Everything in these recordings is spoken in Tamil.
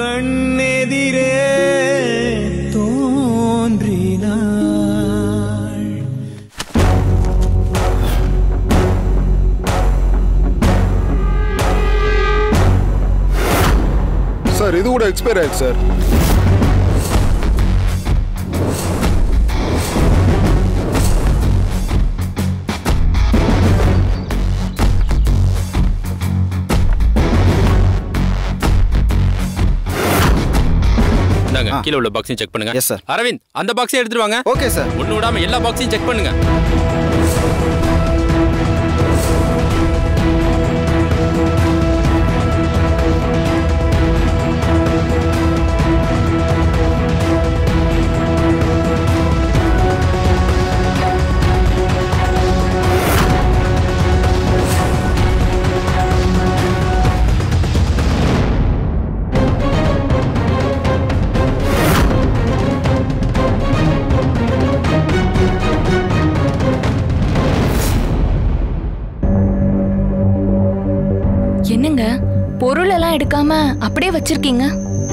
கண்ணெதிரே தோன்றினாள் சார் இது கூட எக்ஸ்பயர் ஆயிடுச்சு சார் இந்தாங்க கீழே உள்ள பாக்ஸையும் செக் பண்ணுங்க Yes, sir. அரவிந்த் அந்த பாக்ஸையும் எடுத்துட்டு வாங்க ஓகே சார் ஒண்ணு விடாம எல்லா பாக்ஸையும் செக் பண்ணுங்க என்னங்க பொருள் எல்லாம் எடுக்காம அப்படியே வச்சிருக்கீங்க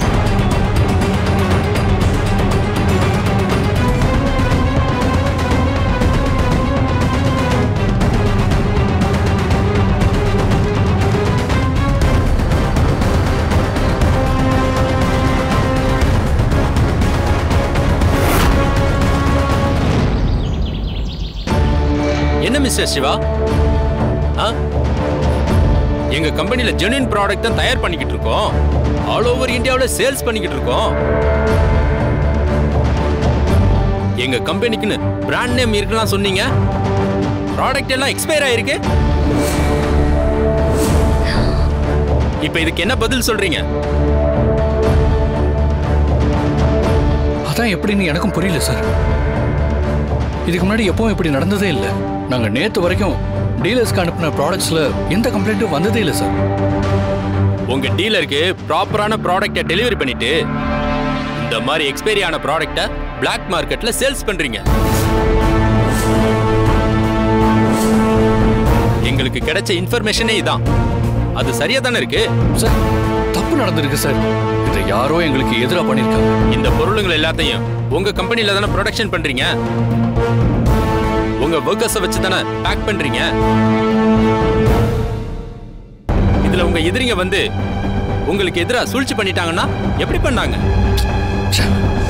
என்ன மிஸ்டர் சிவா ஆ? எங்க கம்பெனில ஜெனுவின் ப்ராடக்ட் தான் தயார் பண்ணிக்கிட்டு இருக்கோம் ஆல் ஓவர் இந்தியாவில் சேல்ஸ் பண்ணிக்கிட்டு இருக்கோம் எங்க கம்பெனிக்குன்னு பிராண்ட் நேம் இருக்குலாம் சொன்னீங்க ப்ராடக்ட் எல்லாம் எக்ஸ்பயர் ஆயிருக்கு இப்போ இதுக்கு என்ன பதில் சொல்றீங்க அதான் எப்படின்னு எனக்கும் புரியல சார் இதுக்கு முன்னாடி எப்பவும் இப்படி நடந்ததே இல்லை நாங்கள் நேற்று வரைக்கும் டீலர்ஸ்க்கு அனுப்பின ப்ராடக்ட்ஸில் எந்த கம்ப்ளைண்ட்டும் வந்ததே இல்லை சார் உங்க டீலருக்கு ப்ராப்பரான ப்ராடக்ட்டை டெலிவரி பண்ணிட்டு இந்த மாதிரி எக்ஸ்பைரி ஆன ப்ராடக்ட்டை பிளாக் மார்க்கெட்ல சேல்ஸ் பண்றீங்க எங்களுக்கு கிடைச்ச இன்ஃபர்மேஷனே இதான் அது சரியா தானே இருக்கு சார் தப்பு நடந்திருக்கு சார் இதை யாரோ எங்களுக்கு எதிராக பண்ணியிருக்காங்க இந்த பொருளுங்கள் எல்லாத்தையும் உங்க கம்பெனில தானே ப்ரொடக்ஷன் பண்றீங்க உங்க ஒர்க்கர்ஸை வச்சு தானே பேக் பண்றீங்க இதுல உங்க எதிரிங்க வந்து உங்களுக்கு எதிரா சூழ்ச்சி பண்ணிட்டாங்கன்னா எப்படி பண்ணாங்க ச்சே.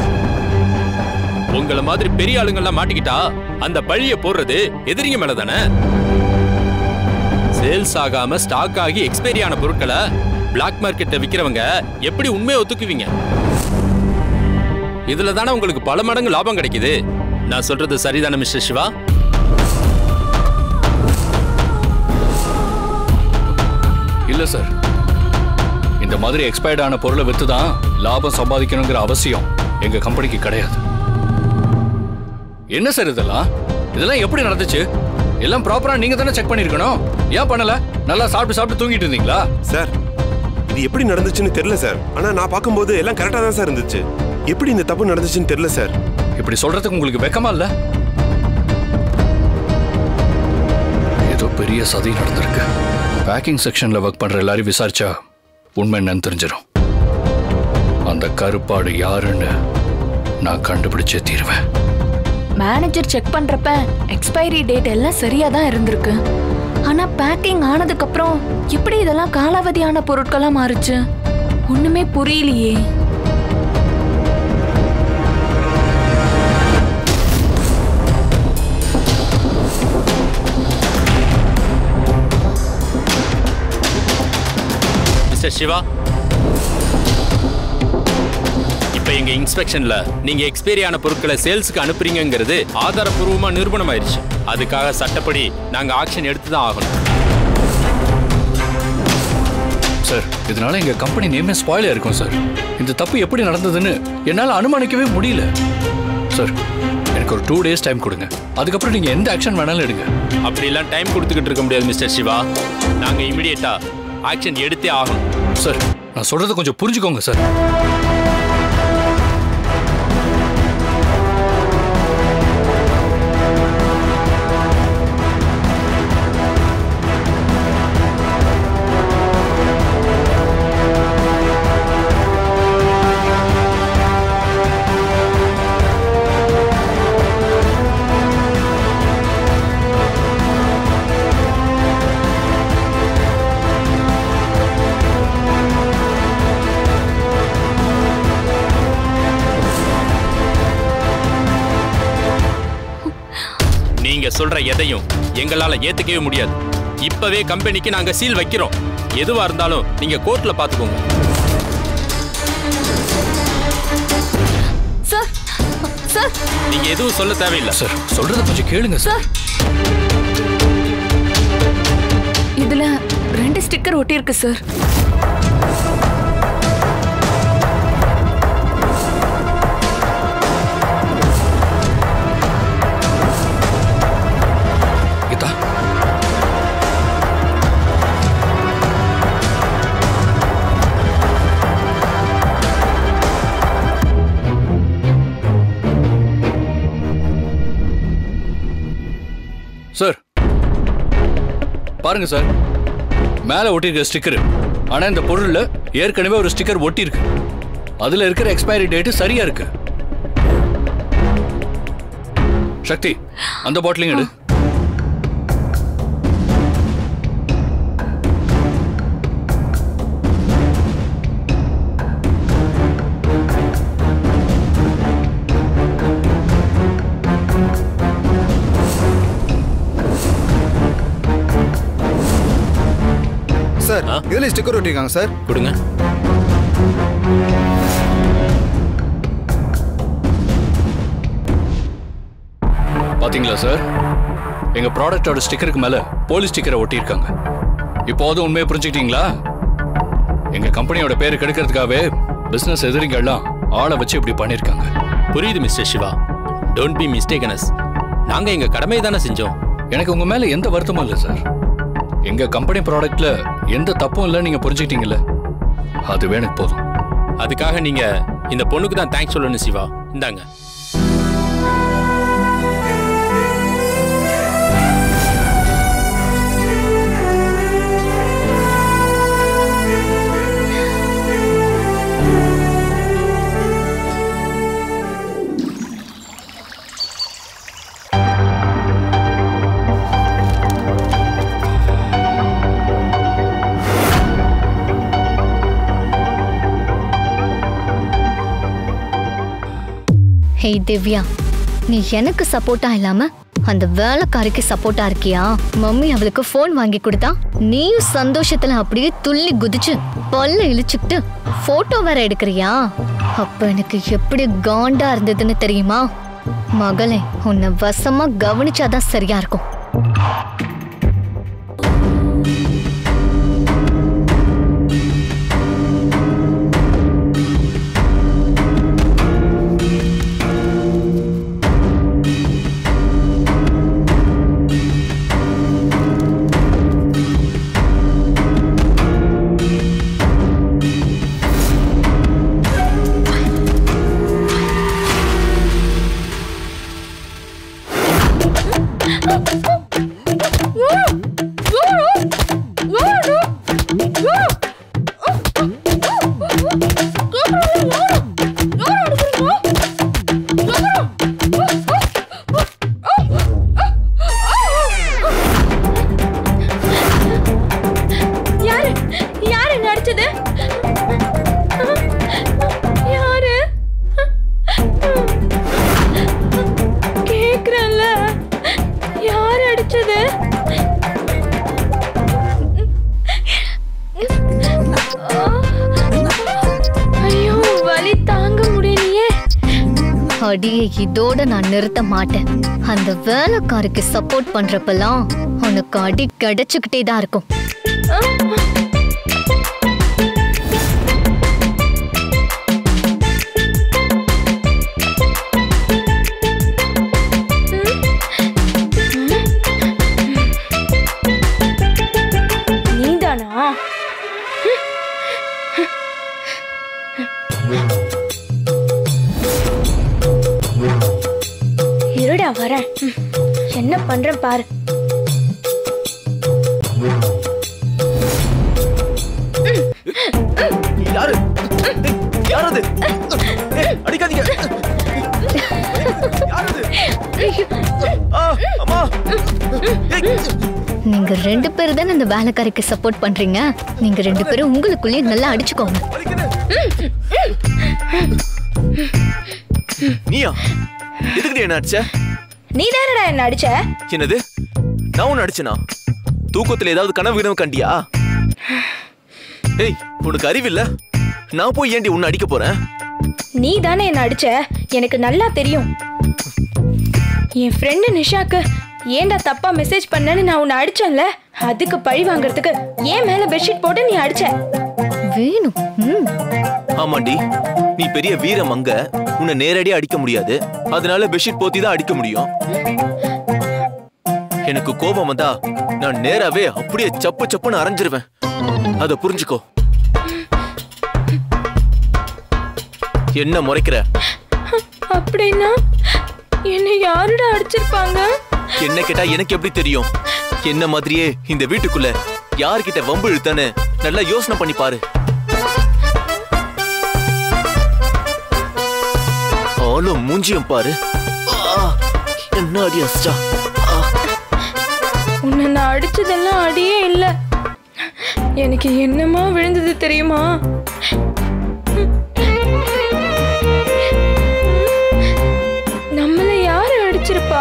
உங்கள மாதிரி பெரிய ஆளுங்கெல்லாம் மாட்டிக்கிட்டா அந்த பழிய போடுறது எதிரிங்க மேல தானே சேல்ஸ் ஆகாம ஸ்டாக் ஆகி எக்ஸ்பைரி ஆன பொருட்களை பிளாக் மார்க்கெட்ல விக்கிறவங்க எப்படி உண்மையை ஒத்துக்குவீங்க இதுல தானே உங்களுக்கு பல மடங்கு லாபம் கிடைக்குது நான் சொல்றது சரிதானே மிஸ்டர் சிவா இல்லை சார் இந்த மாதிரி எக்ஸ்பயர்ட் ஆன பொருளை விற்று தான் லாபம் சம்பாதிக்கணுங்கிற அவசியம் எங்கள் கம்பெனிக்கு கிடையாது என்ன சார் இதெல்லாம் இதெல்லாம் எப்படி நடந்துச்சு எல்லாம் ப்ராப்பராக நீங்கள் தானே செக் பண்ணியிருக்கணும் ஏன் பண்ணல நல்லா சாப்பிட்டு சாப்பிட்டு தூங்கிட்டு இருந்தீங்களா சார் இது எப்படி நடந்துச்சுன்னு தெரியல சார் ஆனா நான் பார்க்கும்போது எல்லாம் கரெக்டா தான் சார் இருந்துச்சு எப்படி இந்த தப்பு நடந்துச்சுன்னு தெரியல சார் இப்படி சொல்றதுக்கு உங்களுக்கு வெக்கமா இல்ல ஏதோ பெரிய சதி நடந்திருக்கு பேக்கிங் செக்ஷன்ல ஒர்க் பண்ற எல்லாரையும் விசாரிச்சா உண்மை என்னன்னு தெரிஞ்சிடும் அந்த கருப்பாடு யாருன்னு நான் கண்டுபிடிச்சே தீருவேன் மேனேஜர் செக் பண்றப்ப எக்ஸ்பைரி டேட் எல்லாம் சரியா தான் இருந்திருக்கு ஆனா பேக்கிங் ஆனதுக்கு அப்புறம் எப்படி இதெல்லாம் காலாவதியான பொருட்களா மாறுச்சு ஒண்ணுமே புரியலையே மிஸ்டர் சிவா இப்ப எங்க இன்ஸ்பெக்ஷன்ல நீங்க எக்ஸ்பைரி ஆன பொருட்களை சேல்ஸுக்கு அனுப்புறீங்கங்கிறது ஆதாரப்பூர்வமா நிரூபணம் ஆயிருச்சு அதுக்காக சட்டப்படி நாங்க ஆக்ஷன் எடுத்து தான் ஆகணும் சார் இதனால எங்க கம்பெனி நேமே ஸ்பாயில இருக்கும் சார் இந்த தப்பு எப்படி நடந்ததுன்னு என்னால அனுமானிக்கவே முடியல சார் எனக்கு ஒரு டூ டேஸ் டைம் கொடுங்க அதுக்கப்புறம் நீங்க எந்த ஆக்ஷன் வேணாலும் எடுங்க அப்படிலாம் டைம் கொடுத்துக்கிட்டு இருக்க முடியாது மிஸ்டர் சிவா நாங்க இமிடியேட்டா ஆக்ஷன் எடுத்தே ஆகணும் சார் நான் சொல்றதை கொஞ்சம் புரிஞ்சுக்கோங்க சார் சொல்ற எதையும் எங்களால ஏத்துக்கவே முடியாது இப்பவே கம்பெனிக்கு நாங்க சீல் வைக்கிறோம் எதுவா இருந்தாலும் நீங்க கோர்ட்ல பாத்துக்கோங்க சார் சார் நீங்க எதுவும் சொல்ல தேவையில்லை சார் சொல்றத கொஞ்சம் கேளுங்க சார் இதுல ரெண்டு ஸ்டிக்கர் ஒட்டியிருக்கு சார் கீதா சார் பாருங்க சார் மேல ஒட்டியிருக்க ஸ்டிக்கர் ஆனா இந்த பொருள்ல ஏற்கனவே ஒரு ஸ்டிக்கர் ஒட்டியிருக்கு அதுல இருக்கிற எக்ஸ்பைரி டேட் சரியா இருக்கு சக்தி அந்த பாட்டிலிங் எடு சார் ஆ? இதுல ஸ்டிக்கர் ஒட்டிருக்காங்க சார் கொடுங்க பாத்தீங்களா சார் எங்க ப்ராடக்டோட ஸ்டிக்கருக்கு மேல போலீஸ் ஸ்டிக்கரை ஒட்டியிருக்காங்க இப்போதும் உண்மையை புரிஞ்சுக்கிட்டீங்களா எங்க கம்பெனியோட பேரு கெடுக்கிறதுக்காகவே பிசினஸ் எதிரிங்கெல்லாம் ஆளை வச்சு இப்படி பண்ணிருக்காங்க புரியுது mister Siva don't be mistakenness நாங்க எங்க கடமையை தானே செஞ்சோம் எனக்கு உங்க மேல எந்த வருத்தமும் இல்லை சார் எங்க கம்பெனி ப்ராடக்ட்ல எந்த தப்பும் இல்லை நீங்க புரிஞ்சுக்கிட்டீங்கல்ல அதுவே எனக்கு போதும் அதுக்காக நீங்க இந்த பொண்ணுக்கு தான் தேங்க்ஸ் சொல்லணும் சிவா இந்தாங்க ஹேய் திவ்யா நீ எனக்கு சப்போர்ட்டா இல்லாம அந்த வேலைக்காரிக்கு சப்போர்ட்டா இருக்கியா மம்மி அவளுக்கு ஃபோன் வாங்கி கொடுத்தா நீயும் சந்தோஷத்துல அப்படியே துள்ளி குதிச்சு பல்ல இழிச்சுக்கிட்டு போட்டோ வேற எடுக்கிறியா அப்ப எனக்கு எப்படி காண்டா இருந்ததுன்னு தெரியுமா மகளே உன்னை வசமா கவனிச்சாதான் சரியா இருக்கும் யாரு யாரு நடிச்சது யாரு கேக்குறேன்ல யார் அடிச்சது ஐயோ வலி தாங்க முடியலையே அடியை இதோட நான் நிறுத்த மாட்டேன் அந்த வேலைக்காரிக்கு சப்போர்ட் பண்றப்பெல்லாம் உனக்கு அடி கிடைச்சுக்கிட்டே தான் இருக்கும் நீதானா இருடா வரேன் ம். என்ன பண்றேன் பாரு யாரு ஏய், யாரது ஏய், அடிக்காதீங்க யாரது ஆ, அம்மா ஏய், நீங்க ரெண்டு பேரும் தானே அந்த வேலைக்காரிக்கு சப்போர்ட் பண்றீங்க நீங்க ரெண்டு பேரும் உங்களுக்குள்ளேயே நல்லா அடிச்சுக்கோங்க வலிக்குது. நீயா எதுக்குடி என்ன அடிச்ச நீ தானடா என்ன அடிச்ச என்னது நான் உன்னை அடிச்சனா தூக்கத்துல ஏதாவது கனவு கிணவு கண்டியா ஏய் உனக்கு அறிவில்ல நான் போய் ஏண்டி உன்னை அடிக்க போறேன் நீ தானே என்ன அடிச்ச எனக்கு நல்லா தெரியும் என் ஃப்ரெண்டு நிஷாக்கு ஏன்டா தப்பா மெசேஜ் பண்ணேன்னு நான் உன்னை அடிச்சேன்ல அதுக்கு பழி வாங்குறதுக்கு ஏன் மேல பெட்ஷீட் போட்டு நீ அடிச்ச வேணும் ம் ஆமாண்டி நீ பெரிய வீர மங்க உன்னை நேரடியா அடிக்க முடியாது அதனால பெட்ஷீட் போத்தி தான் அடிக்க முடியும் எனக்கு கோபம் வந்தா நான் நேராவே அப்படியே சப்பு சப்புன்னு அரைஞ்சிருவேன் அத புரிஞ்சுக்கோ என்ன முறைக்கிற அப்படின்னா என்னை யாருடா அடிச்சிருப்பாங்க என்ன கேட்டா எனக்கு எப்படி தெரியும் என்ன மாதிரியே இந்த வீட்டுக்குள்ள யார்கிட்ட வம்பு இழுத்தான்னு நல்லா யோசனை பண்ணி பாரு ஆளும் மூஞ்சியும் பாரு ஆ, என்ன அடி அஸ்டா உன்னை நான் அடிச்சதெல்லாம் அடியே இல்ல எனக்கு என்னமா விழுந்தது தெரியுமா நம்மள யாரு அடிச்சிருப்பா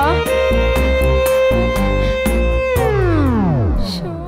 ஷோ.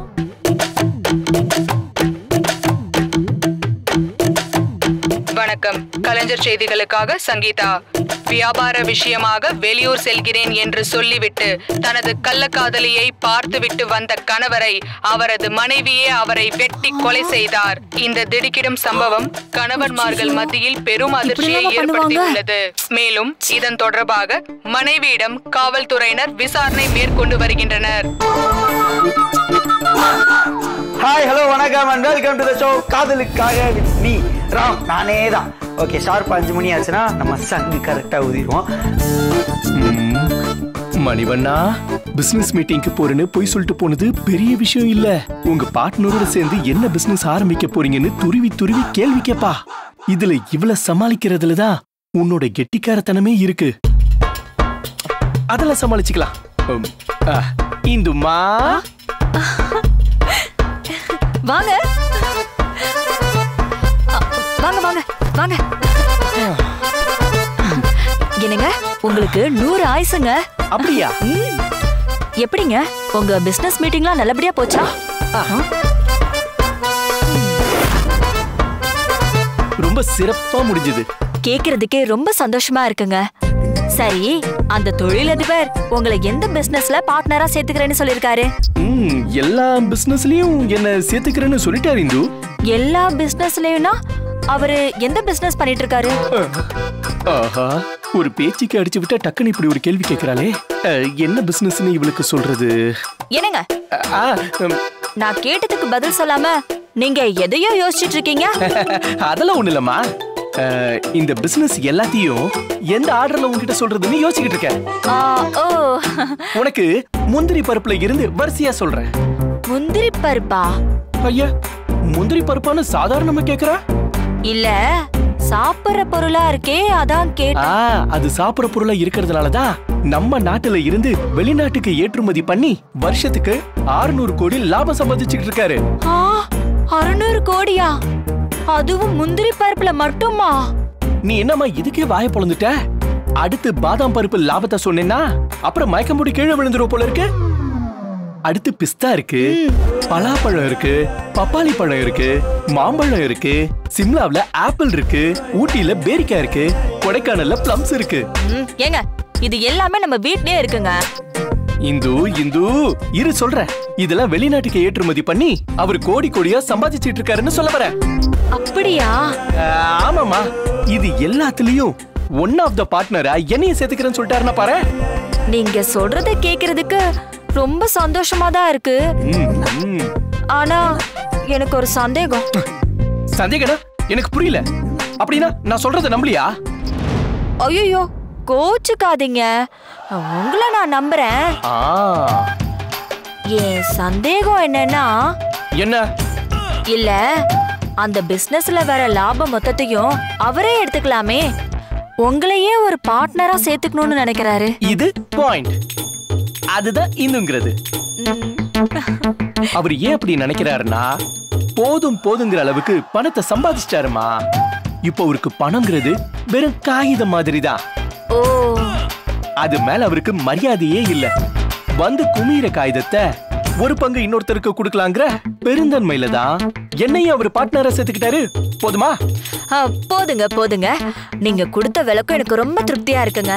வணக்கம் கலைஞர் செய்திகளுக்காக சங்கீதா வியாபார விஷயமாக வெளியூர் செல்கிறேன் என்று சொல்லிவிட்டு தனது கள்ளக்காதலியை பார்த்துவிட்டு வந்த கணவரை அவரது மனைவியே அவரை வெட்டி கொலை செய்தார் இந்த திடுக்கிடும் சம்பவம் கணவன்மார்கள் மத்தியில் பெரும் அதிர்ச்சியை ஏற்படுத்தியுள்ளது மேலும் இதன் தொடர்பாக மனைவியிடம் காவல்துறையினர் விசாரணை மேற்கொண்டு வருகின்றனர் ஹாய் ஹலோ வணக்கம் and welcome to the show காதலுக்காக வித் மீ ராம் நானே தான் ஓகே ஷார்ப் அஞ்சு மணி ஆச்சுன்னா நம்ம சங்கு கரெக்டாக ஊதிடுவோம் மணிவண்ணா பிசினஸ் மீட்டிங்க்கு போறேன்னு போய் சொல்லிட்டு போனது பெரிய விஷயம் இல்ல உங்க பார்ட்னரோட சேர்ந்து என்ன பிசினஸ் ஆரம்பிக்க போறீங்கன்னு துருவி துருவி கேள்வி கேப்பா இதுல இவ்வளவு சமாளிக்கிறதுல தான் உன்னோட கெட்டிக்காரத்தனமே இருக்கு அதெல்லாம் சமாளிச்சுக்கலாம் உம், ஆ, இந்துமா வாங்க அ, வாங்க வாங்க வாங்க என்னங்க உங்களுக்கு நூறு ஆயுசுங்க அப்படியா ம். எப்படிங்க உங்க பிசினஸ் மீட்டிங்லாம் நல்லபடியா போச்சா ரொம்ப சிறப்பா முடிஞ்சது கேக்குறதுக்கே ரொம்ப சந்தோஷமா இருக்குங்க சரி அந்த தொழிலதிபர் உங்களை எந்த பிசினஸ்ல பார்ட்னரா சேர்த்துக்கிறேன்னு சொல்லிருக்காரு ம், எல்லா பிசினஸ்லயும் என்ன சேர்த்துக்கிறேன்னு சொல்லிட்டாரு இந்து எல்லா பிசினஸ்லயும்னா அவரு எந்த பிசினஸ் பண்ணிட்டு இருக்காரு ஆஹா ஒரு பேச்சுக்கு அடிச்சு விட்டா டக்குன்னு இப்படி ஒரு கேள்வி கேக்குறாளே அஹ், என்ன பிசினஸ்னு இவளுக்கு சொல்றது என்னங்க ஆ, ம், நான் கேட்டதுக்கு பதில் சொல்லாம நீங்க எதையோ யோசிச்சுட்டு இருக்கீங்க அதெல்லாம் ஒண்ணு இல்லம்மா அஹ், இந்த பிசினஸ் எல்லாத்தையும் எந்த ஆர்டர்ல உன்கிட்ட சொல்றதுன்னு யோசிக்கிட்டு இருக்கேன் ஆ, ஓ உனக்கு முந்திரி பருப்புல இருந்து வரிசையா சொல்றேன் முந்திரி பருப்பா ஐயா முந்திரி பருப்பான்னு சாதாரணமா கேக்குறா இல்ல சாப்பிடுற பொருளா இருக்கே அதான் கேட்ட ஆ அது சாப்பிடுற பொருளா இருக்கிறதுனாலதான் நம்ம நாட்டுல இருந்து வெளிநாட்டுக்கு ஏற்றுமதி பண்ணி வருஷத்துக்கு 600 கோடி லாபம் சம்பாதிச்சுட்டு இருக்காரு ஆ, அறுநூறு கோடியா அதுவும் முந்திரி பருப்புல மட்டுமா நீ என்னம்மா இதுக்கே வாய பொழந்துட்ட அடுத்து பாதாம் பருப்பு லாபத்தை சொன்னேன்னா அப்புறம் மயக்கம் போட்டு கீழே விழுந்துரும் போல இருக்கு அடுத்து பிஸ்தா இருக்கு பலாப்பழம் இருக்கு பப்பாளி பழம் இருக்கு மாம்பழம் இருக்கு சிம்லாவுல ஆப்பிள் இருக்கு ஊட்டியில பேரிக்காய் இருக்கு கொடைக்கானல்ல பிளம்ஸ் இருக்கு ம், ஏங்க இது எல்லாமே நம்ம வீட்லயே இருக்குங்க இந்து இந்து இரு சொல்றேன் இதெல்லாம் வெளிநாட்டுக்கு ஏற்றுமதி பண்ணி அவர் கோடி கோடியா சம்பாதிச்சிட்டு இருக்காருன்னு சொல்ல வரேன் அப்படியா ஆஹ், ஆமாமா இது எல்லாத்துலயும் ஒன் ஆஃப் த பார்ட்னரா என்னையும் சேர்த்துக்கிறேன்னு சொல்லிட்டாருன்னா பாரு நீங்க சொல்றத கேக்குறதுக்கு ரொம்ப சந்தோஷமா தான் இருக்கு ம், ம். ஆனா எனக்கு ஒரு சந்தேகம் சந்தேகடா எனக்கு புரியல அப்படின்னா நான் சொல்றத நம்பலையா ஐயோ கோச்சுக்காதீங்க உங்களை நான் நம்புறேன் ஆ என் சந்தேகம் என்னன்னா என்ன இல்ல அந்த பிசினஸ்ல வர லாபம் மொத்தத்தையும் அவரே எடுத்துக்கலாமே உங்களையே ஒரு பார்ட்னரா சேர்த்துக்கணும்னு நினைக்கிறாரு இது பாயிண்ட் அதுதான் இன்னுங்கிறது அவர் ஏன் அப்படி நினைக்கிறாருன்னா போதும் போதுங்கிற அளவுக்கு பணத்தை சம்பாதிச்சிட்டாருமா இப்போ அவருக்கு பணம்ங்கிறது வெறும் காகிதம் மாதிரி தான் ஓ அது மேல அவருக்கு மரியாதையே இல்ல வந்து குமீர காகிதத்தை ஒரு பங்கு இன்னொருத்தருக்கு கொடுக்கலாங்கிற பெருந்தன்மையில தான் என்னையும் அவர் பார்ட்னரா சேர்த்துக்கிட்டாரு போதுமா ஆ, போதுங்க போதுங்க நீங்க கொடுத்த விளக்கம் எனக்கு ரொம்ப திருப்தியா இருக்குங்க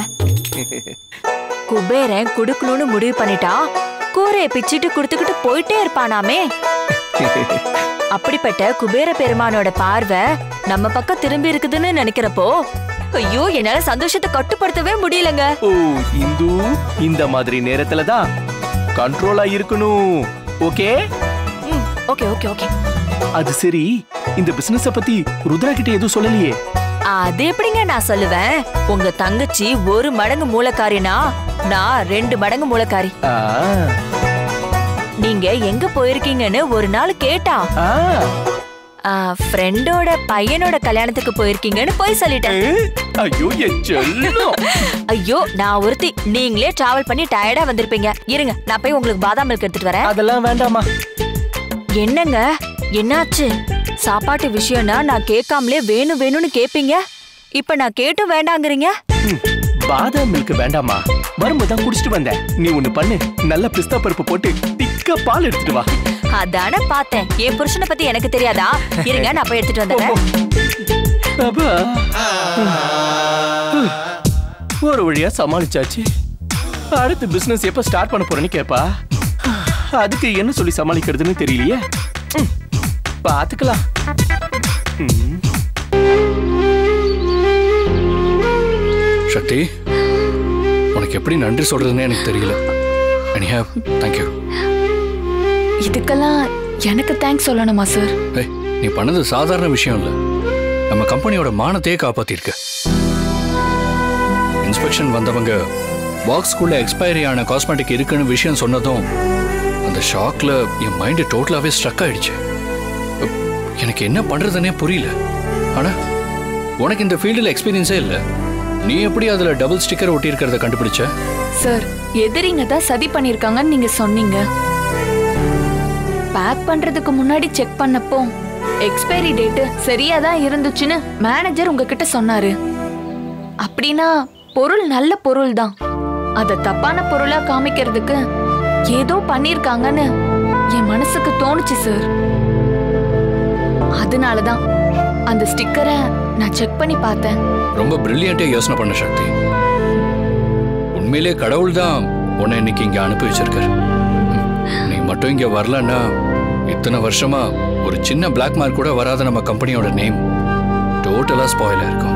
குபேரன் குடுக்கணும்னு முடிவு பண்ணிட்டா கூரையை பிச்சிட்டு கொடுத்துக்கிட்டு போயிட்டே இருப்பானாமே அப்படிப்பட்ட குபேர பெருமானோட பார்வை நம்ம பக்கம் திரும்பி இருக்குதுன்னு நினைக்கிறப்போ ஐயோ என்னால சந்தோஷத்தை கட்டுப்படுத்தவே முடியலங்க ஓ இந்து இந்த மாதிரி நேரத்துல தான் கண்ட்ரோலா இருக்கணும் ஓகே ஓகே ஓகே ஓகே அது சரி இந்த பிசினஸ பத்தி ருத்ரா கிட்ட எதுவும் சொல்லலையே அது எப்படிங்க நான் சொல்லுவேன் உங்க தங்கச்சி ஒரு மடங்கு மூலக்காரினா நான் ரெண்டு மடங்கு மூலக்காரி ஆ, நீங்க எங்க போயிருக்கீங்கன்னு ஒரு நாள் கேட்டா ஆ. ஃப்ரெண்டோட பையனோட கல்யாணத்துக்கு போயிருக்கீங்கன்னு போய் சொல்லிட்டேன் ஐயோ என் செல்லம் ஐயோ நான் ஒருத்தி நீங்களே டிராவல் பண்ணி டயர்டா வந்திருப்பீங்க இருங்க நான் போய் உங்களுக்கு பாதாம் மில்க் எடுத்துட்டு வரேன் அதெல்லாம் வேண்டாமா என்னங்க என்னாச்சு சாப்பாட்டு விஷயம்னா நான் கேட்காமலே வேணும் வேணும்னு கேப்பீங்க இப்ப நான் கேட்டும் வேண்டாங்கிறீங்க பாதாம் மில்க் வேண்டாமா வரும்போது தான் குடிச்சிட்டு வந்தேன் நீ ஒண்ணு பண்ணு நல்ல பிஸ்தா பருப்பு போட்டு திக்க பால் எடுத்துட்டு வா அதானே பார்த்தேன் என் புருஷனை பத்தி எனக்கு தெரியாதா இருங்க நான் போய் எடுத்துட்டு வந்துடுறேன் அப்பா. ஒரு வழியா சமாளிச்சாச்சு அடுத்து பிசினஸ் எப்ப ஸ்டார்ட் பண்ண போறேன்னு கேப்பா அதுக்கு என்ன சொல்லி சமாளிக்கிறதுன்னு தெரியலையே ம், பாத்துக்கலாம் ம். சக்தி உனக்கு எப்படி நன்றி சொல்றதுன்னே எனக்கு தெரியல அனியா தேங்க்யூ இதுக்கெல்லாம் எனக்கு தேங்க்ஸ் சொல்லணுமா சார் ஏய் நீ பண்ணது சாதாரண விஷயம் இல்ல நம்ம கம்பெனியோட மானத்தையே காப்பாத்திருக்க இன்ஸ்பெக்ஷன் வந்தவங்க பாக்ஸ்குள்ள எக்ஸ்பைரி ஆன காஸ்மெட்டிக் இருக்குன்னு விஷயம் சொன்னதும் அந்த ஷாக்ல என் மைண்ட் டோட்டலாவே ஸ்ட்ரக் ஆயிடுச்சு அப், எனக்கு என்ன பண்றதுன்னே புரியல ஆனா உனக்கு இந்த ஃபீல்டில் எக்ஸ்பீரியன்ஸே இல்ல நீ எப்படி அதுல டபுள் ஸ்டிக்கர் ஒட்டி இருக்கிறத கண்டுபிடிச்ச சார் எதிரிங்க தான் சதி பண்ணிருக்காங்கன்னு நீங்க சொன்னீங்க பேக் பண்றதுக்கு முன்னாடி செக் பண்ணப்போ எக்ஸ்பைரி டேட் சரியா தான் இருந்துச்சுன்னு மேனேஜர் உங்ககிட்ட சொன்னாரு அப்படின்னா பொருள் நல்ல பொருள் தான் அத தப்பான பொருளா காமிக்கிறதுக்கு ஏதோ பண்ணிருக்காங்கன்னு என் மனசுக்கு தோணுச்சு சார் அதனாலதான் அந்த ஸ்டிக்கரை நான் செக் பண்ணி பார்த்தேன் ரொம்ப பிரில்லியண்டா யோசனை பண்ண சக்தி உண்மையிலே கடவுள் தான் உன்னை இன்னைக்கு இங்க அனுப்பி வச்சிருக்காரு ம், நீ மட்டும் இங்க வரலன்னா இத்தனை வருஷமா ஒரு சின்ன பிளாக் மார்க் கூட வராத நம்ம கம்பெனியோட நேம் டோட்டலா ஸ்பாயில் இருக்கும்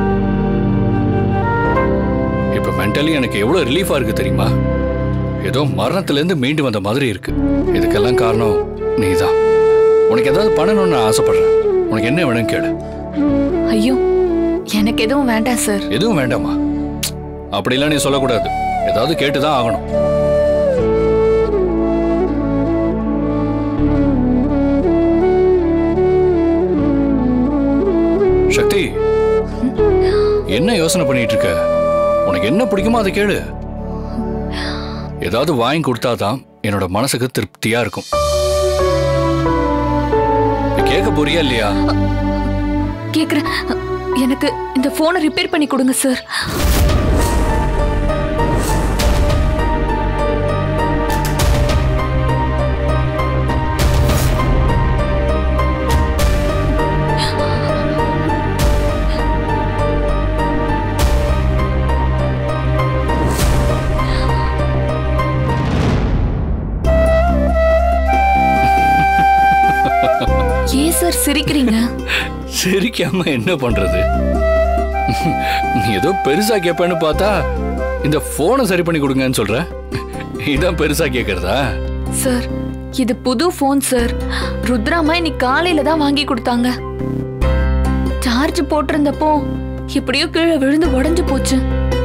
இப்ப மென்டலி எனக்கு எவ்வளவு ரிலீஃபா இருக்கு தெரியுமா ஏதோ மரணத்துல இருந்து மீண்டு வந்த மாதிரி இருக்கு இதுக்கெல்லாம் காரணம் நீதான் உனக்கு ஏதாவது பண்ணணும்னு நான் ஆசைப்படுறேன் உனக்கு என்ன வேணும் கேளு ஐயோ எனக்கு எதுவும் வேண்டாம் சார் எதுவும் வேண்டாமா அப்படிலாம் நீ சொல்லக்கூடாது ஏதாவது கேட்டுதான் ஆகணும் சக்தி என்ன யோசனை பண்ணிட்டு இருக்க உனக்கு என்ன பிடிக்குமோ அதை கேளு ஏதாவது வாங்கி கொடுத்தாதான் என்னோட மனசுக்கு திருப்தியா இருக்கும் நீ கேட்க போறியா இல்லையா கேக்குறேன் எனக்கு இந்த போனை ரிப்பேர் பண்ணி கொடுங்க சார் ஏன் சார் சிரிக்கிறீங்க சிரிக்காம என்ன பண்றது நீ ஏதோ பெருசா கேட்பேன்னு பார்த்தா இந்த போனை சரி பண்ணி கொடுங்கன்னு சொல்ற இதான் பெருசா கேக்குறதா சார் இது புது ஃபோன் சார் ருத்ராமா இன்னைக்கு காலையில தான் வாங்கி கொடுத்தாங்க சார்ஜ் போட்டிருந்தப்போ எப்படியோ கீழே விழுந்து உடைஞ்சு போச்சு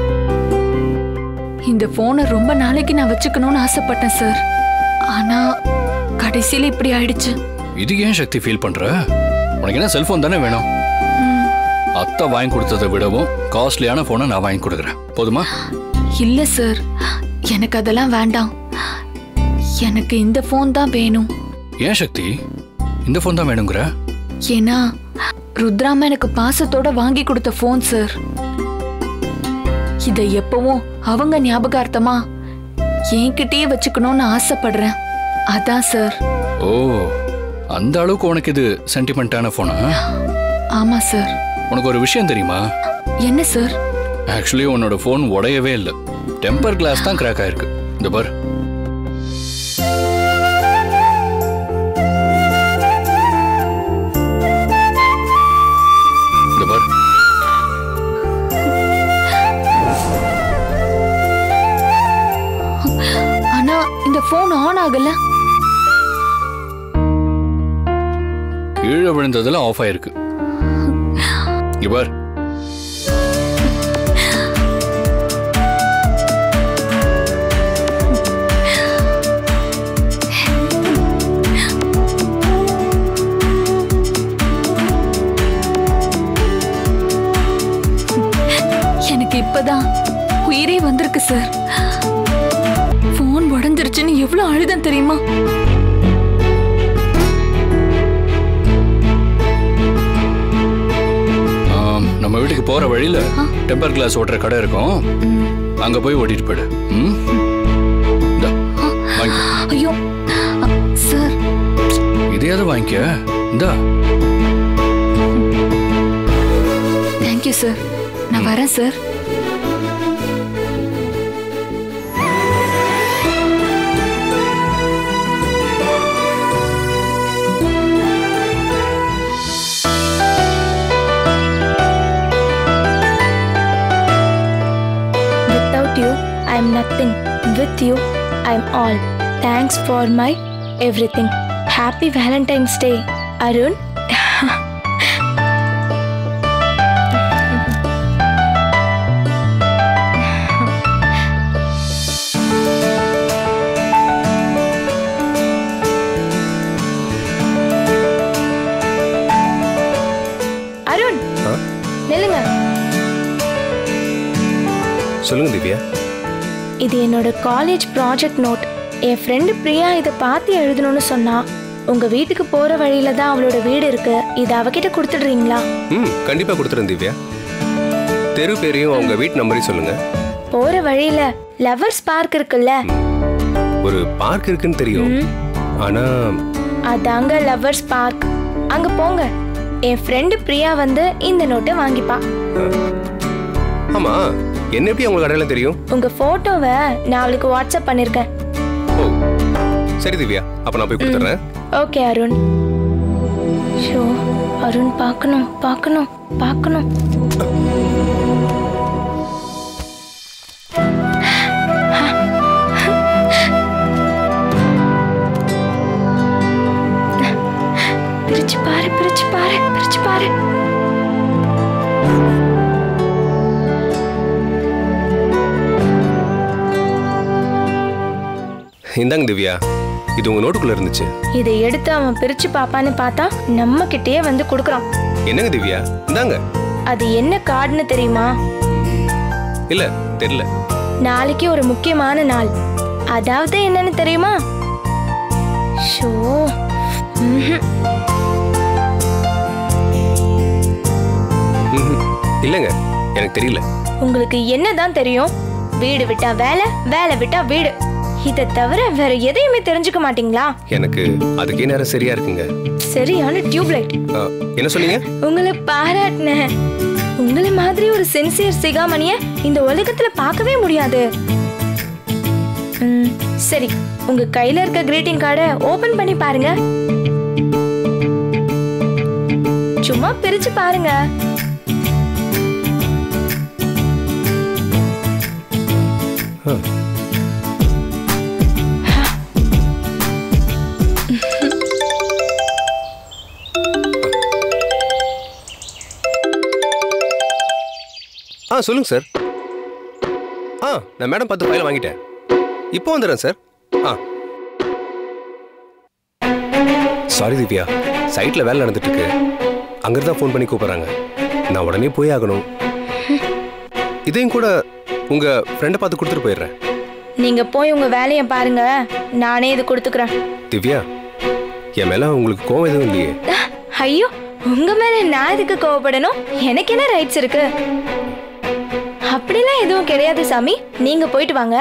இந்த போனை ரொம்ப நாளைக்கு நான் வச்சுக்கணும்னு ஆசைப்பட்டேன் சார் ஆனா கடைசியில இப்படி ஆயிடுச்சு இது ஏன் சக்தி ஃபீல் பண்ற உனக்கு என்ன செல்போன் தானே வேணும் அத்தை வாங்கி கொடுத்ததை விடவும் காஸ்ட்லியான போனை நான் வாங்கி கொடுக்குறேன் போதுமா இல்ல சார் எனக்கு அதெல்லாம் வேண்டாம் எனக்கு இந்த ஃபோன் தான் வேணும் ஏன் சக்தி இந்த போன் தான் வேணுங்கிற ஏன்னா ருத்ராமா எனக்கு பாசத்தோட வாங்கி கொடுத்த ஃபோன் சார் இதை எப்பவும் அவங்க ஞாபகார்த்தமா என்கிட்டயே வச்சுக்கணும்னு ஆசைப்படுறேன் அதான் சார் ஓ அந்த அளவுக்கு உனக்கு இது சென்டிமெண்ட்டான ஃபோனா ஆமா சார் உனக்கு ஒரு விஷயம் தெரியுமா என்ன சார் ஆக்சுவலி உன்னோட ஃபோன் உடையவே இல்லை டெம்பர் கிளாஸ் தான் கிராக் ஆயிருக்கு இந்த பார் இந்த பார் ஆனா இந்த போன் ஆன் ஆகல கீழே விழுந்ததுல ஆஃப் ஆயிருக்கு இங்க பார் எனக்கு இப்பதான் உயிரே வந்திருக்கு சார் போன் உடஞ்சிருச்சுன்னு எவ்வளவு அழுதம் தெரியுமா ஆம், நம்ம வீட்டுக்கு போற வழியில டெம்பர் கிளாஸ் ஓட்டுற கடை இருக்கும் அங்க போய் ஓட்டிட்டு போயிடு ம்? இந்தா, வாங்கிக்கோ. ஐயோ அ, சார் இதையாவது வாங்கிக்க இந்தா தேங்க்யூ சார் நான் வரேன் sir Without you, I am nothing. With you, I am all. Thanks for my everything. Happy Valentine's Day, Arun. Arun நில்லுங்க சொல்லுங்க திவ்யா இது என்னோட காலேஜ் ப்ராஜெக்ட் நோட் என் ஃப்ரெண்டு பிரியா இதை பார்த்து எழுதணும்னு சொன்னா உங்க வீட்டுக்கு போற வழியில தான் அவளோட வீடு இருக்கு இதை அவகிட்ட கொடுத்துடுறீங்களா ம் கண்டிப்பா கொடுத்துறேன் திவ்யா தெரு பேரையும் அவங்க வீட்டு நம்பரையும் சொல்லுங்க போற வழியில லவர்ஸ் பார்க் இருக்குல்ல ஒரு பார்க் இருக்குன்னு தெரியும் ஆனா அதாங்க லவர்ஸ் பார்க் அங்க போங்க என் ஃப்ரெண்டு பிரியா வந்து இந்த நோட்டை வாங்கிப்பா ஆமா என்ன எப்படி உங்களுக்கு அடையாளம் தெரியும் உங்க போட்டோவை நான் அவளுக்கு வாட்ஸ்அப் பண்ணிருக்கேன் ஓ சரி திவ்யா அப்ப நான் போய் கொடுத்துறேன் ஓகே அருண் ஷோ அருண் பார்க்கணும் பார்க்கணும் பார்க்கணும் பிரிச்சு பாரு பிரிச்சு பாரு பிரிச்சு பாரு இந்தாங்க திவ்யா இது உங்க நோட்டுக்குள்ள இருந்துச்சு இதை எடுத்து அவன் பிரிச்சு பாப்பான்னு பார்த்தா நம்ம கிட்டயே வந்து கொடுக்குறான் என்னங்க திவ்யா இந்தாங்க அது என்ன கார்டுன்னு தெரியுமா இல்ல தெரியல நாளைக்கு ஒரு முக்கியமான நாள் அதாவது என்னன்னு தெரியுமா ஷோ ம்ஹும். ம்ஹும். இல்லங்க எனக்கு தெரியல உங்களுக்கு என்னதான் தெரியும் வீடு விட்டா வேலை வேலை விட்டா வீடு இதை தவிர வேற எதையுமே தெரிஞ்சுக்க மாட்டீங்களா எனக்கு அதுக்கே நேரம் சரியா இருக்குங்க சரியான டியூப்லைட் ஆ, என்ன சொன்னீங்க உங்களை பாராட்டினேன் உங்களை மாதிரி ஒரு சின்சியர் சிகாமணிய இந்த உலகத்துல பார்க்கவே முடியாது ம், சரி உங்க கையில இருக்க கிரீட்டிங் கார்டை ஓபன் பண்ணி பாருங்க சும்மா பிரிச்சு பாருங்க ஆ. ஆ சொல்லுங்க சார் ஆ நான் மேடம் பார்த்து ஃபைலை வாங்கிட்டேன் இப்போ வந்துடுறேன் சார் ஆ சாரி திவ்யா சைட்டில் வேலை நடந்துட்டு இருக்கு அங்கிருந்து தான் ஃபோன் பண்ணி கூப்பிட்றாங்க நான் உடனே போய் ஆகணும் இதையும் கூட உங்க ஃப்ரெண்டை பார்த்து கொடுத்துட்டு போயிடுறேன் நீங்க போய் உங்க வேலையை பாருங்க நானே இது கொடுத்துக்கிறேன் திவ்யா என் மேல உங்களுக்கு கோவம் எதுவும் இல்லையே ஐயோ உங்க மேல நான் எதுக்கு கோவப்படணும் எனக்கு என்ன ரைட்ஸ் இருக்கு அப்படிலாம் எதுவும் கிடையாது சாமி நீங்க போயிட்டு வாங்க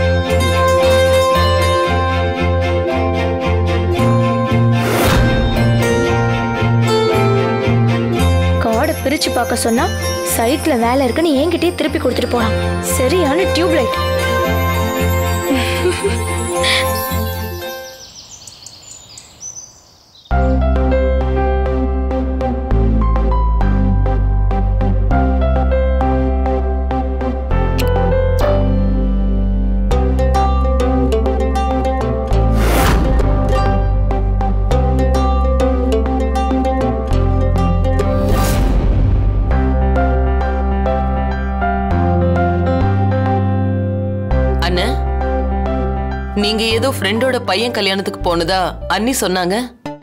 கார்டை பிரிச்சு பார்க்க சொன்னா சைட்ல வேலை இருக்குன்னு என்கிட்டயே திருப்பி கொடுத்துட்டு போறான் சரியான டியூப் லைட் அண்ணா நீங்க ஏதோ ஃப்ரெண்டோட பையன் கல்யாணத்துக்கு போனதா அண்ணி சொன்னாங்க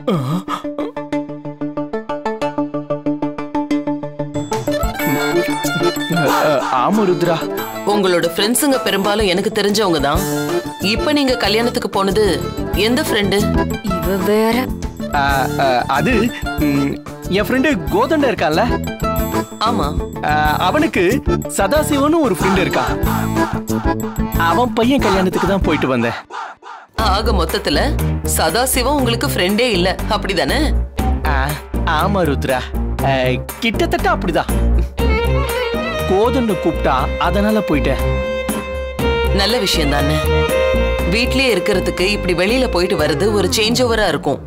அஹ், ஆமா ருத்ரா உங்களோட ஃப்ரெண்ட்ஸுங்க பெரும்பாலும் எனக்கு தெரிஞ்சவங்க தான் இப்ப நீங்க கல்யாணத்துக்கு போனது எந்த ஃப்ரெண்டு இவ வேற அஹ், அஹ், அது ம், என் ஃப்ரெண்டு கோதண்ட இருக்கான்ல ஆமா அஹ், அவனுக்கு சதாசிவன்னு ஒரு ஃப்ரெண்ட் இருக்கான் அவன் பையன் கல்யாணத்துக்கு தான் போயிட்டு வந்தேன் ஆக மொத்தத்துல சதாசிவம் உங்களுக்கு ஃப்ரெண்டே இல்ல அப்படிதானே அஹ், ஆமா ருத்ரா அஹ், கிட்டத்தட்ட அப்படிதான் கோதண்ட கூப்பிட்டா அதனால போயிட்டேன் நல்ல விஷயம் தானே வீட்லயே இருக்கிறதுக்கு இப்படி வெளியில போயிட்டு வர்றது ஒரு சேஞ்ச் ஓவரா இருக்கும்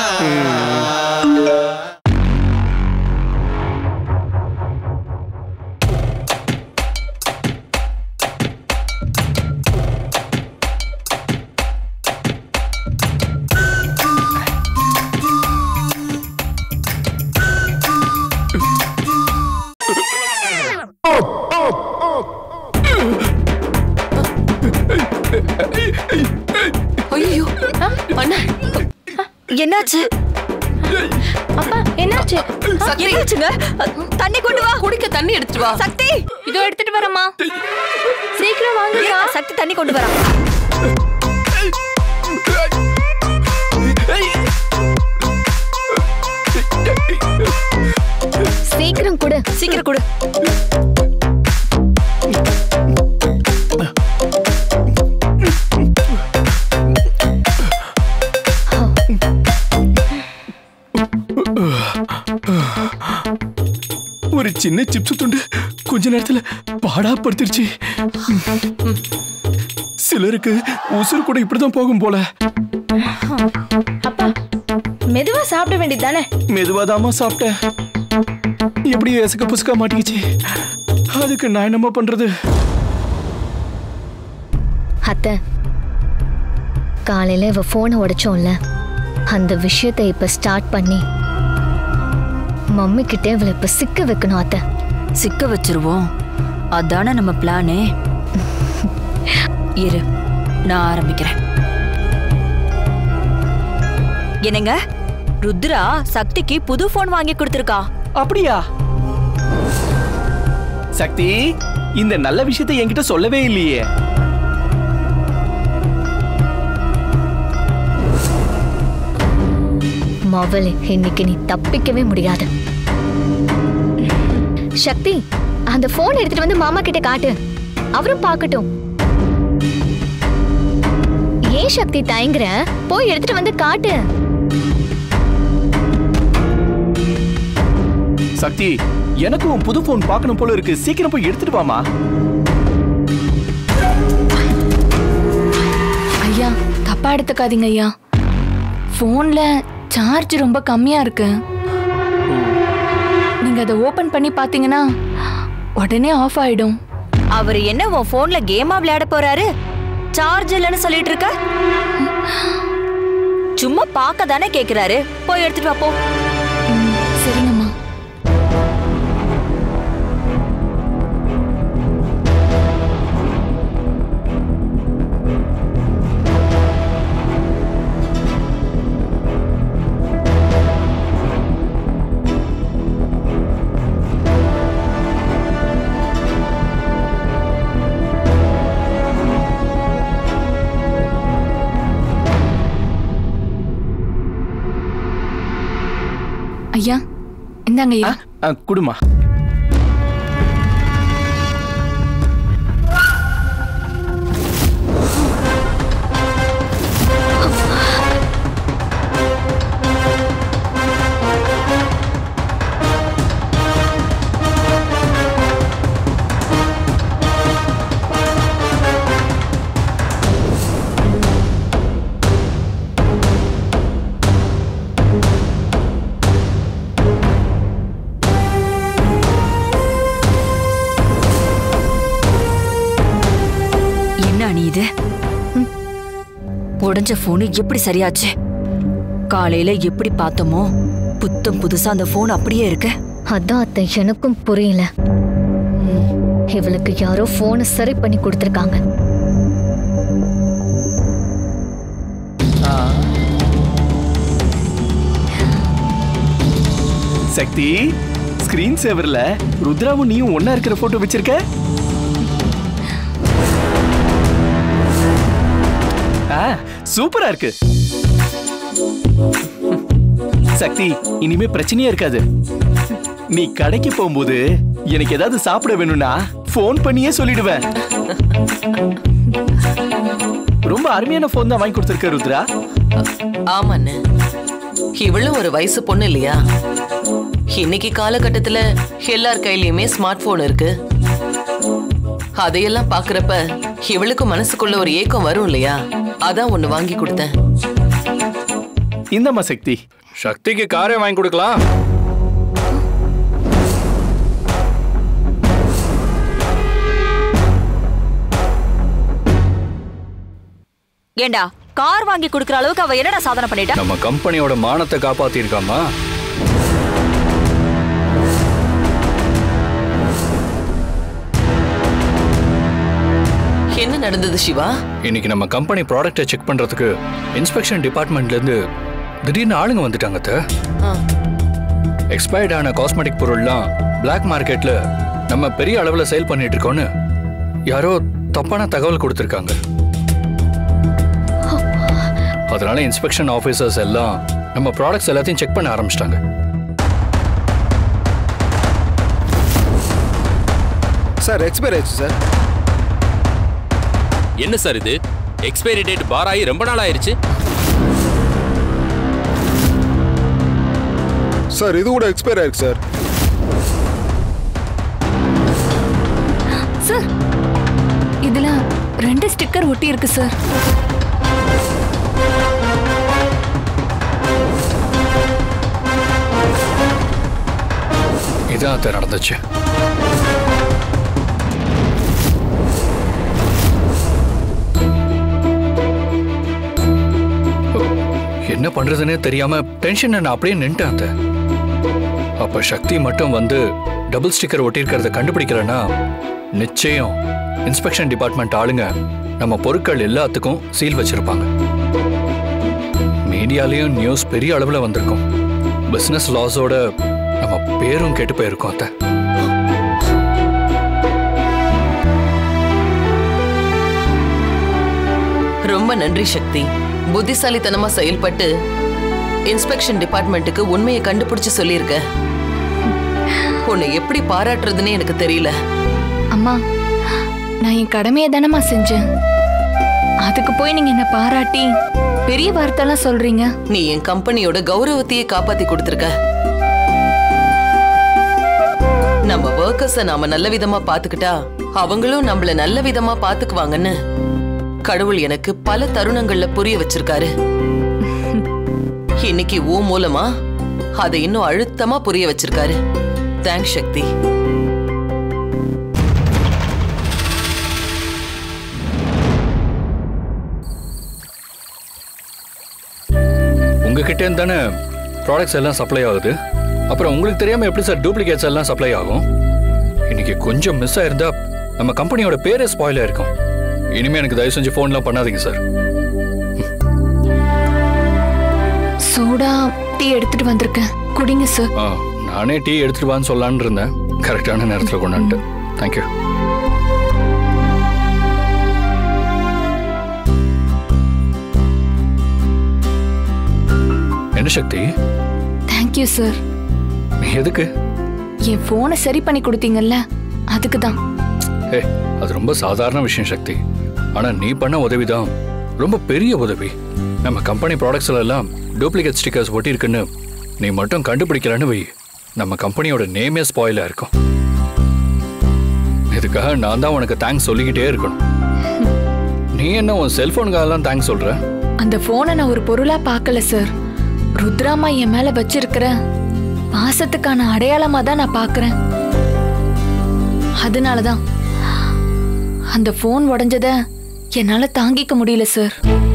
ஐயோ அண்ணா என்னாச்சு அப்பா என்னாச்சு என்னாச்சுங்க தண்ணி கொண்டு வா குடிக்க தண்ணி எடுத்துட்டு வா சக்தி இதோ எடுத்துட்டு வரேம்மா சீக்கிரம் வாங்க இருடா, சக்தி தண்ணி கொண்டு வரா சீக்கிரம் கொடு சீக்கிரம் கொடு ஒரு சின்ன சிப்ஸ் துண்டு கொஞ்ச நேரத்துல பாடா படுத்துருச்சு சிலருக்கு உசுறு கூட இப்படிதான் போகும் போல அப்பா மெதுவா சாப்பிட வேண்டியது தானே மெதுவாதாமா சாப்பிட்டேன் எப்படி எசக்க புசுக்க மாட்டிக்கிச்சு அதுக்கு நான் என்னம்மா பண்றது அத்தை காலையில இவ போனை உடைச்சோம்ல அந்த விஷயத்தை இப்ப ஸ்டார்ட் பண்ணி மம்மி கிட்ட இவளை இப்ப சிக்க வைக்கணும் அத்தை சிக்க வச்சிருவோம் அதானே நம்ம பிளானே இரு நான் ஆரம்பிக்கிறேன் என்னங்க ருத்ரா சக்திக்கு புது போன் வாங்கி கொடுத்திருக்கா அப்படியா சக்தி இந்த நல்ல விஷயத்தை என்கிட்ட சொல்லவே இல்லையே மவளே இன்னைக்கு நீ தப்பிக்கவே முடியாது சக்தி அந்த போன் எடுத்துட்டு வந்து மாமா கிட்ட காட்டு அவரும் பார்க்கட்டும் ஏன் சக்தி தயங்குற போய் எடுத்துட்டு வந்து காட்டு சக்தி எனக்கும் உன் புது போன் பார்க்கணும் போல இருக்கு சீக்கிரம் போய் எடுத்துட்டு வாமா ஐயா தப்பா எடுத்துக்காதீங்க ஐயா ஃபோன்ல சார்ஜ் ரொம்ப கம்மியா இருக்கு நீங்க அதை ஓபன் பண்ணி பாத்தீங்கன்னா உடனே ஆஃப் ஆயிடும் அவர் என்ன உன் போன்ல கேமா விளையாட போறாரு சார்ஜ் இல்லைன்னு சொல்லிட்டு இருக்க சும்மா பார்க்க தானே கேக்குறாரு போய் எடுத்துட்டு வா போ சரிங்கம்மா ஐயா இந்தாங்க ஐயா ஆ, குடுமா இது ம். உடைஞ்ச போனு எப்படி சரியாச்சு காலையில எப்படி பார்த்தோமோ புத்தம் புதுசா அந்த போன் அப்படியே இருக்கு அதான் அத்தை எனக்கும் புரியல இவளுக்கு யாரோ போனை சரி பண்ணி கொடுத்துருக்காங்க சக்தி ஸ்கிரீன் சேவர்ல ருத்ராவும் நீயும் ஒண்ணா இருக்கிற போட்டோ வச்சிருக்க ஆ சூப்பரா இருக்கு சக்தி இனிமே பிரச்சனையே இருக்காது நீ கடைக்கு போகும்போது எனக்கு ஏதாவது சாப்பிட வேணும்னா ஃபோன் பண்ணியே சொல்லிடுவேன் ரொம்ப அருமையான ஃபோன் தான் வாங்கி கொடுத்துருக்க ருத்ரா ஆமாண்ணு இவளும் ஒரு வயசு பொண்ணு இல்லையா இன்னைக்கு காலகட்டத்துல எல்லார் கையிலயுமே ஸ்மார்ட் போன் இருக்கு அதையெல்லாம் பாக்குறப்ப இவளுக்கு மனசுக்குள்ள ஒரு ஏக்கம் வரும் இல்லையா அதான் ஒண்ணு வாங்கி கொடுத்தேன் இந்தம்மா சக்தி சக்திக்கு காரே வாங்கி கொடுக்கலாம் ஏண்டா கார் வாங்கி கொடுக்குற அளவுக்கு அவ என்னடா சாதனை பண்ணிட்டா நம்ம கம்பெனியோட மானத்தை காப்பாத்திருக்காமா என்ன நடந்தது சிவா இன்னைக்கு நம்ம கம்பெனி ப்ராடக்ட்டை செக் பண்றதுக்கு இன்ஸ்பெக்ஷன் டிபார்ட்மெண்ட்ல இருந்து திடீர்னு ஆளுங்க வந்துட்டாங்க அத்தை. ஆ. எக்ஸ்பயர்ட் ஆன காஸ்மெட்டிக் பொருள்லாம் பிளாக் மார்க்கெட்ல நம்ம பெரிய அளவுல சேல் பண்ணிட்டு இருக்கோம்னு யாரோ தப்பான தகவல் கொடுத்துருக்காங்க அதனால இன்ஸ்பெக்ஷன் ஆஃபீஸர்ஸ் எல்லாம் நம்ம ப்ராடக்ட்ஸ் எல்லாத்தையும் செக் பண்ண ஆரம்பிச்சிட்டாங்க சார் எக்ஸ்பயர் ஆயிடுச்சு சார் என்ன சார் இது எக்ஸ்பைரி டேட் பார் ஆகி ரொம்ப நாள் ஆயிருச்சு சார் இது கூட எக்ஸ்பயர் ஆயிருக்கு சார் சார் இதுல ரெண்டு ஸ்டிக்கர் ஒட்டி இருக்கு சார் இதான் அத்தை நடந்துச்சு என்ன பண்றதுன்னே தெரியாம டென்ஷன் நான் அப்படியே நின்ட்டேன் அத்தை. அப்ப சக்தி மட்டும் வந்து டபுள் ஸ்டிக்கர் ஒட்டியிருக்கிறத கண்டுபிடிக்கலன்னா நிச்சயம் இன்ஸ்பெக்ஷன் டிபார்ட்மெண்ட் ஆளுங்க நம்ம பொருட்கள் எல்லாத்துக்கும் சீல் வச்சிருப்பாங்க மீடியாலையும் நியூஸ் பெரிய அளவுல வந்திருக்கும் பிசினஸ் லாஸோட நம்ம பேரும் கெட்டு போயிருக்கோம் அத்தை ரொம்ப நன்றி சக்தி புத்திசாலித்தனமா செயல்பட்டு இன்ஸ்பெக்ஷன் டிபார்ட்மெண்ட்டுக்கு உண்மையை கண்டுபிடிச்சு சொல்லியிருக்க உன்னை எப்படி பாராட்டுறதுன்னு எனக்கு தெரியல அம்மா நான் என் கடமையை தானம்மா செஞ்சேன் அதுக்கு போய் நீங்க என்ன பாராட்டி பெரிய வார்த்தைலாம் சொல்றீங்க நீ என் கம்பெனியோட கௌரவத்தையே காப்பாத்தி கொடுத்திருக்க நம்ம ஒர்க்கர்ஸ நாம நல்ல விதமா பாத்துக்கிட்டா அவங்களும் நம்மள நல்ல விதமா பாத்துக்குவாங்கன்னு கடவுள் எனக்கு பல தருணங்கள்ல புரிய வச்சிருக்காரு இன்னைக்கு ஊ மூலமா அதை இன்னும் அழுத்தமா புரிய வச்சிருக்காரு தேங்க்ஸ் சக்தி உங்ககிட்ட இருந்து தானே ப்ராடக்ட்ஸ் எல்லாம் சப்ளை ஆகுது அப்புறம் உங்களுக்கு தெரியாம எப்படி சார் டூப்ளிகேட்ஸ் எல்லாம் சப்ளை ஆகும் இன்னைக்கு கொஞ்சம் மிஸ் ஆயிருந்தா நம்ம கம்பெனியோட பேரே ஸ்பாயில் ஆயிருக்கும் இனிமே எனக்கு தயவு செஞ்சு ஃபோன்லாம் பண்ணாதீங்க சார் சூடா டீ எடுத்துட்டு வந்திருக்கேன் குடிங்க சார் ஆ நானே டீ எடுத்துட்டு வான்னு சொல்லலான்னு இருந்தேன் கரெக்டான நேரத்தில் கொண்டாந்துட்டு தேங்க்யூ என்ன சக்தி தேங்க்யூ சார் எதுக்கு என் போனை சரி பண்ணி கொடுத்தீங்கல்ல அதுக்கு தான் ஏ அது ரொம்ப சாதாரண விஷயம் சக்தி ஆனா நீ பண்ண உதவிதான் ரொம்ப பெரிய உதவி நம்ம கம்பெனி ப்ராடக்ட்ஸ்ல எல்லாம் டூப்ளிகேட் ஸ்டிக்கர்ஸ் ஒட்டியிருக்குன்னு நீ மட்டும் கண்டுபிடிக்கலன்னு வை நம்ம கம்பெனியோட நேமே ஸ்பாயிலா இருக்கும் இதுக்காக நான் தான் உனக்கு தேங்க்ஸ் சொல்லிக்கிட்டே இருக்கணும் நீ என்ன உன் செல்போனுக்காகலாம் தேங்க்ஸ் சொல்ற அந்த போனை நான் ஒரு பொருளா பார்க்கல சார் ருத்ராமா என் மேல வச்சிருக்கிற பாசத்துக்கான அடையாளமா தான் நான் பார்க்கறேன் அதனால தான் அந்த ஃபோன் உடைஞ்சத என்னால தாங்கிக்க முடியல சார்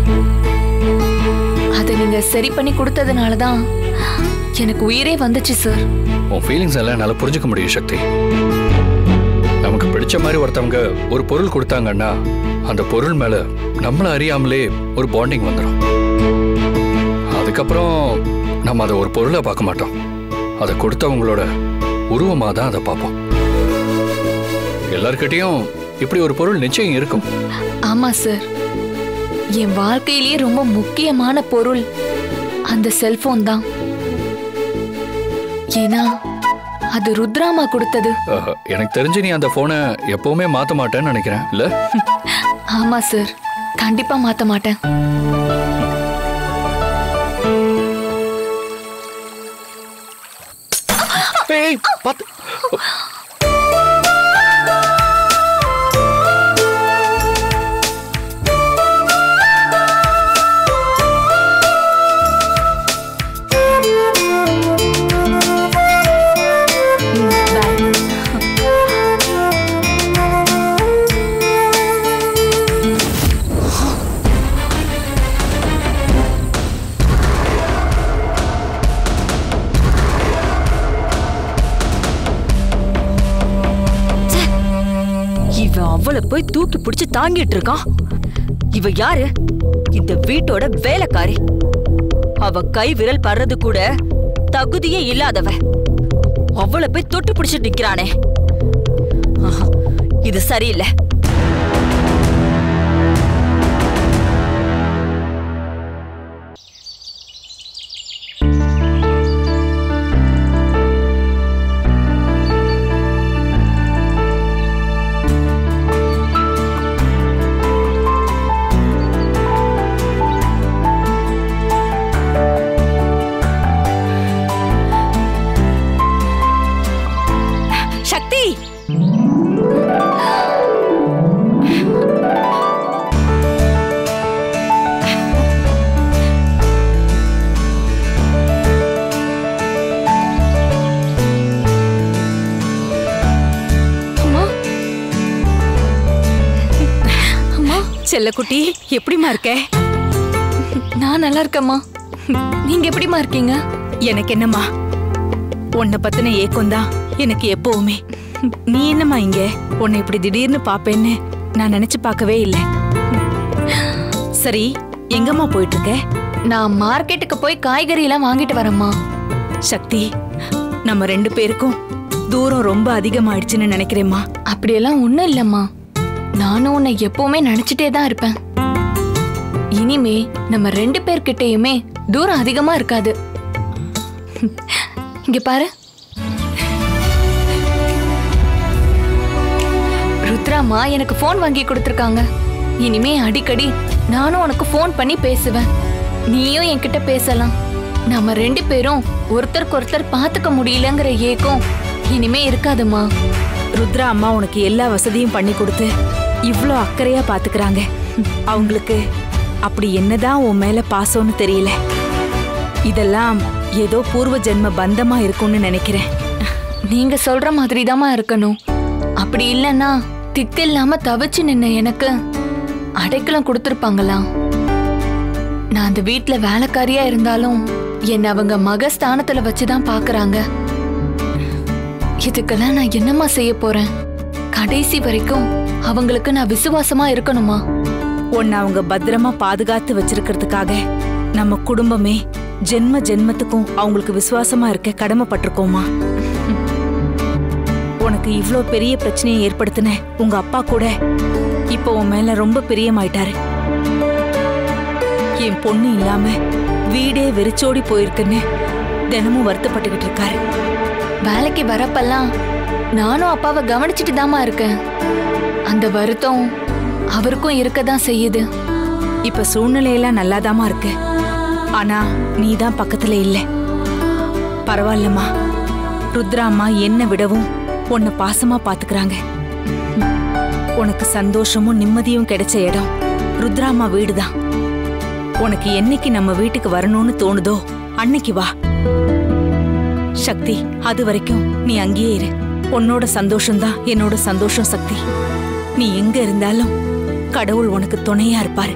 அதை நீங்க சரி பண்ணி கொடுத்ததுனால தான் எனக்கு உயிரே வந்துச்சு சார் உன் ஃபீலிங்ஸ் எல்லாம் என்னால் புரிஞ்சுக்க முடியும் சக்தி நமக்கு பிடிச்ச மாதிரி ஒருத்தவங்க ஒரு பொருள் கொடுத்தாங்கன்னா அந்த பொருள் மேல நம்மள அறியாமலே ஒரு பாண்டிங் வந்துடும் அதுக்கப்புறம் நம்ம அதை ஒரு பொருளை பார்க்க மாட்டோம் அதை கொடுத்தவங்களோட உருவமாக தான் அதை பார்ப்போம் எல்லார்கிட்டயும் இப்படி ஒரு பொருள் நிச்சயம் இருக்கும் ஆமா சார் என் வாழ்க்கையிலேயே ரொம்ப முக்கியமான பொருள் அந்த செல்போன் தான் ஏன்னா அது ருத்ராமா கொடுத்தது அஹ், எனக்கு தெரிஞ்சு நீ அந்த போனை எப்பவுமே மாத்த மாட்டேன்னு நினைக்கிறேன் இல்ல ஆமா சார் கண்டிப்பா மாத்த மாட்டேன் ஏய் பாத்து இவன் அவளை போய் தூக்கி பிடிச்சு தாங்கிட்டு இருக்கான் இவ யாரு இந்த வீட்டோட வேலைக்காரி அவ கை விரல் படுறது கூட தகுதியே இல்லாதவ அவளை போய் தொட்டு பிடிச்சிட்டு நிக்கிறானே ஆஹா, இது சரியில்லை சக்தி அம்மா அம்மா செல்லக்குட்டி எப்படிமா இருக்க நான் நல்லா இருக்கேம்மா நீங்க எப்படிம்மா இருக்கீங்க எனக்கு என்னம்மா உன்னை பத்தின ஏக்கம் தான் எனக்கு எப்பவுமே நீ என்னம்மா இங்க உன்னை இப்படி திடீர்னு பாப்பேன்னு நான் நினைச்சு பார்க்கவே இல்லை சரி எங்கம்மா போயிட்டு இருக்க நான் மார்க்கெட்டுக்கு போய் காய்கறி எல்லாம் வாங்கிட்டு வரேம்மா சக்தி நம்ம ரெண்டு பேருக்கும் தூரம் ரொம்ப அதிகமாயிடுச்சுன்னு நினைக்கிறேம்மா அப்படியெல்லாம் ஒண்ணும் இல்லம்மா நானும் உன்னை எப்பவுமே நினைச்சிட்டே தான் இருப்பேன் இனிமே நம்ம ரெண்டு பேர்கிட்டயுமே தூரம் அதிகமா இருக்காது இங்க பாரு ருத்ராமா எனக்கு ஃபோன் வாங்கி கொடுத்துருக்காங்க இனிமே அடிக்கடி நானும் உனக்கு ஃபோன் பண்ணி பேசுவேன் நீயும் என்கிட்ட பேசலாம் நம்ம ரெண்டு பேரும் ஒருத்தருக்கு ஒருத்தர் பார்த்துக்க முடியலங்கிற ஏக்கம் இனிமே இருக்காதுமா ருத்ரா அம்மா உனக்கு எல்லா வசதியும் பண்ணி கொடுத்து இவ்ளோ அக்கறையா பாத்துக்கறாங்க அவங்களுக்கு அப்படி என்னதான் உன் மேல பாசம்னு தெரியல இதெல்லாம் ஏதோ பூர்வ ஜென்ம பந்தமா இருக்கும்னு நினைக்கிறேன் நீங்க சொல்ற மாதிரி இருக்கணும் அப்படி இல்லைன்னா திக்கு இல்லாம தவிச்சு நின்ன எனக்கு அடைக்கலம் கொடுத்துருப்பாங்களா நான் அந்த வீட்ல வேலைக்காரியா இருந்தாலும் என்னை அவங்க மக ஸ்தானத்துல வச்சுதான் பாக்குறாங்க இதுக்கெல்லாம் நான் என்னம்மா செய்ய போறேன் கடைசி வரைக்கும் அவங்களுக்கு நான் விசுவாசமா இருக்கணுமா உன்னை அவங்க பத்திரமா பாதுகாத்து வச்சிருக்கிறதுக்காக நம்ம குடும்பமே ஜென்ம ஜென்மத்துக்கும் அவங்களுக்கு விசுவாசமா இருக்க கடமைப்பட்டிருக்கோமா உனக்கு இவ்ளோ பெரிய பிரச்சனையை ஏற்படுத்தின உங்க அப்பா கூட இப்போ உன் மேல ரொம்ப பிரியமாயிட்டாரு என் பொண்ணு இல்லாம வீடே வெறிச்சோடி போயிருக்குன்னு தினமும் வருத்தப்பட்டுக்கிட்டு இருக்காரு வேலைக்கு வரப்பெல்லாம் நானும் அப்பாவை கவனிச்சுட்டு தாமா இருக்கேன் அந்த வருத்தம் அவருக்கும் இருக்கதான் செய்யுது இப்ப சூழ்நிலையெல்லாம் நல்லாதாம்மா இருக்கு ஆனா நீ தான் பக்கத்துல இல்ல பரவாயில்லம்மா ருத்ரா அம்மா என்ன விடவும் உன்னை பாசமா பாத்துக்கறாங்க உனக்கு சந்தோஷமும் நிம்மதியும் கிடைச்ச இடம் ருத்ராமா வீடுதான் உனக்கு என்னைக்கு நம்ம வீட்டுக்கு வரணும்னு தோணுதோ அன்னைக்கு வா சக்தி அது வரைக்கும் நீ அங்கேயே இரு உன்னோட சந்தோஷம்தான் என்னோட சந்தோஷம் சக்தி நீ எங்க இருந்தாலும் கடவுள் உனக்கு துணையா இருப்பாரு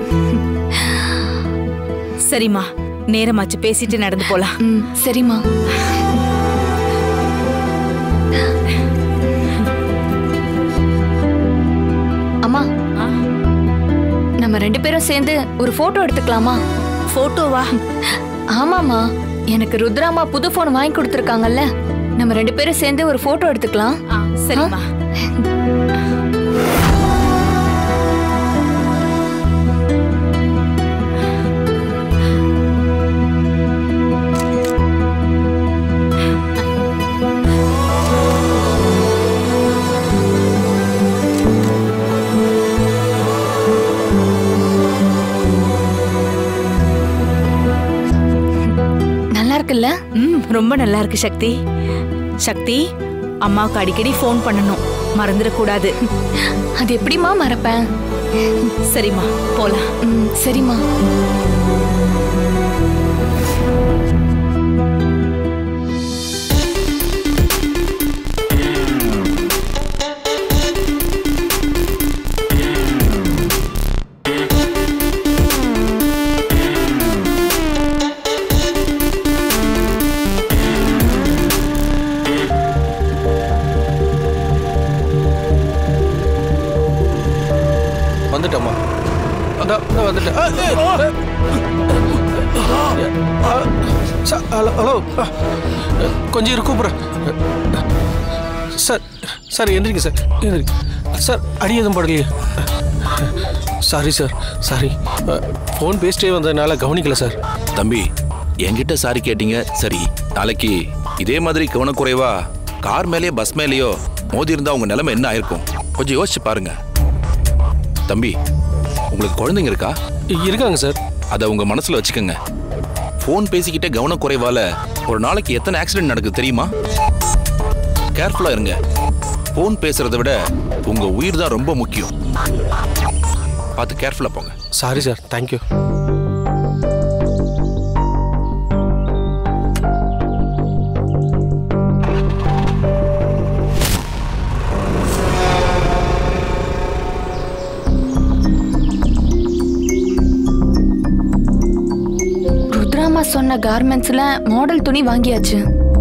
சரிம்மா நேரமாச்சு பேசிட்டு நடந்து போலாம் சரிம்மா அம்மா நம்ம ரெண்டு பேரும் சேர்ந்து ஒரு போட்டோ எடுத்துக்கலாமா போட்டோவா ஆமாமா எனக்கு ருத்ராமா புது போன் வாங்கி கொடுத்துருக்காங்கல்ல நம்ம ரெண்டு பேரும் சேர்ந்து ஒரு போட்டோ எடுத்துக்கலாம் சரிம்மா நல்லா இருக்குல்ல ம் ரொம்ப நல்லா இருக்கு சக்தி சக்தி அம்மாவுக்கு அடிக்கடி ஃபோன் பண்ணணும் மறந்துடக்கூடாது அது எப்படிம்மா மறப்பேன் சரிம்மா போலாம் ம் சரிம்மா வந்துட்டம்மா அதான் அதான் வந்துட்டேன் ஆ, ஏய், ஆ. ஆ, ச- ஹலோ ஹலோ ஆ, கொஞ்சம் இரு கூப்பிட்றேன் சார் சார் எந்திரிங்க சார் எந்திரிங்க சார் அடி எதுவும் படலையே சாரி சார் சாரி ஃபோன் பேசிட்டே வந்ததுனால கவனிக்கல சார் தம்பி என்கிட்ட சாரி கேட்டீங்க சரி நாளைக்கு இதே மாதிரி கவனக்குறைவா கார் மேலேயோ பஸ் மேலேயோ மோதி இருந்தா உங்க நிலைமை என்ன ஆயிருக்கும் கொஞ்சம் யோசிச்சு பாருங்க தம்பி உங்களுக்கு குழந்தைங்க இருக்கா இருக்காங்க சார் அதை உங்க மனசுல வச்சுக்கோங்க ஃபோன் பேசிக்கிட்டே கவனக்குறைவால ஒரு நாளைக்கு எத்தனை ஆக்சிடென்ட் நடக்குது தெரியுமா கேர்ஃபுல்லா இருங்க ஃபோன் பேசுறதை விட உங்க உயிர் தான் ரொம்ப முக்கியம் பார்த்து கேர்ஃபுல்லா போங்க சாரி சார் தேங்க்யூ ருத்ராமா சொன்ன கார்மெண்ட்ஸ்ல மாடல் துணி வாங்கியாச்சு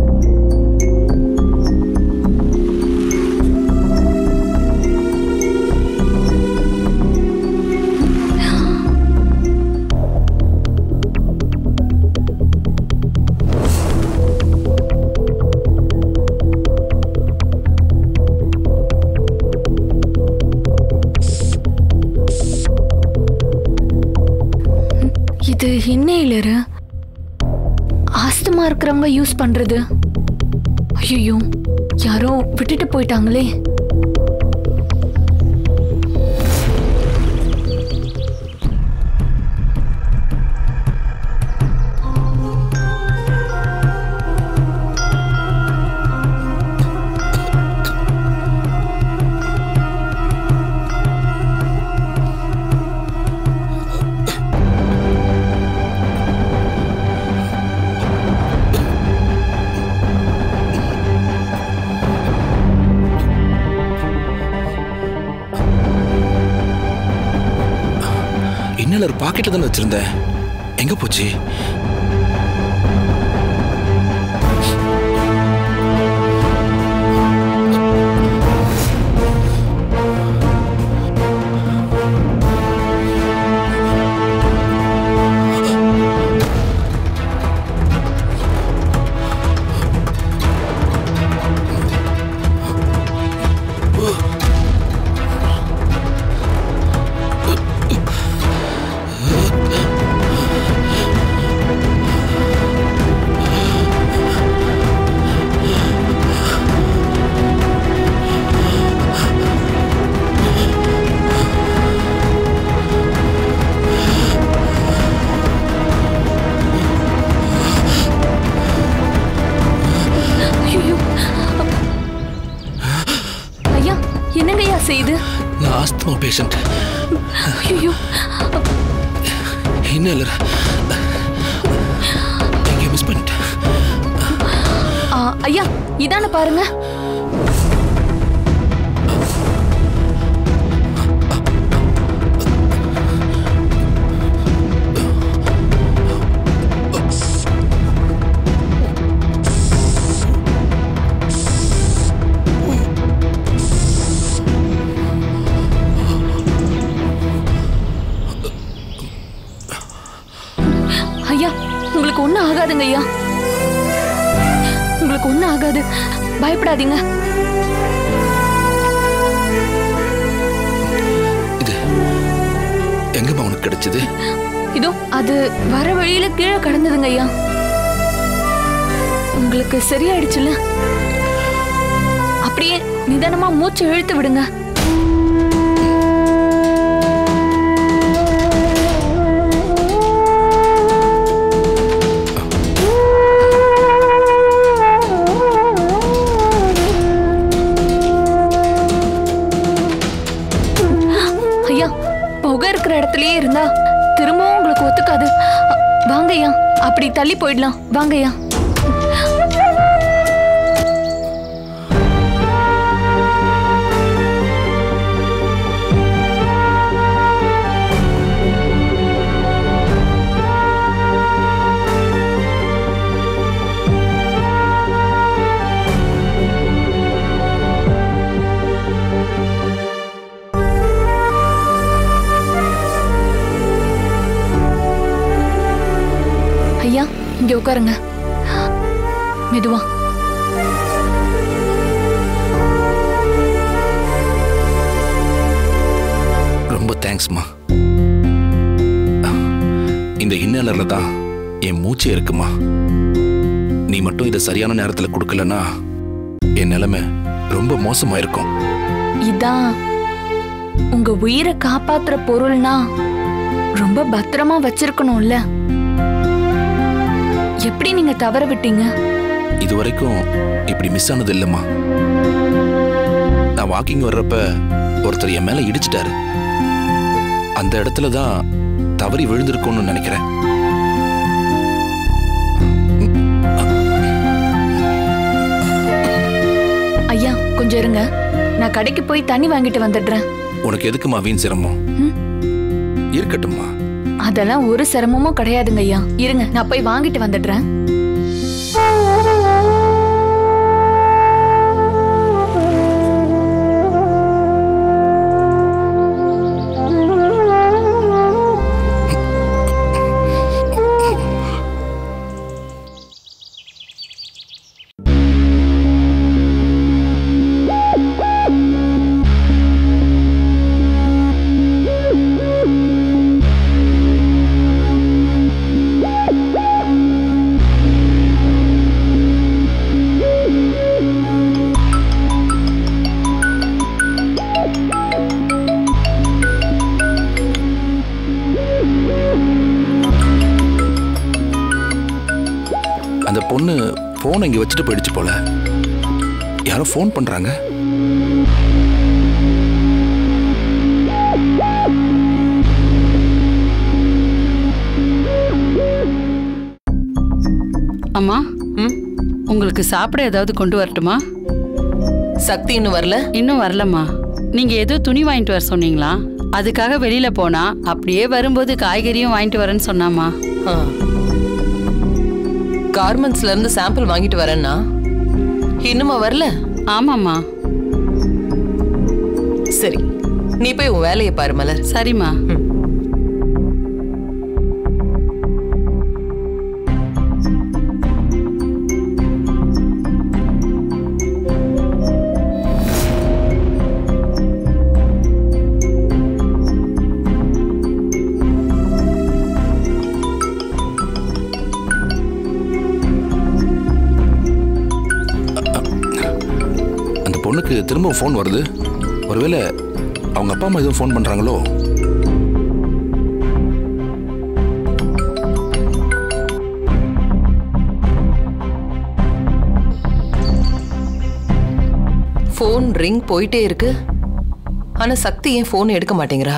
இது இன்னையிலரு ஆஸ்துமா இருக்கிறவங்க யூஸ் பண்றது ஐயோ யாரோ விட்டுட்டு போயிட்டாங்களே இன்னலர் பாக்கெட்ல தானே வச்சிருந்தேன் எங்க போச்சு ஐயோ ஐயா என்னங்கய்யா செய்து நான் ஆஸ்துமா பேஷண்ட் ஐயோ இன்னலர் எங்க மிஸ் பண்ணிட்டேன் ஐயா இதான பாருங்க ஆகாதுங்க ஐயா உங்களுக்கு ஒண்ணும் ஆகாது பயப்படாதீங்க எங்கம்மா உனக்கு கிடைச்சது இதோ அது வர வழியில கீழே கடந்ததுங்க ஐயா உங்களுக்கு சரியாயிடுச்சுல அப்படியே நிதானமா மூச்சு இழுத்து விடுங்க ஐயா புகை இருக்கிற இடத்துலயே இருந்தா திரும்பவும் உங்களுக்கு ஒத்துக்காது அ, வாங்க ஐயா அப்படி தள்ளி போயிடலாம் வாங்க ஐயா ஐயா இங்க உட்காருங்க மெதுவா ரொம்ப தேங்க்ஸ்மா இந்த இன்னலர்ல தான் என் மூச்சே இருக்குமா நீ மட்டும் இதை சரியான நேரத்துல கொடுக்கலன்னா என் நிலைமை ரொம்ப மோசமா இருக்கும் இதான் உங்க உயிரை காப்பாத்துற பொருள்னா ரொம்ப பத்திரமா வச்சிருக்கணும்ல எப்படி நீங்க தவற விட்டீங்க இது வரைக்கும் இப்படி மிஸ் ஆனது இல்லைம்மா நான் வாக்கிங் வர்றப்ப ஒருத்தர் என் மேல இடிச்சிட்டாரு அந்த இடத்துல தான் தவறி விழுந்திருக்கும்னு நினைக்கிறேன் ஐயா கொஞ்சம் இருங்க நான் கடைக்கு போய் தண்ணி வாங்கிட்டு வந்துடுறேன் உனக்கு எதுக்குமா வீண் சிரமம் இருக்கட்டும்மா அதெல்லாம் ஒரு சிரமமும் கிடையாதுங்க ஐயா இருங்க நான் போய் வாங்கிட்டு வந்துடுறேன் அந்த பொண்ணு போனை இங்க வச்சுட்டு போயிடுச்சு போல யாரோ ஃபோன் பண்றாங்க அம்மா உங்களுக்கு சாப்பிட ஏதாவது கொண்டு வரட்டுமா சக்தி இன்னும் வரல இன்னும் வரலம்மா நீங்க ஏதோ துணி வாங்கிட்டு வர சொன்னீங்களா அதுக்காக வெளியில போனா அப்படியே வரும்போது காய்கறியும் வாங்கிட்டு வரேன்னு சொன்னாமா கார்மெண்ட்ஸ்ல இருந்து சாம்பிள் வாங்கிட்டு வரேன்னா இன்னுமா வரல ஆமாம்மா சரி நீ போய் உன் வேலையை பாரு மலர் சரிம்மா அந்த பொண்ணுக்கு திரும்ப ஃபோன் வருது ஒருவேளை அவங்க அப்பா அம்மா எதுவும் ஃபோன் பண்றாங்களோ ஃபோன் ரிங் போயிட்டே இருக்கு ஆனா சக்தி ஏன் ஃபோன் எடுக்க மாட்டேங்கிறா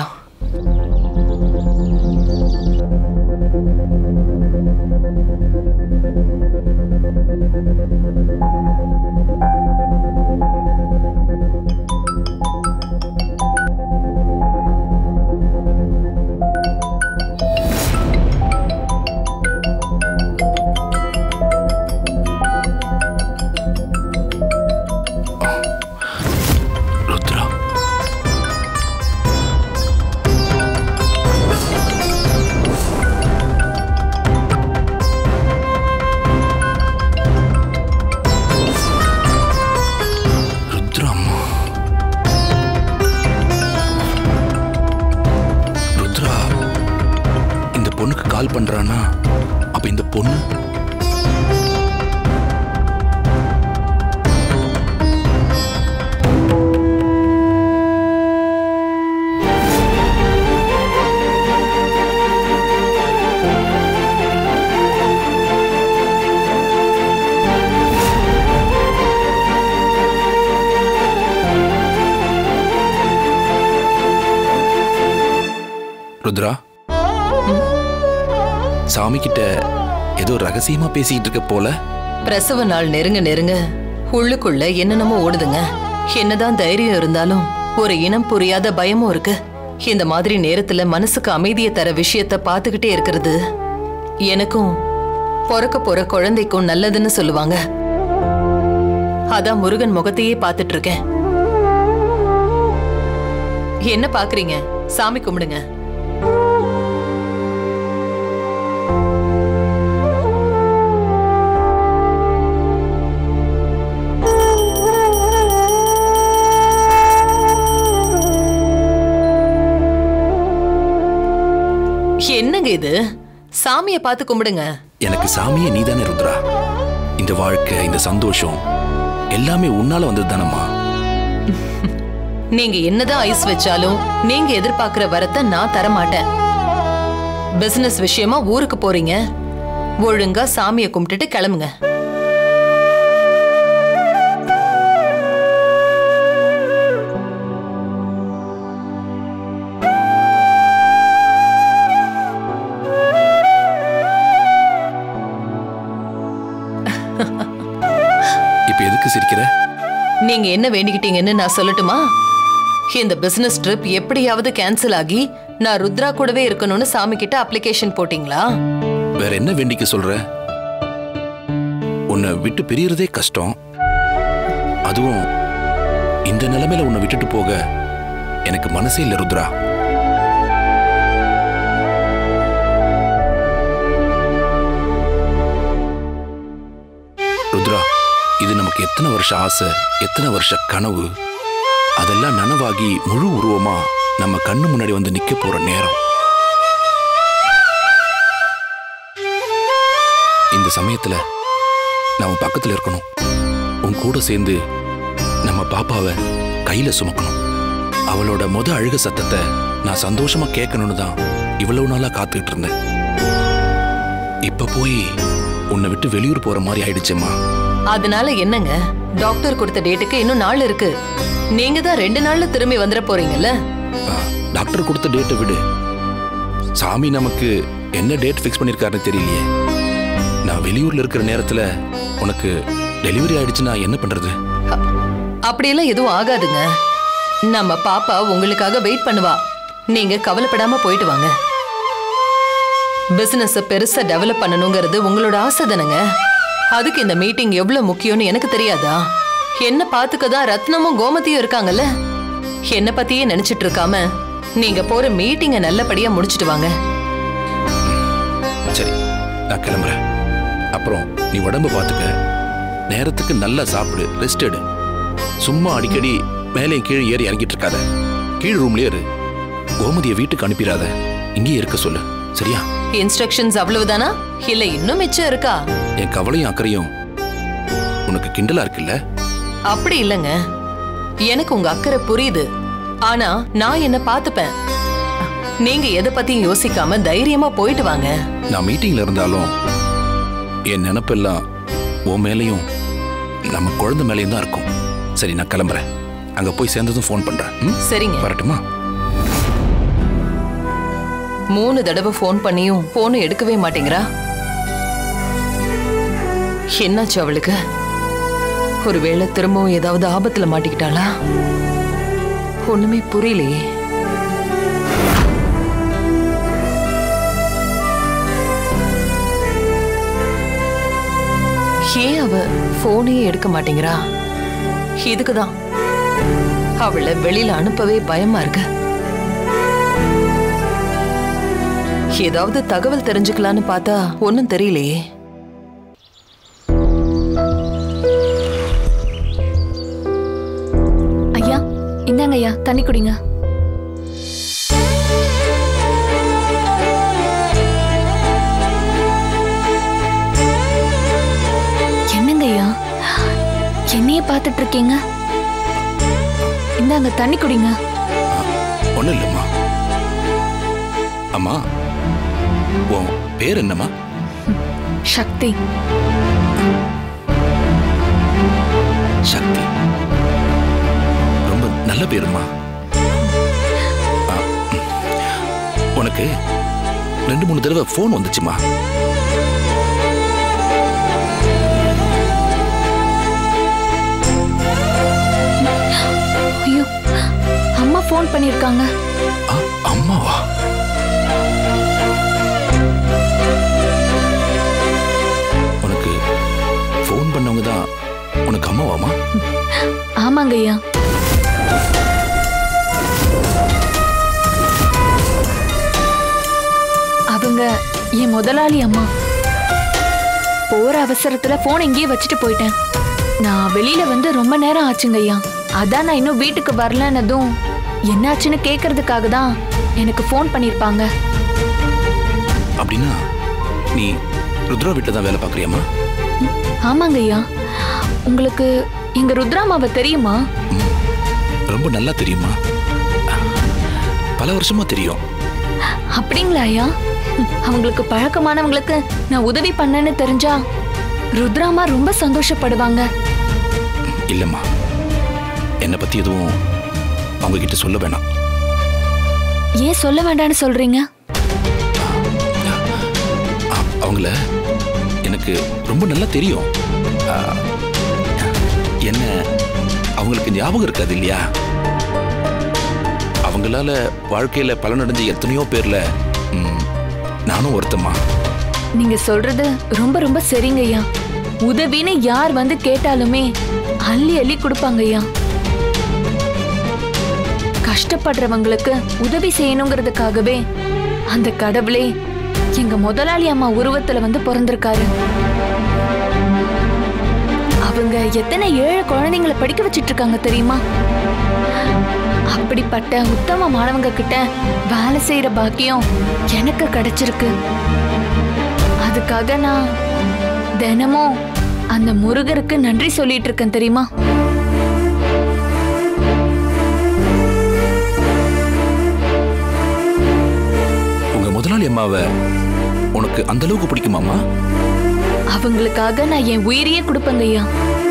ருத்ரா கால் பண்றானா அப்ப இந்த பொண்ணு ருத்ரா சாமி கிட்ட ஏதோ ரகசியமா பேசிட்டு இருக்க போல பிரசவ நாள் நெருங்க நெருங்க உள்ளுக்குள்ள என்னென்னமோ ஓடுதுங்க என்னதான் தைரியம் இருந்தாலும் ஒரு இனம் புரியாத பயமும் இருக்கு இந்த மாதிரி நேரத்துல மனசுக்கு அமைதியை தர விஷயத்த பார்த்துக்கிட்டே இருக்கிறது எனக்கும் பிறக்க போற குழந்தைக்கும் நல்லதுன்னு சொல்லுவாங்க அதான் முருகன் முகத்தையே பார்த்துட்டு இருக்கேன் என்ன பாக்குறீங்க சாமி கும்பிடுங்க என்னங்க இது சாமியை பார்த்து கும்பிடுங்க எனக்கு சாமியே நீதானே ருத்ரா இந்த வாழ்க்கை இந்த சந்தோஷம் எல்லாமே உன்னால வந்தது தானம்மா நீங்க என்னதான் ஐஸ் வச்சாலும் நீங்க எதிர்பார்க்கிற வரத்தை நான் தர மாட்டேன் பிசினஸ் விஷயமா ஊருக்கு போறீங்க ஒழுங்கா சாமியை கும்பிட்டுட்டு கிளம்புங்க இப்ப எதுக்கு சிரிக்கிற நீங்க என்ன வேண்டிக்கிட்டீங்கன்னு நான் சொல்லட்டுமா இந்த பிசினஸ் ட்ரிப் எப்படியாவது கேன்சல் ஆகி நான் ருத்ரா கூடவே இருக்கணும்னு சாமி கிட்ட அப்ளிகேஷன் போட்டீங்களா வேற என்ன வேண்டிக்க சொல்ற உன்னை விட்டு பிரியறதே கஷ்டம் அதுவும் இந்த நிலைமையில உன்னை விட்டுட்டு போக எனக்கு மனசே இல்ல ருத்ரா ருத்ரா இது நமக்கு எத்தனை வருஷ ஆசை எத்தனை வருஷ கனவு அதெல்லாம் நனவாகி முழு உருவமா நம்ம கண்ணு முன்னாடி வந்து நிக்க போற நேரம் இந்த சமயத்துல நான் உன் பக்கத்துல இருக்கணும் உன் கூட சேர்ந்து நம்ம பாப்பாவை கையில சுமக்கணும் அவளோட முத அழுக சத்தத்தை நான் சந்தோஷமா கேட்கணும்னு தான் இவ்வளவு நாளா காத்துக்கிட்டு இருந்தேன் இப்ப போய் உன்னை விட்டு வெளியூர் போற மாதிரி ஆயிடுச்சேம்மா அதனால என்னங்க டாக்டர் கொடுத்த டேட்டுக்கு இன்னும் நாள் இருக்கு நீங்க தான் ரெண்டு நாள்ல திரும்பி வந்துட போறீங்கல்ல டாக்டர் கொடுத்த டேட்டை விடு சாமி நமக்கு என்ன டேட் ஃபிக்ஸ் பண்ணிருக்காருன்னு தெரியலையே நான் வெளியூர்ல இருக்கிற நேரத்துல உனக்கு டெலிவரி ஆயிடுச்சுன்னா என்ன பண்றது அப்படியெல்லாம் எதுவும் ஆகாதுங்க நம்ம பாப்பா உங்களுக்காக வெயிட் பண்ணுவா நீங்க கவலைப்படாம போயிட்டு வாங்க பிசினஸ் பெருசா டெவலப் பண்ணணுங்கிறது உங்களோட ஆசை தானங்க அதுக்கு இந்த மீட்டிங் எவ்வளவு முக்கியம்னு எனக்கு தெரியாதா என்ன பாத்துக்க தான் ரத்னமும் கோமதியும் இருக்காங்கல்ல என்ன பத்தியே நினைச்சிட்டு இருக்காம நீங்க போற மீட்டிங்கை நல்லபடியா முடிச்சிட்டு வாங்க சரி நான் கிளம்புறேன் அப்புறம் நீ உடம்ப பார்த்துக்க நேரத்துக்கு நல்லா சாப்பிடு ரெஸ்ட் எடு சும்மா அடிக்கடி மேலே கீழே ஏறி இறங்கிட்டு இருக்காத கீழ் ரூம்லயே இரு கோமதியை வீட்டுக்கு அனுப்பிடாத இங்கேயே இருக்க சொல்லு சரியா இன்ஸ்ட்ரக்ஷன்ஸ் அவ்வளவுதானா இல்ல இன்னும் மிச்சம் இருக்கா என் கவலையும் அக்கறையும் உனக்கு கிண்டலா இருக்குல்ல அப்படி இல்லைங்க எனக்கு உங்க அக்கறை புரியுது ஆனா நான் என்ன பாத்துப்பேன் நீங்க எதை பத்தியும் யோசிக்காம தைரியமா போயிட்டு வாங்க நான் மீட்டிங்ல இருந்தாலும் என் நினப்பெல்லாம் உன் மேலேயும் நம்ம குழந்தை மேலேயும் தான் இருக்கும் சரி நான் கிளம்புறேன் அங்க போய் சேர்ந்ததும் ஃபோன் பண்றேன் ம்? சரிங்க வரட்டுமா மூணு தடவை ஃபோன் பண்ணியும் போன் எடுக்கவே மாட்டேங்கிறா என்னாச்சு அவளுக்கு ஒருவேளை திரும்பவும் ஏதாவது ஆபத்துல மாட்டிக்கிட்டாளா ஒண்ணுமே புரியலையே ஏன் அவ போனையே எடுக்க மாட்டேங்கிறா இதுக்குதான் அவளை வெளியில அனுப்பவே பயமா இருக்கு ஏதாவது தகவல் தெரிஞ்சுக்கலான்னு பார்த்தா ஒன்னும் தெரியலையே ஐயா இந்தாங்க ஐயா தண்ணி குடிங்க பார்த்துட்டு இருக்கீங்க இந்தாங்க தண்ணி குடிங்க ஒண்ணும் இல்லம்மா அம்மா உன் பேர் என்னம்மா சக்தி சக்தி ரொம்ப நல்ல பேருமா ஆ, ம். உனக்கு ரெண்டு மூணு தடவை ஃபோன் வந்துச்சுமா ஐயோ அம்மா ஃபோன் பண்ணிருக்காங்க ஆ, அம்மாவா உனக்கு ஃபோன் பண்ணவங்க தான் உனக்கு அம்மாவாமா ஆமாங்க ஐயா அவங்க என் முதலாளி அம்மா போற அவசரத்துல போன் எங்கேயே வச்சுட்டு போயிட்டேன் நான் வெளியில வந்து ரொம்ப நேரம் ஆச்சுங்க ஐயா அதான் நான் இன்னும் வீட்டுக்கு வரலன்னதும் என்னாச்சுன்னு கேக்குறதுக்காக தான் எனக்கு ஃபோன் பண்ணிருப்பாங்க அப்படின்னா நீ ருத்ரா வீட்டில் தான் வேலை பார்க்குறியாம்மா ஆமாங்க ஐயா உங்களுக்கு எங்க ருத்ராமாவை தெரியுமா ரொம்ப நல்லா தெரியுமா பல வருஷமா தெரியும் அப்படிங்களா ஐயா அவங்களுக்கு பழக்கமானவங்களுக்கு நான் உதவி பண்ணேன்னு தெரிஞ்சா ருத்ராமா ரொம்ப சந்தோஷப்படுவாங்க இல்லைம்மா என்னை பற்றி எதுவும் அவங்க கிட்ட சொல்ல வேணாம் ஏன் சொல்ல வேண்டாம்னு சொல்றீங்க அ- அவங்கள எனக்கு ரொம்ப நல்லா தெரியும் ஆ, என்ன அவங்களுக்கு ஞாபகம் இருக்காது இல்லையா அவங்களால வாழ்க்கையில பலனடைஞ்ச எத்தனையோ பேர்ல ம், நானும் ஒருத்தம்மா நீங்க சொல்றது ரொம்ப ரொம்ப சரிங்க ஐயா உதவின்னு யார் வந்து கேட்டாலுமே அள்ளி அள்ளி கொடுப்பாங்க ஐயா கஷ்டப்படுறவங்களுக்கு உதவி செய்யணுங்கிறதுக்காகவே அந்த கடவுளே எங்க முதலாளி அம்மா உருவத்துல வந்து பிறந்திருக்காரு அவங்க எத்தனை ஏழை குழந்தைங்களை படிக்க வச்சிட்டு இருக்காங்க தெரியுமா அப்படிப்பட்ட உத்தம மாணவங்க கிட்ட வேலை செய்யற பாக்கியம் எனக்கு கிடைச்சிருக்கு அதுக்காக நான் தினமும் அந்த முருகருக்கு நன்றி சொல்லிட்டு இருக்கேன் தெரியுமா உங்க முதலாளி அம்மாவை உனக்கு அந்த அளவுக்கு பிடிக்குமாம்மா அவங்களுக்காக நான் என் உயிரையே கொடுப்பேங்க ஐயா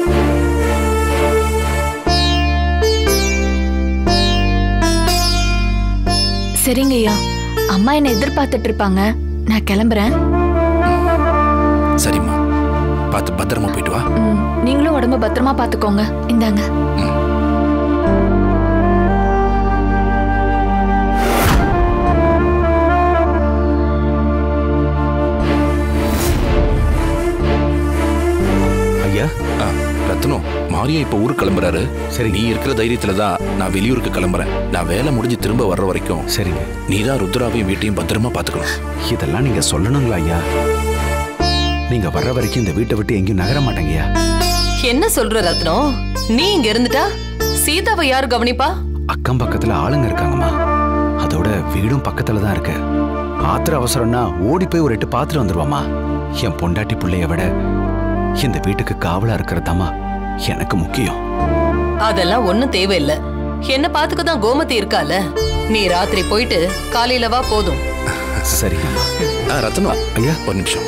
சரிங்க ஐயா அம்மா என்னை எதிர்பார்த்துட்டு இருப்பாங்க நான் கிளம்புறேன் சரிம்மா பார்த்து பத்திரமா போயிட்டு வா ம், நீங்களும் உடம்ப பத்திரமா பாத்துக்கோங்க இந்தாங்க ஐயா ரத்னம் மாரியா இப்ப ஊருக்கு கிளம்புறாரு சரி நீ இருக்கிற தைரியத்துல தான் நான் வெளியூருக்கு கிளம்புறேன் நான் வேலை முடிஞ்சு திரும்ப வர்ற வரைக்கும் சரிங்க நீ தான் ருத்ராவையும் வீட்டையும் பத்திரமா பாத்துக்கணும் இதெல்லாம் நீங்க சொல்லணுங்களா ஐயா நீங்க வர்ற வரைக்கும் இந்த வீட்டை விட்டு எங்கேயும் நகர மாட்டேங்கய்யா என்ன சொல்ற ரத்னம் நீ இங்க இருந்துட்டா சீதாவை யாரு கவனிப்பா அக்கம் பக்கத்துல ஆளுங்க இருக்காங்கம்மா அதோட வீடும் பக்கத்துல தான் இருக்கு ஆத்திர அவசரம்னா ஓடி போய் ஒரு எட்டு பார்த்துட்டு வந்துருவாமா என் பொண்டாட்டி பிள்ளைய விட இந்த வீட்டுக்கு காவலா இருக்கிறதாம்மா எனக்கு முக்கியம் அதெல்லாம் ஒண்ணும் தேவையில்ல என்ன பாத்துக்க தான் கோமதி இருக்கால நீ ராத்திரி போயிட்டு காலையில வா போதும் சரிங்கம்மா ஆ, ரத்னம் ஐயா ஒரு நிமிஷம்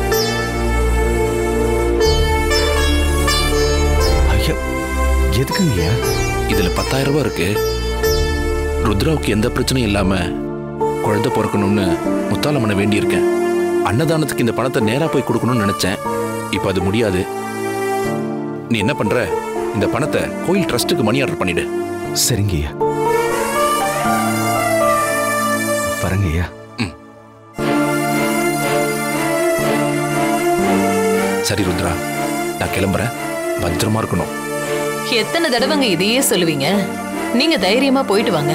ஐயா எதுக்குங்கய்யா இதுல பத்தாயிரம் ரூபாய் இருக்கு ருத்ராவுக்கு எந்த பிரச்சனையும் இல்லாம குழந்தை பிறக்கணும்னு முத்தாலம்மனை வேண்டியிருக்கேன் அன்னதானத்துக்கு இந்த பணத்தை நேரா போய் கொடுக்கணும்னு நினைச்சேன் இப்ப அது முடியாது நீ என்ன பண்ற இந்த பணத்தை கோயில் ட்ரஸ்ட்டுக்கு மணி ஆர்டர் பண்ணிடு சரிங்கய்யா வரங்கய்யா சரி ருத்ரா நான் கிளம்புறேன் பத்திரமா இருக்கணும் எத்தனை தடவைங்க இதையே சொல்லுவீங்க நீங்க தைரியமா போயிட்டு வாங்க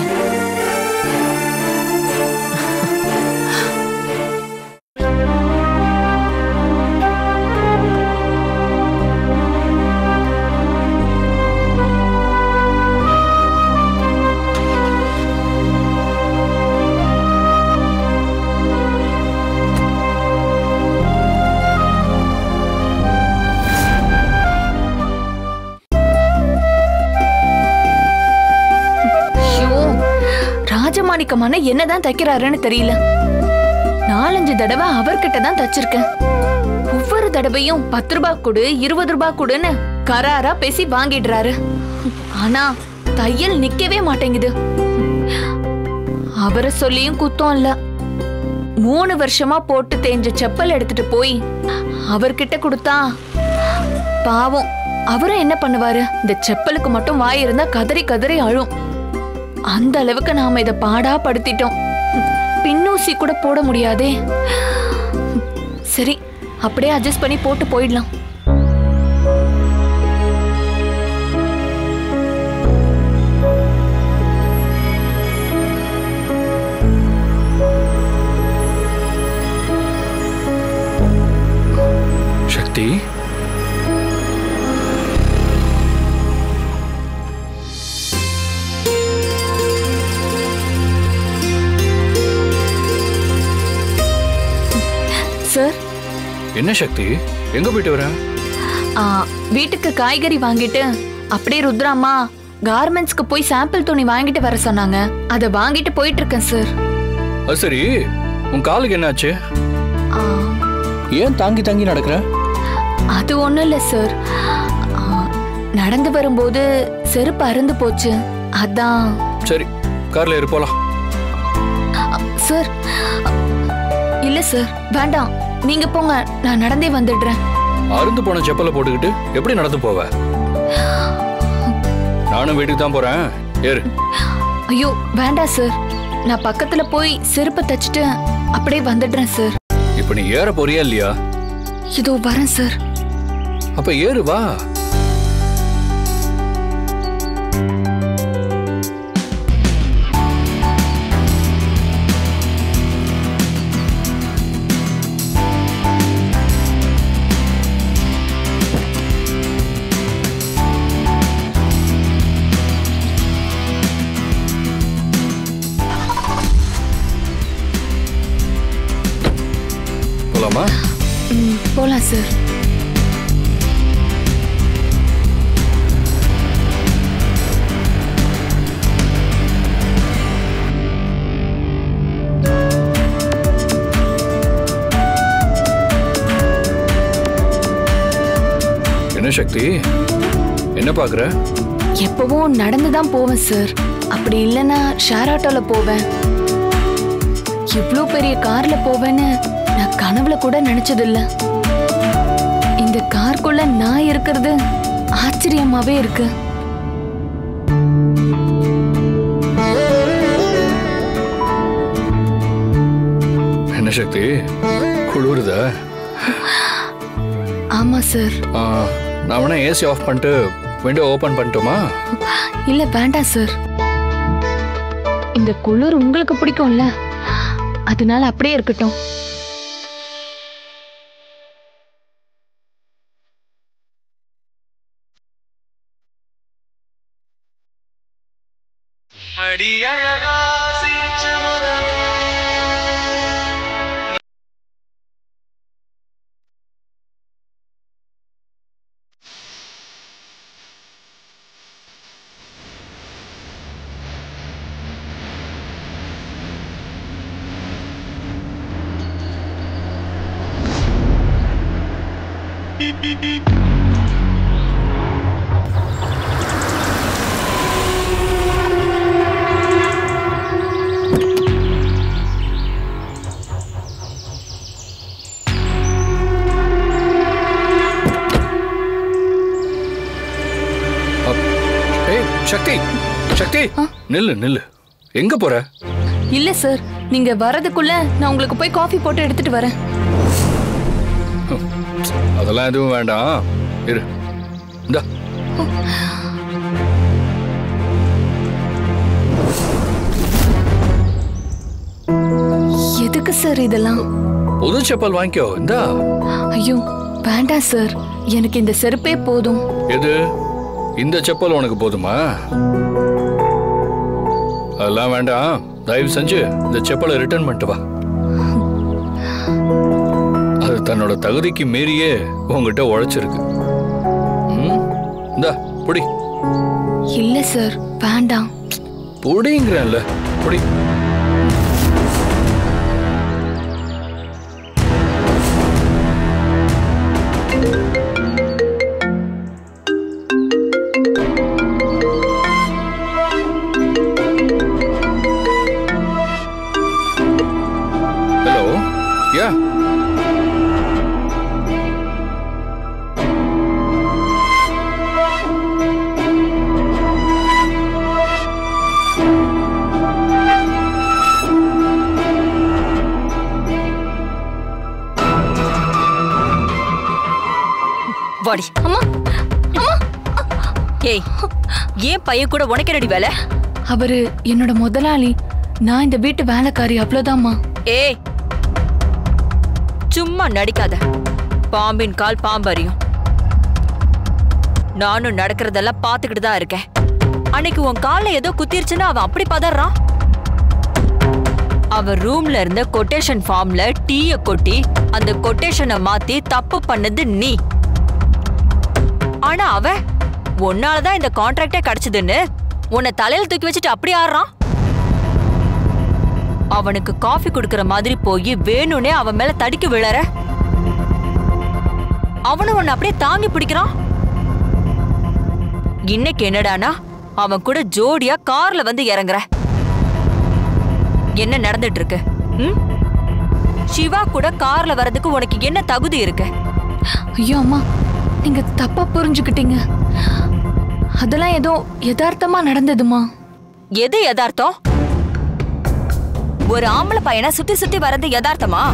ராஜமாணிக்கமான என்னதான் தைக்கிறாருன்னு தெரியல நாலஞ்சு தடவை அவர்கிட்ட தான் தச்சிருக்கேன் ஒவ்வொரு தடவையும் பத்து ரூபாய் கொடு இருபது ரூபாய் கொடுன்னு கராரா பேசி வாங்கிடுறாரு ஆனா தையல் நிக்கவே மாட்டேங்குது அவரை சொல்லியும் குத்தம் இல்ல மூணு வருஷமா போட்டு தேஞ்ச செப்பல் எடுத்துட்டு போய் அவர்கிட்ட கொடுத்தா பாவம் அவரும் என்ன பண்ணுவாரு இந்த செப்பலுக்கு மட்டும் வாய் இருந்தா கதறி கதறி அழும் அந்த அளவுக்கு நாம இத பாடா படுத்திட்டோம் பின்னூசி கூட போட முடியாதே சரி அப்படியே அட்ஜஸ்ட் பண்ணி போட்டு போயிடலாம் சக்தி சார் என்ன சக்தி எங்க போயிட்டு வர ஆ, வீட்டுக்கு காய்கறி வாங்கிட்டு அப்படியே ருத்ராம்மா கார்மெண்ட்ஸ்க்கு போய் சாம்பிள் துணி வாங்கிட்டு வர சொன்னாங்க அதை வாங்கிட்டு போயிட்டு இருக்கேன் சார் அது சரி உன் காலுக்கு என்னாச்சு ஏன் தாங்கி தாங்கி நடக்கிற அது ஒண்ணும் இல்ல சார் ஆ, நடந்து வரும்போது செருப்பு அறுந்து போச்சு அதான் சரி கார்ல ஏறு போலாம் அ, சார் அ, இல்ல சார் வேண்டாம் நீங்க போங்க நான் நடந்தே வந்துடுறேன் அருந்து போன செப்பலை போட்டுக்கிட்டு எப்படி நடந்து போவ நானும் வீட்டுக்கு தான் போறேன் ஏறு ஐயோ வேண்டாம் சார் நான் பக்கத்துல போய் செருப்பை தச்சுட்டு அப்படியே வந்துடுறேன் சார் இப்ப நீ ஏற போறியா இல்லையா இதோ வரேன் சார் அப்ப ஏறு வா போலாமா ம், போலாம் சார் என்ன சக்தி என்ன பாக்குற எப்பவும் நடந்து தான் போவேன் சார் அப்படி இல்லைன்னா ஷேர் ஆட்டோல போவேன் இவ்ளோ பெரிய கார்ல போவேன்னு நான் கனவுல கூட நினைச்சதில்ல இந்த கார்க்குள்ள நான் இருக்கிறது ஆச்சரியமாவே இருக்கு என்ன சக்தி குளிருதா ஆமா சார் ஆ, நான் வேணா ஏசி ஆஃப் பண்ணிட்டு விண்டோ ஓபன் பண்ணட்டுமா இல்ல வேண்டாம் சார் இந்த குளிர் உங்களுக்கு பிடிக்கும்ல அதனால அப்படியே இருக்கட்டும் ஏய் சக்தி சக்தி நில்லு நில்லு எங்க போற இல்ல சார் நீங்க வரதுக்குள்ள நான் உங்களுக்கு போய் காஃபி போட்டு எடுத்துட்டு வரேன் அதெல்லாம் எதுவும் வேண்டாம் இரு இந்தா எதுக்கு சார் இதெல்லாம் புது செப்பல் வாங்கிக்கோ இந்தா ஐயோ வேண்டாம் சார் எனக்கு இந்த செருப்பே போதும் எது இந்த செப்பல் உனக்கு போதுமா அதெல்லாம் வேண்டாம் தயவு செஞ்சு இந்த செப்பலை ரிட்டர்ன் பண்ணிட்டு வா அது தன்னோட தகுதிக்கு மீறியே உங்ககிட்ட உழைச்சிருக்கு ம்? இந்தா புடி இல்ல சார் வேண்டாம் புடிங்கிறேன்ல புடி ஹலோ யா வாடி அம்மா அம்மா ஏய் ஏன் பையன் கூட உனக்கு என்னடி வேலை அவரு என்னோட முதலாளி நான் இந்த வீட்டு வேலைக்காரி அவ்வளவுதாம்மா ஏய் சும்மா நடிக்காத பாம்பின் கால் பாம்பறியும் நானும் நடக்கிறதெல்லாம் பார்த்துக்கிட்டு தான் இருக்கேன் அன்னைக்கு உன் கால்ல ஏதோ குத்திருச்சுன்னு அவன் அப்படி பதறான் அவ ரூம்ல இருந்த கொட்டேஷன் ஃபார்ம்ல டீய கொட்டி அந்த கொட்டேஷனை மாத்தி தப்பு பண்ணது நீ ஆனா அவ உன்னாலதான் இந்த கான்ட்ராக்டே கிடைச்சதுன்னு உன்னை தலையில தூக்கி வச்சுட்டு அப்படி ஆடுறான் அவனுக்கு காஃபி குடுக்கற மாதிரி போய் வேணும்னே அவன் மேல தடிக்க விழற அவனும் உன்னை அப்படியே தாங்கி பிடிக்கிறான் இன்னைக்கு என்னடானா அவன் கூட ஜோடியா கார்ல வந்து இறங்குற என்ன நடந்துட்டு இருக்கு ம்? சிவா கூட கார்ல வர்றதுக்கு உனக்கு என்ன தகுதி இருக்கு ஐயோ அம்மா நீங்க தப்பா புரிஞ்சுக்கிட்டீங்க அதெல்லாம் ஏதோ யதார்த்தமா நடந்ததுமா எது யதார்த்தம் ஒரு ஆம்பளை பையனை சுத்தி சுத்தி வர்றது யதார்த்தமா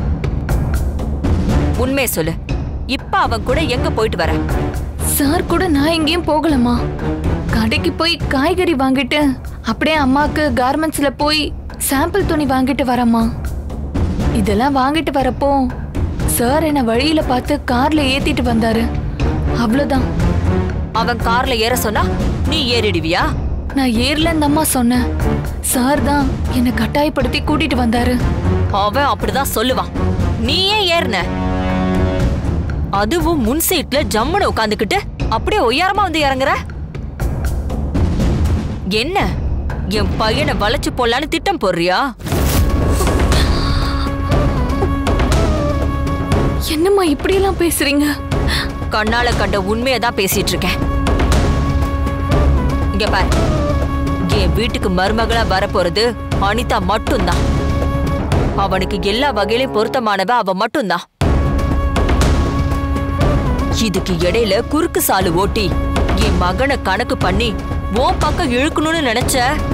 உண்மையை சொல்லு இப்ப அவன் கூட எங்க போயிட்டு வர சார் கூட நான் எங்கேயும் போகலம்மா கடைக்கு போய் காய்கறி வாங்கிட்டு அப்படியே அம்மாக்கு கார்மெண்ட்ஸ்ல போய் சாம்பிள் துணி வாங்கிட்டு வரேம்மா இதெல்லாம் வாங்கிட்டு வரப்போ சார் என்ன வழியில பார்த்து கார்ல ஏத்திட்டு வந்தாரு அவ்வளவுதான் அவன் கார்ல ஏற சொன்னா நீ ஏறிடுவியா நான் ஏர்லன்னு அம்மா சொன்னேன் சார் தான் என்னை கட்டாயப்படுத்தி கூட்டிட்டு வந்தாரு அவன் அப்படிதான் சொல்லுவான் நீ ஏன் ஏறின அதுவும் முன் சீட்ல ஜம்முன்னு உட்காந்துக்கிட்டு அப்படியே ஒய்யாரமா வந்து இறங்குற என்ன என் பையனை வளைச்சு போடலான்னு திட்டம் போடுறியா என்னம்மா இப்படியெல்லாம் பேசுறீங்க கண்ணால கண்ட உண்மையை தான் பேசிட்டு இருக்கேன் இங்க பாரு என் வீட்டுக்கு மருமகளா வரப்போறது அனிதா மட்டும்தான் அவனுக்கு எல்லா வகையிலும் பொருத்தமானவ அவ மட்டும்தான் இதுக்கு இடையில குறுக்கு சாலு ஓட்டி என் மகனை கணக்கு பண்ணி உன் பக்கம் இழுக்கணும்னு நினைச்ச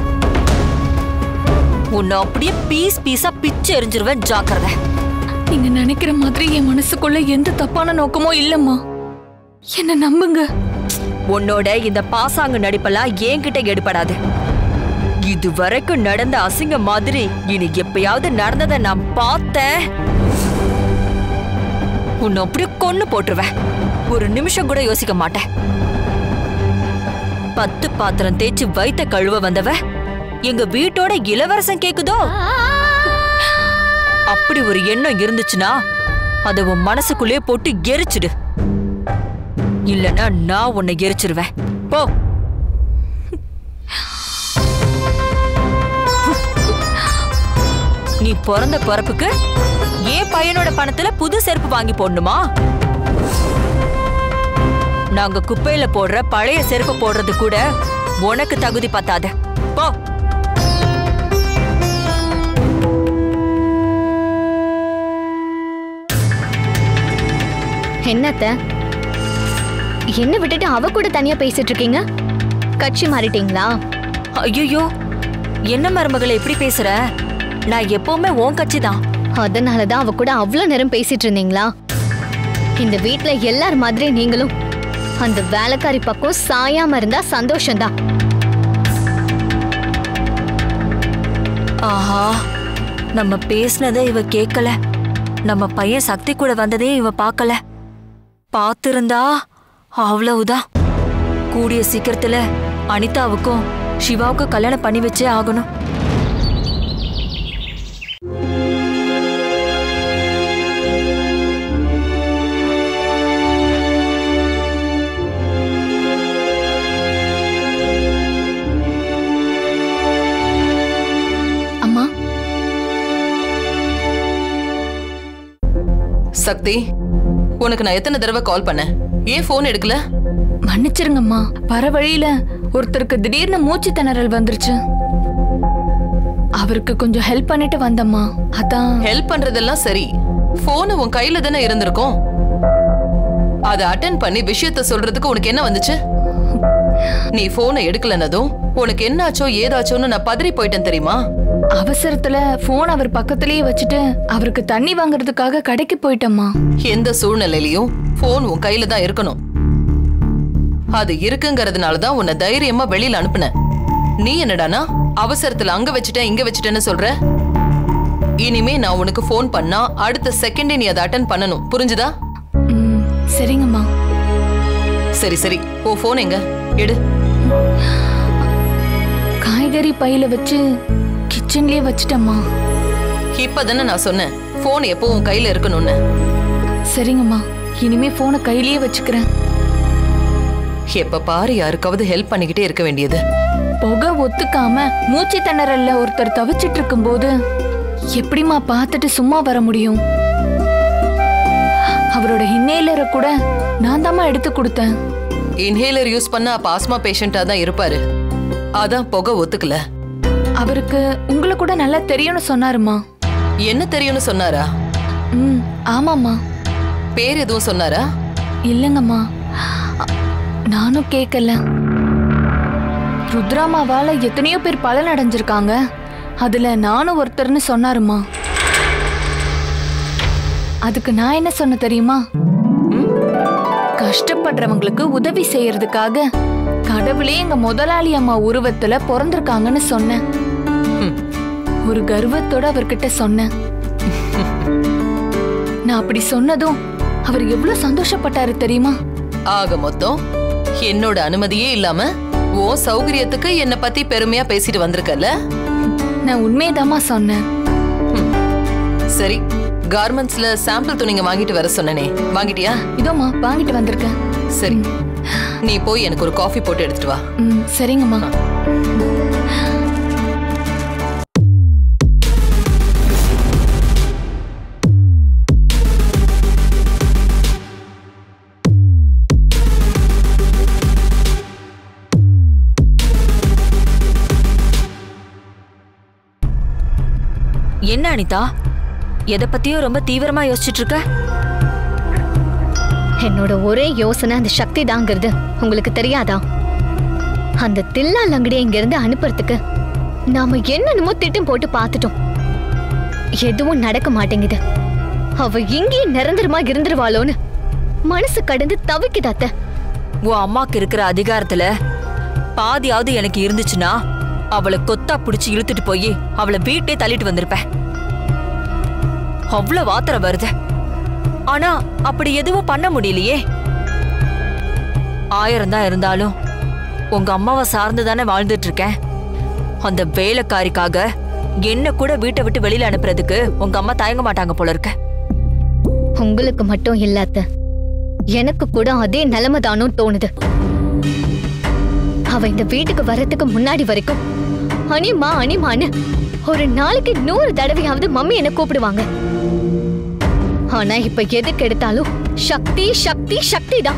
உன்னை அப்படியே பீஸ் பீஸா பிச்சு எரிஞ்சிருவேன் ஜாக்கிரதை நீங்க நினைக்கிற மாதிரி என் மனசுக்குள்ள எந்த தப்பான நோக்கமோ இல்லம்மா என்ன நம்புங்க உன்னோட இந்த பாசாங்கு நடிப்பெல்லாம் என்கிட்ட எடுபடாது இது வரைக்கும் நடந்த அசிங்க மாதிரி இனி எப்பயாவது நடந்ததை நான் பார்த்தேன் உன்னை அப்படியே கொன்னு போட்டுருவேன் ஒரு நிமிஷம் கூட யோசிக்க மாட்டேன் பத்து பாத்திரம் தேய்ச்சி வைத்த கழுவ வந்தவ எங்க வீட்டோட இளவரசன் கேக்குதோ அப்படி ஒரு எண்ணம் இருந்துச்சுன்னா அதை உன் மனசுக்குள்ளே போட்டு எரிச்சிடு இல்லனா நான் உன்னை எரிச்சிருவேன் போ நீ பிறந்த பிறப்புக்கு ஏன் பையனோட பணத்துல புது செருப்பு வாங்கி போடணுமா நாங்க குப்பையில போடுற பழைய செருப்பு போடுறது கூட உனக்கு தகுதி பத்தாது போ என்னத்த என்ன விட்டுட்டு அவ கூட தனியா பேசிட்டு இருக்கீங்க கட்சி மாறிட்டீங்களா ஐயோ என்ன மருமகளை எப்படி பேசுற நான் எப்பவுமே உன் கட்சி தான் அதனாலதான் அவ கூட அவ்வளவு நேரம் பேசிட்டு இருந்தீங்களா இந்த வீட்ல எல்லார் மாதிரி நீங்களும் அந்த வேலைக்காரி பக்கம் சாயாம இருந்தா சந்தோஷம்தான் ஆஹா நம்ம பேசினதை இவ கேட்கல நம்ம பையன் சக்தி கூட வந்ததே இவ பார்க்கல பார்த்திருந்தா அவ்வளவுதான் கூடிய சீக்கிரத்துல அனிதாவுக்கும் சிவாவுக்கும் கல்யாணம் பண்ணி வச்சே ஆகணும் சக்தி உனக்கு நான் எத்தனை தடவை கால் பண்ணேன் ஏன் ஃபோன் எடுக்கல மன்னிச்சிருங்கம்மா வர வழியில ஒருத்தருக்கு திடீர்னு மூச்சு திணறல் வந்துருச்சு அவருக்கு கொஞ்சம் ஹெல்ப் பண்ணிட்டு வந்தம்மா அதான் ஹெல்ப் பண்றதெல்லாம் சரி போன் உன் கையில தானே இருந்திருக்கும் அதை அட்டன் பண்ணி விஷயத்த சொல்றதுக்கு உனக்கு என்ன வந்துச்சு நீ போனை எடுக்கலனதும் உனக்கு என்னாச்சோ ஏதாச்சோன்னு நான் பதறி போயிட்டேன் தெரியுமா அவசரத்துல போன் அவர் பக்கத்திலேயே வச்சுட்டு அவருக்கு தண்ணி வாங்குறதுக்காக கடைக்கு போயிட்டம்மா எந்த சூழ்நிலையிலயும் போன் உன் கையில தான் இருக்கணும் அது இருக்குங்கிறதுனால தான் உன்னை தைரியமா வெளியில அனுப்புனேன் நீ என்னடானா அவசரத்துல அங்க வச்சுட்டேன் இங்க வச்சுட்டேன்னு சொல்ற இனிமே நான் உனக்கு ஃபோன் பண்ணா அடுத்த செகண்டே நீ அதை அட்டன் பண்ணணும் புரிஞ்சுதா சரிங்கம்மா சரி சரி உன் ஃபோன் எங்க எடு காய்கறி பையில வச்சு கிச்சன்லயே வச்சுட்டம்மா இப்பதானே நான் சொன்னேன் ஃபோன் எப்போ உன் கையில இருக்கணும்னு சரிங்கம்மா இனிமே போனை கையிலேயே வச்சுக்கிறேன் எப்ப பாரு யாருக்காவது ஹெல்ப் பண்ணிக்கிட்டே இருக்க வேண்டியது புகை ஒத்துக்காம மூச்சு திணறல்ல ஒருத்தர் தவிச்சிட்டு இருக்கும்போது எப்படிம்மா பார்த்துட்டு சும்மா வர முடியும் அவரோட இன்ஹேலரை கூட நான் தாம்மா எடுத்து கொடுத்தேன் இன்ஹேலர் யூஸ் பண்ண அப்ப ஆஸ்மா பேஷண்டா தான் இருப்பாரு அதான் புகை ஒத்துக்கல அவருக்கு உங்களை கூட நல்லா தெரியும்னு சொன்னாருமா என்ன தெரியும்னு சொன்னாரா ம் ஆமாம்மா பேர் எதுவும் சொன்னாரா இல்லைங்கம்மா அ- நானும் கேட்கல ருத்ராமாவால எத்தனையோ பேர் பலன் அடைஞ்சிருக்காங்க அதுல நானும் ஒருத்தர்னு சொன்னாருமா அதுக்கு நான் என்ன சொன்ன தெரியுமா ம்? கஷ்டப்படுறவங்களுக்கு உதவி செய்யறதுக்காக கடவுளே எங்க முதலாளி அம்மா உருவத்துல பிறந்திருக்காங்கன்னு சொன்னேன் ஒரு கர்வத்தோட அவர்கிட்ட சொன்னேன் நான் அப்படி சொன்னதும் அவர் எவ்வளவு சந்தோஷப்பட்டாரு தெரியுமா ஆக மொத்தம் என்னோட அனுமதியே இல்லாம ஓ சௌகரியத்துக்கு என்ன பத்தி பெருமையா பேசிட்டு வந்திருக்கல நான் உண்மையதாம்மா சொன்னேன் சரி கார்மெண்ட்ஸ்ல சாம்பிள் துணிங்க வாங்கிட்டு வர சொன்னனே வாங்கிட்டியா இதோம்மா வாங்கிட்டு வந்திருக்கேன் சரி நீ போய் எனக்கு ஒரு காஃபி போட்டு எடுத்துட்டு வா ம் சரிங்கம்மா என்ன அனிதா எதை பத்தியோ ரொம்ப தீவிரமா யோசிச்சுட்டு இருக்க என்னோட ஒரே யோசனை அந்த சக்தி தாங்கிறது உங்களுக்கு தெரியாதா அந்த தில்லா லங்கடியை இங்க இருந்து அனுப்புறதுக்கு நாம என்னென்னமோ திட்டம் போட்டு பார்த்துட்டோம் எதுவும் நடக்க மாட்டேங்குது அவ இங்கேயே நிரந்தரமா இருந்துருவாளோன்னு மனசு கடந்து தவிக்குது அத்தை உன் அம்மாக்கு இருக்கிற அதிகாரத்துல பாதியாவது எனக்கு இருந்துச்சுன்னா அவளை கொத்தா புடிச்சு இழுத்துட்டு போய் அவளை வீட்டே தள்ளிட்டு வந்திருப்பேன் அவ்வளவு ஆத்திரம் வருது ஆனா அப்படி எதுவும் பண்ண முடியலையே ஆயிரம் தான் இருந்தாலும் உங்க அம்மாவை சார்ந்து தானே வாழ்ந்துட்டு இருக்கேன் அந்த வேலைக்காரிக்காக என்ன கூட வீட்டை விட்டு வெளியில அனுப்புறதுக்கு உங்க அம்மா தயங்க மாட்டாங்க போல இருக்க உங்களுக்கு மட்டும் இல்லாத எனக்கு கூட அதே நிலைமை தானோ தோணுது அவ இந்த வீட்டுக்கு வர்றதுக்கு முன்னாடி வரைக்கும் அனிமா அனிமான்னு ஒரு நாளைக்கு நூறு தடவையாவது மம்மி என்ன கூப்பிடுவாங்க ஆனா இப்ப எதுக்கு எடுத்தாலும் சக்தி சக்தி சக்தி தான்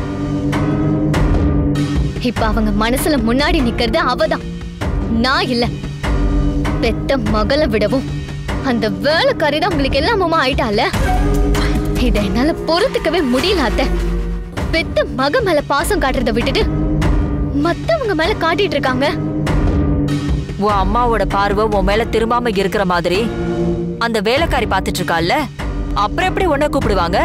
இப்ப அவங்க மனசுல முன்னாடி நிக்கிறது அவதான் நான் இல்ல பெத்த மகளை விடவும் அந்த வேலைக்காரி தான் உங்களுக்கு எல்லாமுமா ஆயிட்டால இதை என்னால பொறுத்துக்கவே முடியல அத்தை பெத்த மக மேல பாசம் காட்டுறத விட்டுட்டு மத்தவங்க மேல காட்டிட்டு இருக்காங்க உன் அம்மாவோட பார்வை உன் மேல திரும்பாம இருக்கிற மாதிரி அந்த வேலைக்காரி பாத்துட்டு இருக்கால்ல அப்புறம் எப்படி உன்னை கூப்பிடுவாங்க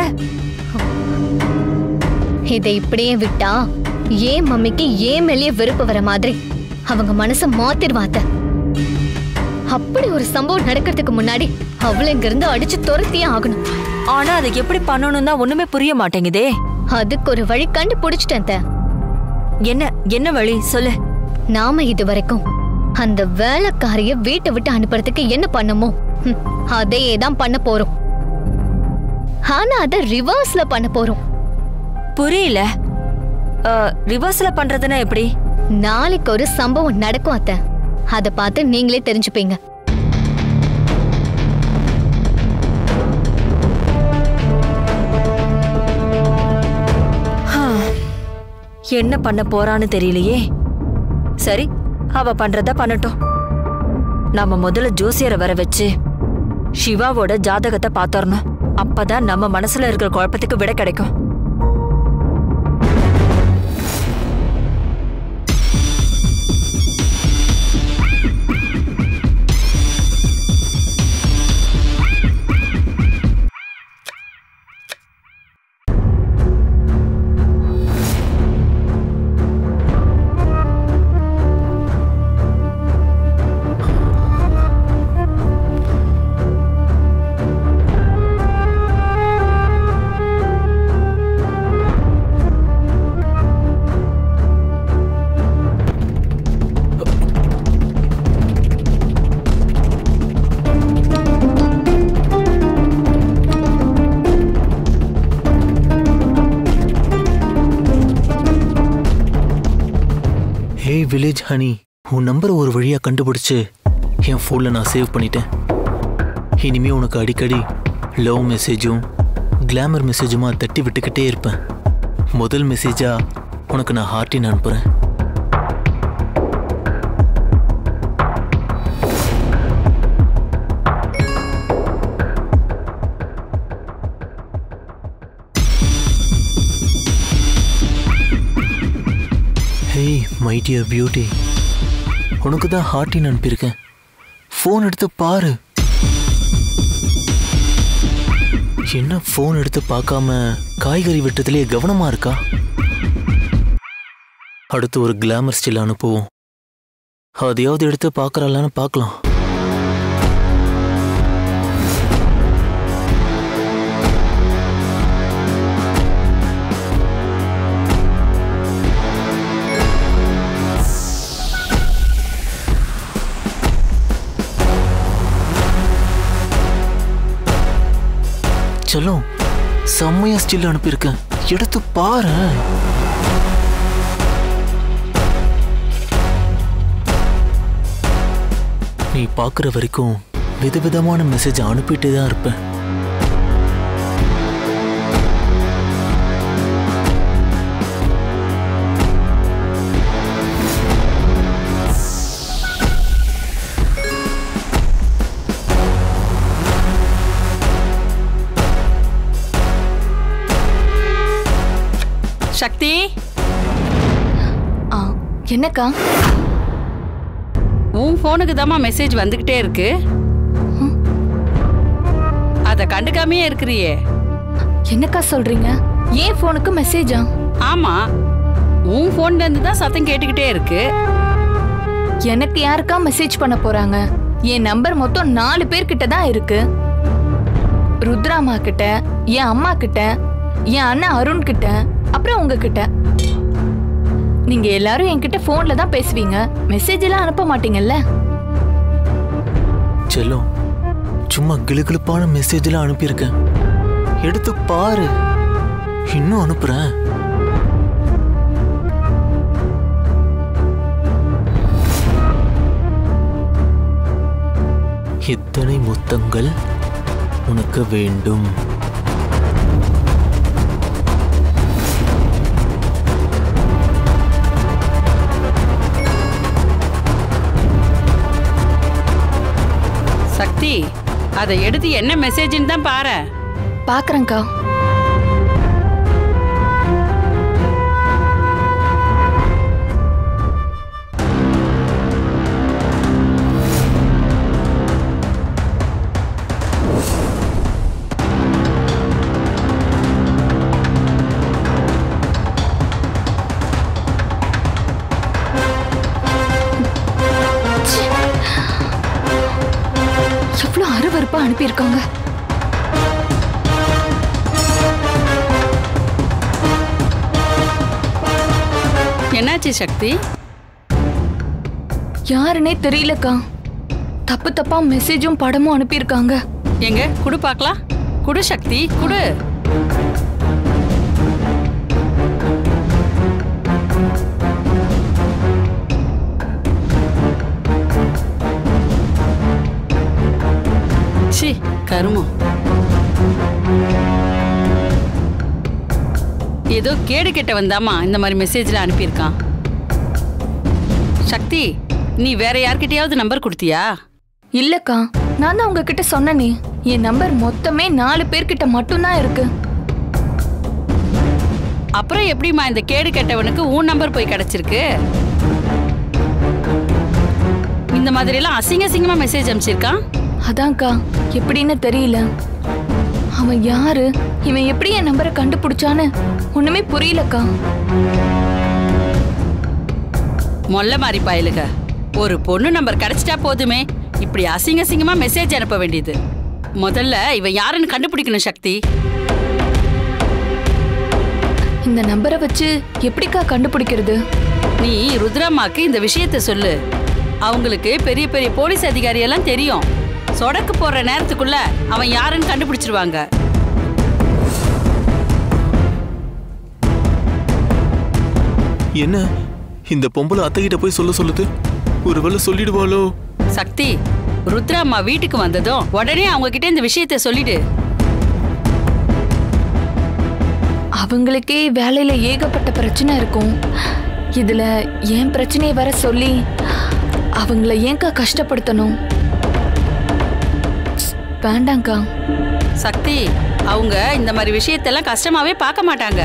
இதை இப்படியே விட்டா ஏன் மம்மிக்கு ஏன் மேலேயே வெறுப்பு வர மாதிரி அவங்க மனச மாத்திருவாத்த அப்படி ஒரு சம்பவம் நடக்கிறதுக்கு முன்னாடி அவளை இங்க இருந்து அடிச்சு துரத்தியே ஆகணும் ஆனா அதை எப்படி பண்ணணும் தான் ஒண்ணுமே புரிய மாட்டேங்குதே அதுக்கு ஒரு வழி கண்டுபிடிச்சிட்டேன் அத்தை. என்ன என்ன வழி சொல்லு நாம இது வரைக்கும் அந்த வேலைக்காரிய வீட்டை விட்டு அனுப்புறதுக்கு என்ன பண்ணமோ ஹம், அதையே தான் பண்ண போறோம் ஆனா அத ரிவர்ஸ்ல பண்ண போறோம் புரியல ரிவர்ஸ்ல பண்றதுன்னா எப்படி நாளைக்கு ஒரு சம்பவம் நடக்கும் அத்தை அத பார்த்து நீங்களே தெரிஞ்சுப்பீங்க என்ன பண்ண போறான்னு தெரியலையே சரி அவ பண்றத பண்ணட்டும் நாம முதல்ல ஜோசியரை வர வச்சு சிவாவோட ஜாதகத்தை பார்த்தரணும் அப்பதான் நம்ம மனசுல இருக்கிற குழப்பத்துக்கு விடை கிடைக்கும் ஹே வில்லேஜ் ஹனி உன் நம்பரை ஒரு வழியாக கண்டுபிடிச்சு என் ஃபோனில் நான் சேவ் பண்ணிட்டேன் இனிமே உனக்கு அடிக்கடி லவ் மெசேஜும் கிளாமர் மெசேஜுமா தட்டி விட்டுக்கிட்டே இருப்பேன் முதல் மெசேஜா உனக்கு நான் ஹார்ட்டின் அனுப்புகிறேன் ஹேய் மை டியர் பியூட்டி உனக்கு தான் ஹார்ட்டின் அனுப்பியிருக்கேன் ஃபோன் எடுத்து பாரு என்ன ஃபோன் எடுத்து பார்க்காம காய்கறி வெட்டத்திலே கவனமா இருக்கா அடுத்து ஒரு கிளாமர் ஸ்டில் அனுப்புவோம் அதையாவது எடுத்து பார்க்கறாளான்னு பார்க்கலாம் செல்லம் செம்மையா ஸ்டில் அனுப்பியிருக்கேன் எடுத்து பாரு நீ பார்க்குற வரைக்கும் விதவிதமான மெசேஜ் அனுப்பிட்டே தான் இருப்பேன் சக்தி என்னக்கா உன் ஃபோனுக்கு தாம்மா மெசேஜ் வந்துகிட்டே இருக்கு அத கண்டுக்காமையே இருக்கிறியே என்னக்கா சொல்றீங்க ஏன் ஃபோனுக்கு மெசேஜா ஆமா உன் ஃபோன்ல இருந்து தான் சத்தம் கேட்டுக்கிட்டே இருக்கு எனக்கு யாருக்கா மெசேஜ் பண்ண போறாங்க என் நம்பர் மொத்தம் நாலு பேர்கிட்ட தான் இருக்கு ருத்ராமா கிட்ட என் அம்மா கிட்ட என் அண்ணன் அருண் கிட்ட அப்புறம் உங்ககிட்ட நீங்க எல்லாரும் என்கிட்ட போன்ல தான் பேசுவீங்க மெசேஜ் எல்லாம் அனுப்ப மாட்டீங்கல்ல செல்லம் சும்மா கிளுகிளுப்பான மெசேஜ்லாம் அனுப்பியிருக்கேன் எடுத்து பாரு இன்னும் அனுப்புறேன் இத்தனை முத்தங்கள் உனக்கு வேண்டும் சக்தி அதை எடுத்து என்ன மெசேஜ்னு தான் பாரு பாக்குறேன்க்கா எவ்வளவு அருவருப்பா அனுப்பியிருக்காங்க என்னாச்சு சக்தி யாருன்னே தெரியலக்கா தப்பு தப்பா மெசேஜும் படமும் அனுப்பியிருக்காங்க எங்க குடு பார்க்கலாம் குடு சக்தி குடு சி கருமம் ஏதோ கேடு கெட்டவன் தாம்மா இந்த மாதிரி மெசேஜ்ல அனுப்பியிருக்கான் சக்தி நீ வேற யார்கிட்டயாவது நம்பர் கொடுத்தியா இல்லக்கா நான் தான் உங்ககிட்ட சொன்னனே என் நம்பர் மொத்தமே நாலு பேர்கிட்ட மட்டும்தான் இருக்கு அப்புறம் எப்படிம்மா இந்த கேடு கெட்டவனுக்கு உன் நம்பர் போய் கிடைச்சிருக்கு இந்த மாதிரி எல்லாம் அசிங்க அசிங்கமா மெசேஜ் அனுப்பிச்சிருக்கான் அதான்க்கா எப்படின்னு தெரியல அவன் யாரு இவன் எப்படி என் நம்பரை கண்டுபிடிச்சான்னு ஒண்ணுமே புரியலக்கா மொல்ல மாதிரி பயலுக ஒரு பொண்ணு நம்பர் கிடைச்சிட்டா போதுமே இப்படி அசிங்க அசிங்கமா மெசேஜ் அனுப்ப வேண்டியது முதல்ல இவன் யாருன்னு கண்டுபிடிக்கணும் சக்தி இந்த நம்பரை வச்சு எப்படிக்கா கண்டுபிடிக்கிறது நீ ருத்ரம்மாக்கு இந்த விஷயத்த சொல்லு அவங்களுக்கு பெரிய பெரிய போலீஸ் அதிகாரி எல்லாம் தெரியும் சொடக்கு போடுற நேரத்துக்குள்ள அவன் யாருன்னு கண்டுபிடிச்சிருவாங்க என்ன இந்த பொம்பளை அத்தைகிட்ட போய் சொல்ல சொல்லுது ஒருவேளை சொல்லிடுவாளோ சக்தி ருத்ரம்மா வீட்டுக்கு வந்ததும் உடனே அவங்க கிட்ட இந்த விஷயத்த சொல்லிடு அவங்களுக்கே வேலையில ஏகப்பட்ட பிரச்சனை இருக்கும் இதுல என் பிரச்சனையை வர சொல்லி அவங்கள ஏன்க்கா கஷ்டப்படுத்தணும் வேண்டாங்க்கா சக்தி அவங்க இந்த மாதிரி விஷயத்தெல்லாம் கஷ்டமாவே பார்க்க மாட்டாங்க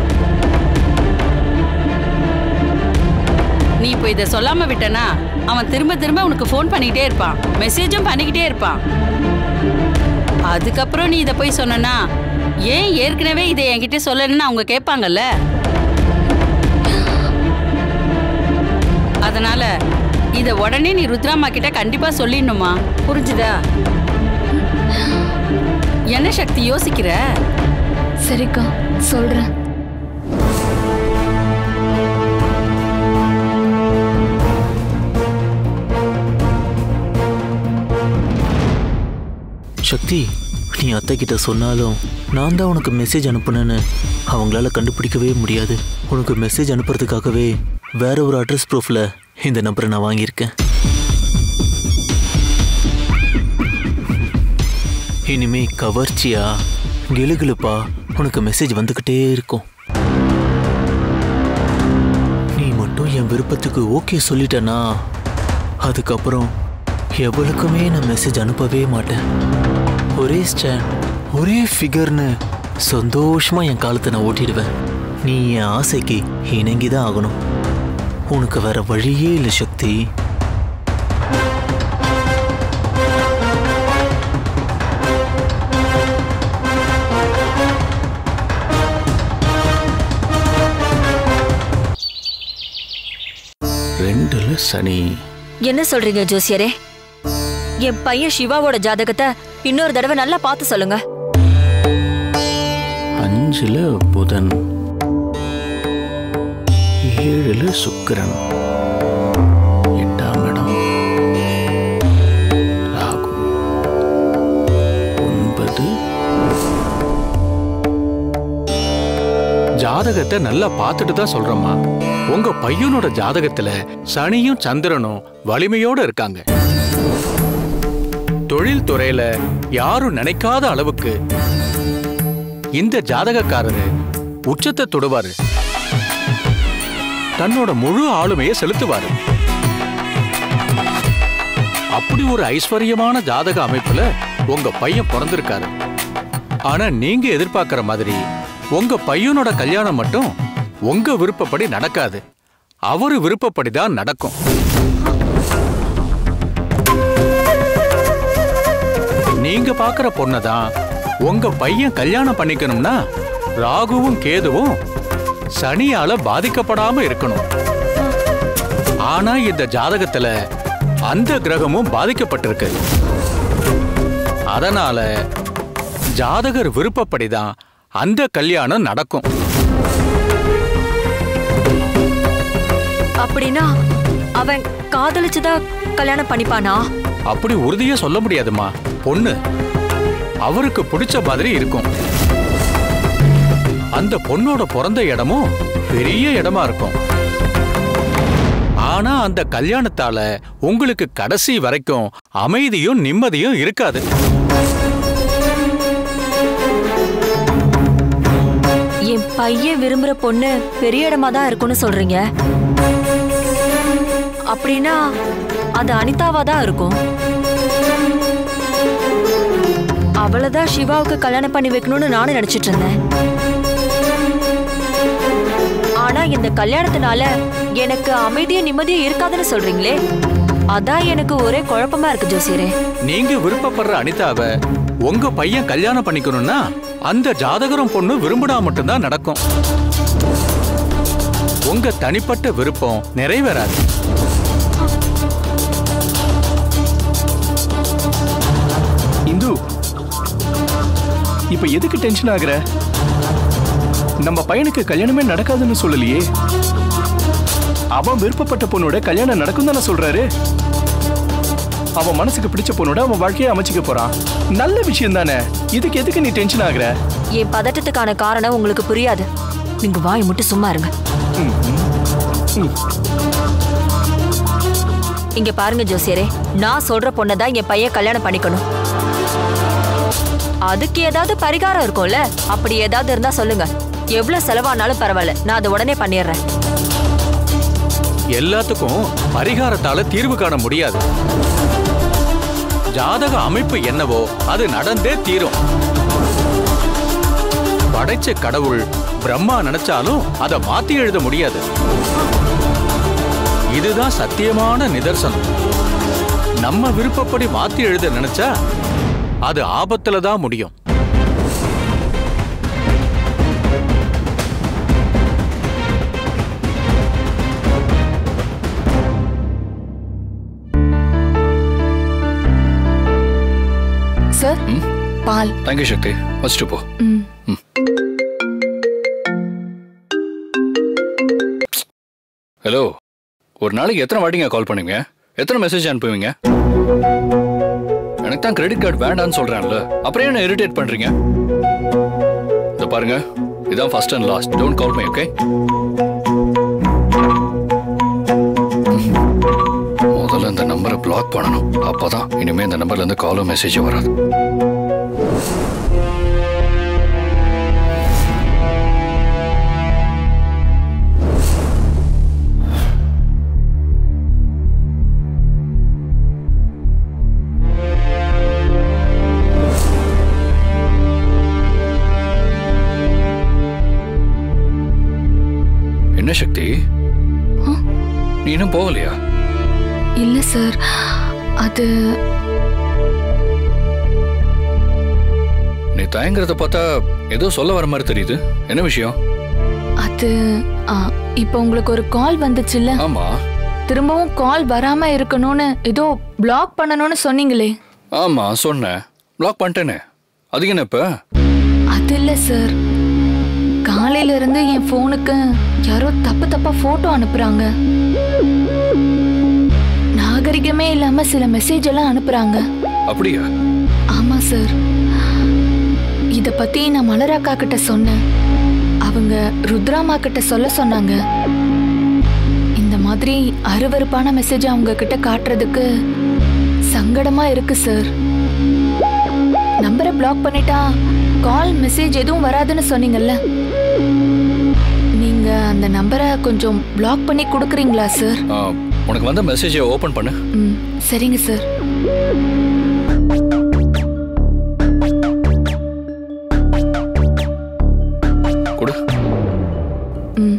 நீ இப்போ இதை சொல்லாம விட்டனா அவன் திரும்ப திரும்ப உனக்கு ஃபோன் பண்ணிக்கிட்டே இருப்பான் மெசேஜும் பண்ணிக்கிட்டே இருப்பான் அதுக்கப்புறம் நீ இதை போய் சொன்னனா ஏன் ஏற்கனவே இதை என்கிட்ட சொல்லணும்னு அவங்க கேட்பாங்கல்ல அதனால இதை உடனே நீ ருத்ராமா கிட்ட கண்டிப்பா சொல்லிடணுமா புரிஞ்சுதா என்ன சக்தி யோசிக்கிற சரிக்கா சொல்றேன் சக்தி நீ அத்தை கிட்ட சொன்னாலும் நான் தான் உனக்கு மெசேஜ் அனுப்புனேன்னு அவங்களால கண்டுபிடிக்கவே முடியாது உனக்கு மெசேஜ் அனுப்புறதுக்காகவே வேற ஒரு அட்ரஸ் ப்ரூஃப்ல இந்த நம்பரை நான் வாங்கியிருக்கேன் இனிமே கவர்ச்சியா கிளுகிளுப்பா உனக்கு மெசேஜ் வந்துக்கிட்டே இருக்கும் நீ மட்டும் என் விருப்பத்துக்கு ஓகே சொல்லிட்டனா அதுக்கப்புறம் எவளுக்குமே நான் மெசேஜ் அனுப்பவே மாட்டேன் ஒரே ஸ்டாண்ட் ஒரே ஃபிகர்னு சந்தோஷமா என் காலத்தை நான் ஓட்டிடுவேன் நீ என் ஆசைக்கு இணங்கி தான் ஆகணும் உனக்கு வேற வழியே இல்லை சக்தி ரெண்டுல சனி என்ன சொல்றீங்க ஜோசியரே என் பையன் சிவாவோட ஜாதகத்தை இன்னொரு தடவை நல்லா பார்த்து சொல்லுங்க அஞ்சுல புதன் ஏழுல சுக்கிரன் எட்டாம் இடம் ராகு ஒன்பது ஜாதகத்தை நல்லா பார்த்துட்டு தான் சொல்றோம்மா உங்க பையனோட ஜாதகத்துல சனியும் சந்திரனும் வலிமையோட இருக்காங்க தொழில் துறையில யாரும் நினைக்காத அளவுக்கு இந்த ஜாதகக்காரரு உச்சத்தை தொடுவாரு தன்னோட முழு ஆளுமையை செலுத்துவாரு அப்படி ஒரு ஐஸ்வர்யமான ஜாதக அமைப்புல உங்க பையன் பிறந்திருக்காரு ஆனா நீங்க எதிர்பார்க்கிற மாதிரி உங்க பையனோட கல்யாணம் மட்டும் உங்க விருப்பப்படி நடக்காது அவரு விருப்பப்படி தான் நடக்கும் நீங்க பாக்குற பொண்ணதான் உங்க பையன் கல்யாணம் பண்ணிக்கணும்னா ராகுவும் கேதுவும் சனியால பாதிக்கப்படாம இருக்கணும் ஆனா இந்த ஜாதகத்துல அந்த கிரகமும் பாதிக்கப்பட்டிருக்கு அதனால ஜாதகர் விருப்பப்படிதான் அந்த கல்யாணம் நடக்கும் அப்படின்னா அவன் காதலிச்சுதான் கல்யாணம் பண்ணிப்பானா அப்படி உறுதியா சொல்ல முடியாதுமா பொண்ணு அவருக்கு பிடிச்ச மாதிரி இருக்கும் அந்த பொண்ணோட பிறந்த இடமும் பெரிய இடமா இருக்கும் ஆனா அந்த கல்யாணத்தால உங்களுக்கு கடைசி வரைக்கும் அமைதியும் நிம்மதியும் இருக்காது என் பையன் விரும்புற பொண்ணு பெரிய இடமா தான் இருக்கும்னு சொல்றீங்க அப்படின்னா அது அனிதாவா தான் இருக்கும் அவளதான் சிவாவுக்கு கல்யாணம் பண்ணி வைக்கணும்னு நானும் நினைச்சிட்டு இருந்தேன் ஆனா இந்த கல்யாணத்தினால எனக்கு அமைதியும் நிம்மதியும் இருக்காதுன்னு சொல்றீங்களே அதான் எனக்கு ஒரே குழப்பமா இருக்கு ஜோசியரே நீங்க விருப்பப்படுற அனிதாவை உங்க பையன் கல்யாணம் பண்ணிக்கணும்னா அந்த ஜாதகரும் பொண்ணு விரும்பினா மட்டும்தான் நடக்கும் உங்க தனிப்பட்ட விருப்பம் நிறைவேறாது இந்து இப்ப எதுக்கு டென்ஷன் ஆகுற நம்ம பையனுக்கு கல்யாணமே நடக்காதுன்னு சொல்லலையே அவன் விருப்பப்பட்ட பொண்ணோட கல்யாணம் நடக்கும் தானே சொல்றாரு அவன் மனசுக்கு பிடிச்ச பொண்ணோட அவன் வாழ்க்கையை அமைச்சுக்க போறான் நல்ல விஷயம் தானே இதுக்கு எதுக்கு நீ டென்ஷன் ஆகுற என் பதட்டத்துக்கான காரணம் உங்களுக்கு புரியாது நீங்க வாய் மட்டும் சும்மா இருங்க இங்க பாருங்க ஜோசியரே நான் சொல்ற பொண்ணை தான் என் பையன் கல்யாணம் பண்ணிக்கணும் அதுக்கு ஏதாவது பரிகாரம் இருக்கும்ல அப்படி ஏதாவது இருந்தா சொல்லுங்க எவ்வளவு செலவானாலும் பரவாயில்ல நான் அதை உடனே பண்ணிடுறேன் எல்லாத்துக்கும் பரிகாரத்தால தீர்வு காண முடியாது ஜாதக அமைப்பு என்னவோ அது நடந்தே தீரும் படைச்ச கடவுள் பிரம்மா நினைச்சாலும் அதை மாத்தி எழுத முடியாது இதுதான் சத்தியமான நிதர்சனம் நம்ம விருப்பப்படி மாத்தி எழுத நினைச்சா அது ஆபத்துல தான் முடியும் சார் பால் தேங்க்யூ சக்தி வச்சுட்டு போ ம் ஹலோ ஒரு நாளைக்கு எத்தனை வாட்டிங்க கால் பண்ணுவீங்க எத்தனை மெசேஜ் அனுப்புவீங்க எனக்கு தான் கிரெடிட் கார்டு வேண்டாம்னு சொல்றேன்ல அப்புறம் என்ன இரிட்டேட் பண்றீங்க இந்த பாருங்க இதான் first and last don't call me okay முதல்ல இந்த நம்பரை பிளாக் பண்ணணும் அப்பதான் இனிமே இந்த நம்பர்ல இருந்து காலோ மெசேஜ் வராது என்ன சக்தி நீ இன்னும் போகலையா இல்ல சார் அது நீ தயங்குறத பார்த்தா ஏதோ சொல்ல வர மாதிரி தெரியுது என்ன விஷயம் அது ஆ, இப்போ உங்களுக்கு ஒரு கால் வந்துச்சுல்ல ஆமா திரும்பவும் கால் வராம இருக்கணும்னு ஏதோ பிளாக் பண்ணணும்னு சொன்னீங்களே ஆமா சொன்னேன் பிளாக் பண்ணிட்டேனே அது என்ன இப்ப அது இல்ல சார் காலையில இருந்து என் போனுக்கு யாரோ தப்பு தப்பா போட்டோ அனுப்புறாங்க நாகரிகமே இல்லாம சில மெசேஜ் எல்லாம் அனுப்புறாங்க அப்படியா ஆமா சார் இத பத்தி நான் மலராக்கா கிட்ட சொன்னேன் அவங்க ருத்ராமா கிட்ட சொல்ல சொன்னாங்க இந்த மாதிரி அருவருப்பான மெசேஜ் அவங்க கிட்ட காட்டுறதுக்கு சங்கடமா இருக்கு சார் நம்பரை பிளாக் பண்ணிட்டா கால் மெசேஜ் எதுவும் வராதுன்னு சொன்னீங்கல்ல நீங்க அந்த நம்பரை கொஞ்சம் பிளாக் பண்ணி கொடுக்குறீங்களா சார் ஆ, உனக்கு வந்த மெசேஜை ஓபன் பண்ணு ம் சரிங்க சார் கொடு ம்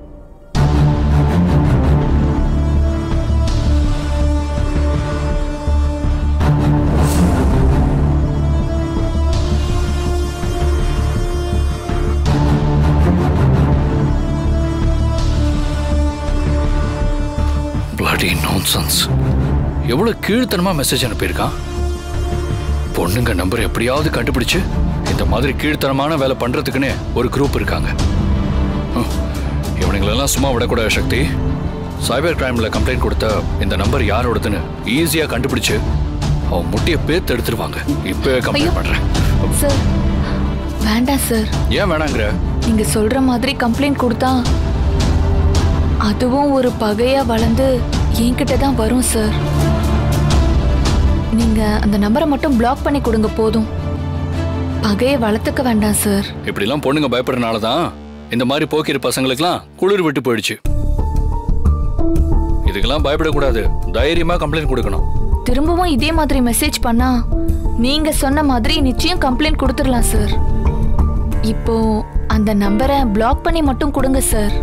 பிளடி நான்சென்ஸ் எவ்வளவு கீழ்த்தனமா மெசேஜ் அனுப்பியிருக்கான் பொண்ணுங்க நம்பர் எப்படியாவது கண்டுபிடிச்சு இந்த மாதிரி கீழ்த்தனமான வேலை பண்றதுக்குன்னே ஒரு குரூப் இருக்காங்க ஹம், இவனுங்களெல்லாம் சும்மா விடக்கூடாது சக்தி சைபர் கிரைம்ல கம்ப்ளைண்ட் கொடுத்த இந்த நம்பர் யாரோடதுன்னு ஈஸியா கண்டுபிடிச்சு அவன் முட்டிய பேத்து எடுத்துருவாங்க இப்பவே கம்ப்ளைண்ட் பண்றேன் சார் வேண்டாம் சார் ஏன் வேணாங்கிற நீங்க சொல்ற மாதிரி கம்ப்ளைண்ட் கொடுத்தா அதுவும் ஒரு பகையா வளர்ந்து என்கிட்ட தான் வரும் சார் நீங்க அந்த நம்பரை மட்டும் பிளாக் பண்ணி கொடுங்க போதும் பகையை வளர்த்துக்க வேண்டாம் சார் இப்படிலாம் பொண்ணுங்க பயப்படுறனால தான் இந்த மாதிரி போக்கிற பசங்களுக்கெல்லாம் குளிர் விட்டு போயிடுச்சு இதுக்கெல்லாம் பயப்படக்கூடாது தைரியமா கம்ப்ளைண்ட் கொடுக்கணும் திரும்பவும் இதே மாதிரி மெசேஜ் பண்ணா நீங்க சொன்ன மாதிரி நிச்சயம் கம்ப்ளைண்ட் கொடுத்துடலாம் சார் இப்போ அந்த நம்பரை பிளாக் பண்ணி மட்டும் கொடுங்க சார்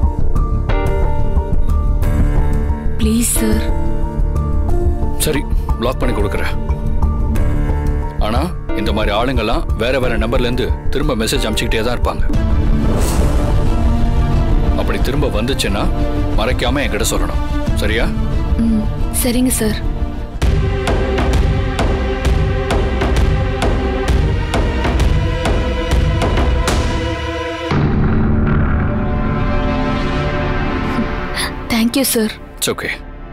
ப்ளீஸ் சார் சரி பிளாக் பண்ணி கொடுக்குறேன் ஆனா இந்த மாதிரி ஆளுங்கெல்லாம் வேற வேற நம்பர்ல இருந்து திரும்ப மெசேஜ் அனுப்பிச்சுக்கிட்டே தான் இருப்பாங்க அப்படி திரும்ப வந்துச்சுன்னா மறைக்காம என்கிட்ட சொல்லணும் சரியா ம் சரிங்க sir thank you sir it's okay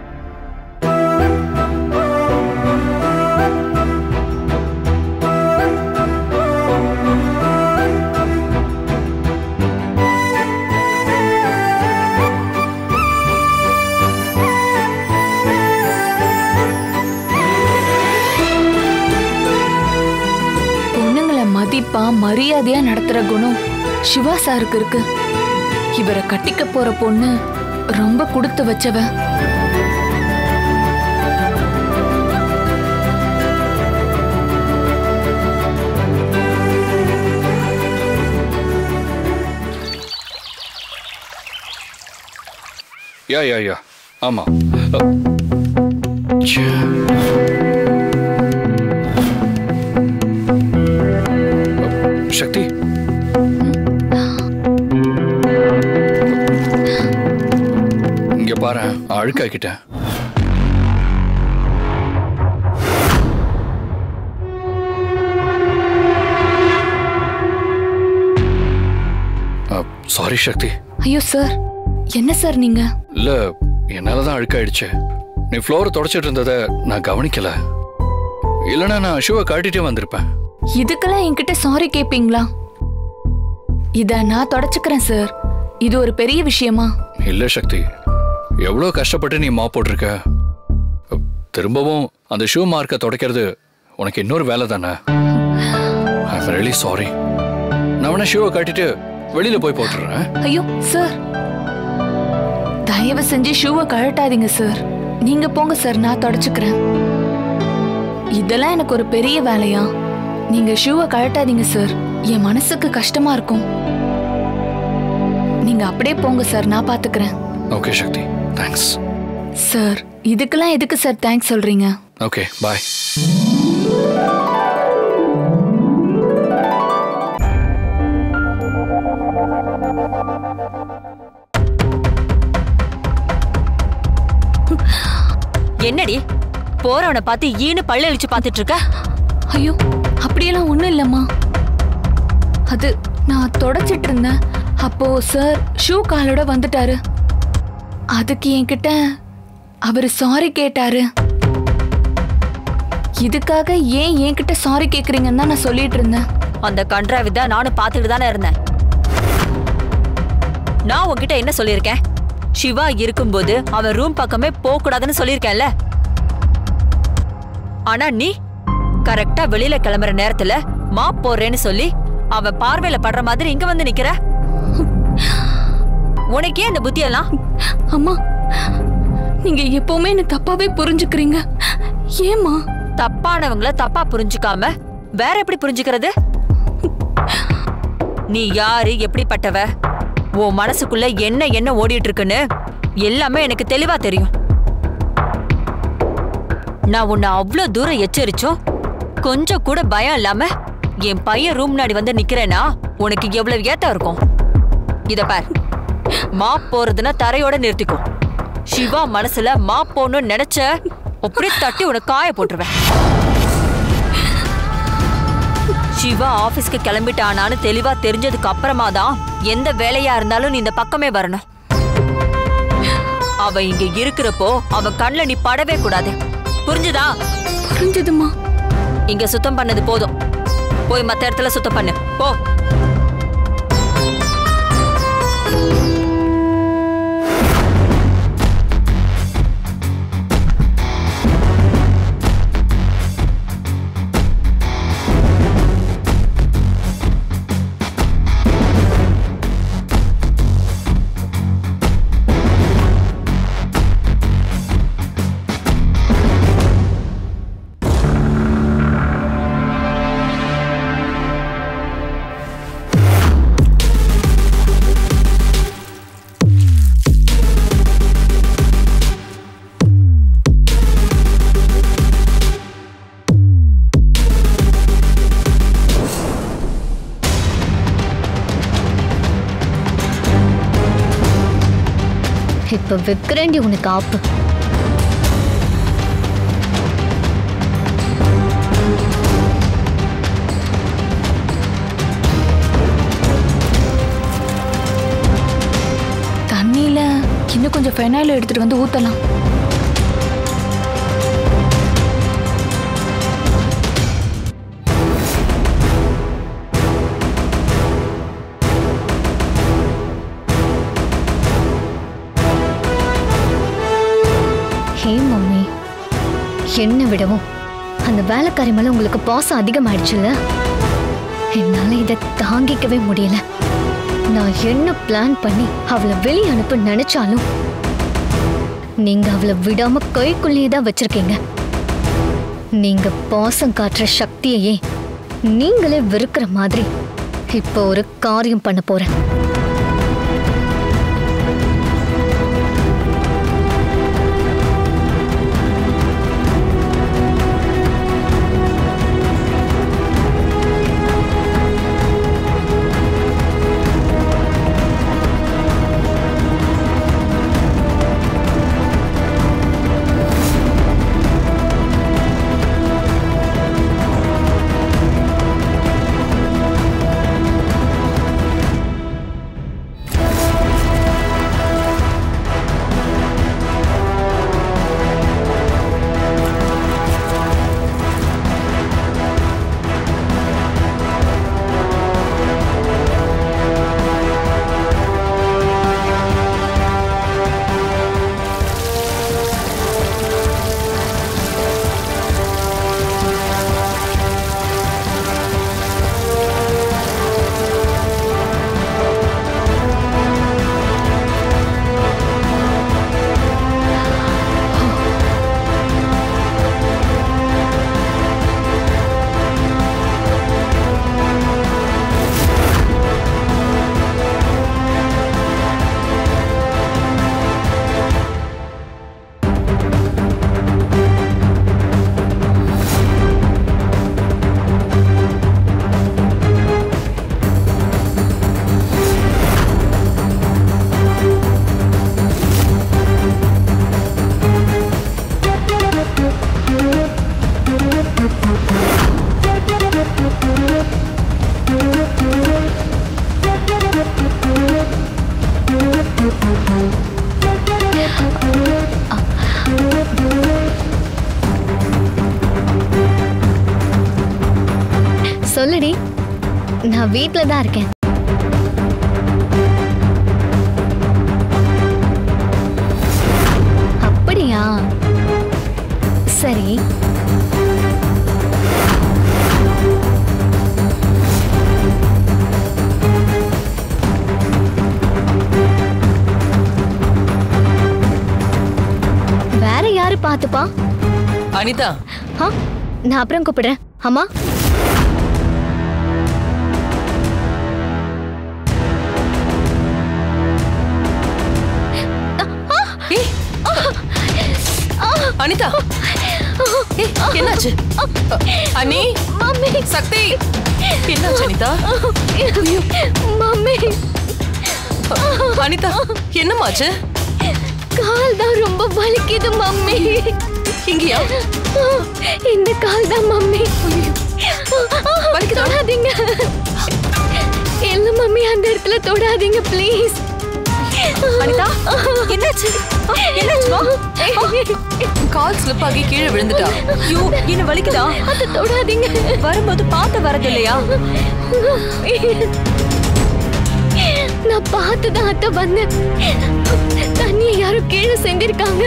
பொண்ணுங்களை மதிப்பா மரியாதையா நடத்துற குணம் சிவா சாருக்கு இருக்கு இவரை கட்டிக்க போற பொண்ணு ரொம்ப கொடுத்து வச்சவ யா யா யா ஆமா அ, ச்சே. அ, சக்தி இங்க பாரு அழுக்காக்கிட்டேன் சாரி சக்தி ஐயோ சார் என்ன சார் நீங்க இல்ல என்னாலதான் அழுக்காயிடுச்சு நீ ஃப்ளோரை தொடச்சிட்டு இருந்ததை நான் கவனிக்கல இல்லைன்னா நான் ஷூவை காட்டிட்டே வந்திருப்பேன் இதுக்கெல்லாம் என்கிட்ட சாரி கேப்பீங்களா இத நான் தொடச்சுக்கிறேன் சார் இது ஒரு பெரிய விஷயமா இல்ல சக்தி எவ்வளோ கஷ்டப்பட்டு நீ மாப் போட்டிருக்க திரும்பவும் அந்த ஷூ மார்க்கை துடைக்கிறது உனக்கு இன்னொரு வேலை தானே ஐ எம் ரியலி சாரி நான் வேணா ஷூவை காட்டிட்டு வெளியில போய் போட்டுடுறேன் ஐயோ சார் தயவு செஞ்சு ஷூவை கழட்டாதீங்க சார் நீங்க போங்க சார் நான் தொடச்சுக்கிறேன் இதெல்லாம் எனக்கு ஒரு பெரிய வேலையா நீங்க ஷூவை கழட்டாதீங்க சார் என் மனசுக்கு கஷ்டமா இருக்கும் நீங்க அப்படியே போங்க சார் நான் பாத்துக்கிறேன் ஓகே சக்தி தேங்க்ஸ் சார் இதுக்கெல்லாம் எதுக்கு சார் தேங்க்ஸ் சொல்றீங்க ஓகே பாய் என்னடி போறவனை பார்த்து ஈனு பல்ல இழிச்சு பார்த்துட்டு இருக்க ஐயோ அப்படியெல்லாம் ஒண்ணும் இல்லம்மா அது நான் தொடச்சிட்டு இருந்தேன் அப்போ சார் ஷூ காலோட வந்துட்டாரு அதுக்கு என்கிட்ட அவர் சாரி கேட்டாரு இதுக்காக ஏன் என்கிட்ட சாரி கேக்குறீங்கன்னு தான் நான் சொல்லிட்டு இருந்தேன் அந்த கன்றாவி தான் நானும் பார்த்துட்டு தானே இருந்தேன் நான் உன்கிட்ட என்ன சொல்லியிருக்கேன் சிவா இருக்கும்போது அவன் ரூம் பக்கமே போக கூடாதுன்னு சொல்லியிருக்கேன்ல ஆனா நீ கரெக்டா வெளியில கிளம்புற நேரத்துல மாப் போடுறேன்னு சொல்லி அவன் பார்வையில படுற மாதிரி இங்க வந்து நிக்கிற உனக்கே இந்த புத்தியெல்லாம் அம்மா நீங்க எப்பவுமே என்ன தப்பாவே புரிஞ்சுக்கிறீங்க ஏமா தப்பானவங்கள தப்பா புரிஞ்சுக்காம வேற எப்படி புரிஞ்சுக்கிறது நீ யாரு எப்படிப்பட்டவ உன் மனசுக்குள்ள என்ன என்ன ஓடிட்டு இருக்குன்னு எல்லாமே எனக்கு தெளிவா தெரியும் நான் உன்னை அவ்வளோ தூரம் எச்சரிச்சோம் கொஞ்சம் கூட பயம் இல்லாம என் பையன் ரூம் முன்னாடி வந்து நிக்கிறேன்னா உனக்கு எவ்வளவு ஏத்தம் இருக்கும் இத பார் மாப் போறதுன்னா தரையோட நிறுத்திக்கோ சிவா மனசுல மாப் போகணும்னு நினைச்ச அப்படியே தட்டி உனக்கு காய போட்டுருவேன் சிவா ஆபீஸ்க்கு கிளம்பிட்டானான்னு தெளிவா தெரிஞ்சதுக்கு அப்புறமா தான் எந்த வேலையா இருந்தாலும் நீ இந்த பக்கமே வரணும் அவ இங்க இருக்கிறப்போ அவன் கண்ணுல நீ படவே கூடாது புரிஞ்சுதா புரிஞ்சதுமா இங்க சுத்தம் பண்ணது போதும் போய் மத்த இடத்துல சுத்தம் பண்ணு போ இப்ப வைக்கிறேன்டி உனக்கு ஆப்பு தண்ணியில இன்னும் கொஞ்சம் ஃபெனாயில் எடுத்துட்டு வந்து ஊத்தலாம் ஹே மம்மி என்ன விடவும் அந்த வேலைக்காரி மேல உங்களுக்கு பாசம் அதிகமாயிடுச்சுல்ல என்னால இதை தாங்கிக்கவே முடியல நான் என்ன பிளான் பண்ணி அவளை வெளியே அனுப்ப நினைச்சாலும் நீங்க அவளை விடாம கைக்குள்ளேயே தான் வச்சிருக்கீங்க நீங்க பாசம் காட்டுற சக்தியையே நீங்களே வெறுக்கிற மாதிரி இப்போ ஒரு காரியம் பண்ண போறேன் சொல்லுடி நான் வீட்ல தான் இருக்கேன் அப்படியா சரி வேற யாரு பாத்துப்பா அனிதா ஆ, நான் அப்புறம் கூப்பிடுறேன் அம்மா அனிதா ஏய், என்னாச்சு அனி மம்மி சக்தி என்னாச்சு அனிதா மம்மி அனிதா என்னமாச்சு கால் தான் ரொம்ப வலிக்குது மம்மி இங்கயா இந்த கால் தான் மம்மி தொடாதீங்க இல்ல மம்மி அந்த இடத்துல தொடாதீங்க ப்ளீஸ் அனிதா என்னாச்சு என்னாச்சுமா கால் ஸ்லிப் ஆகி கீழே விழுந்துட்டா ஐயோ என்ன வலிக்குதா அது தொடாதீங்க வரும்போது பார்த்து வரது இல்லையா நான் பார்த்து தான் அத்தை வந்தேன் தண்ணியை யாரோ கீழே செஞ்சிருக்காங்க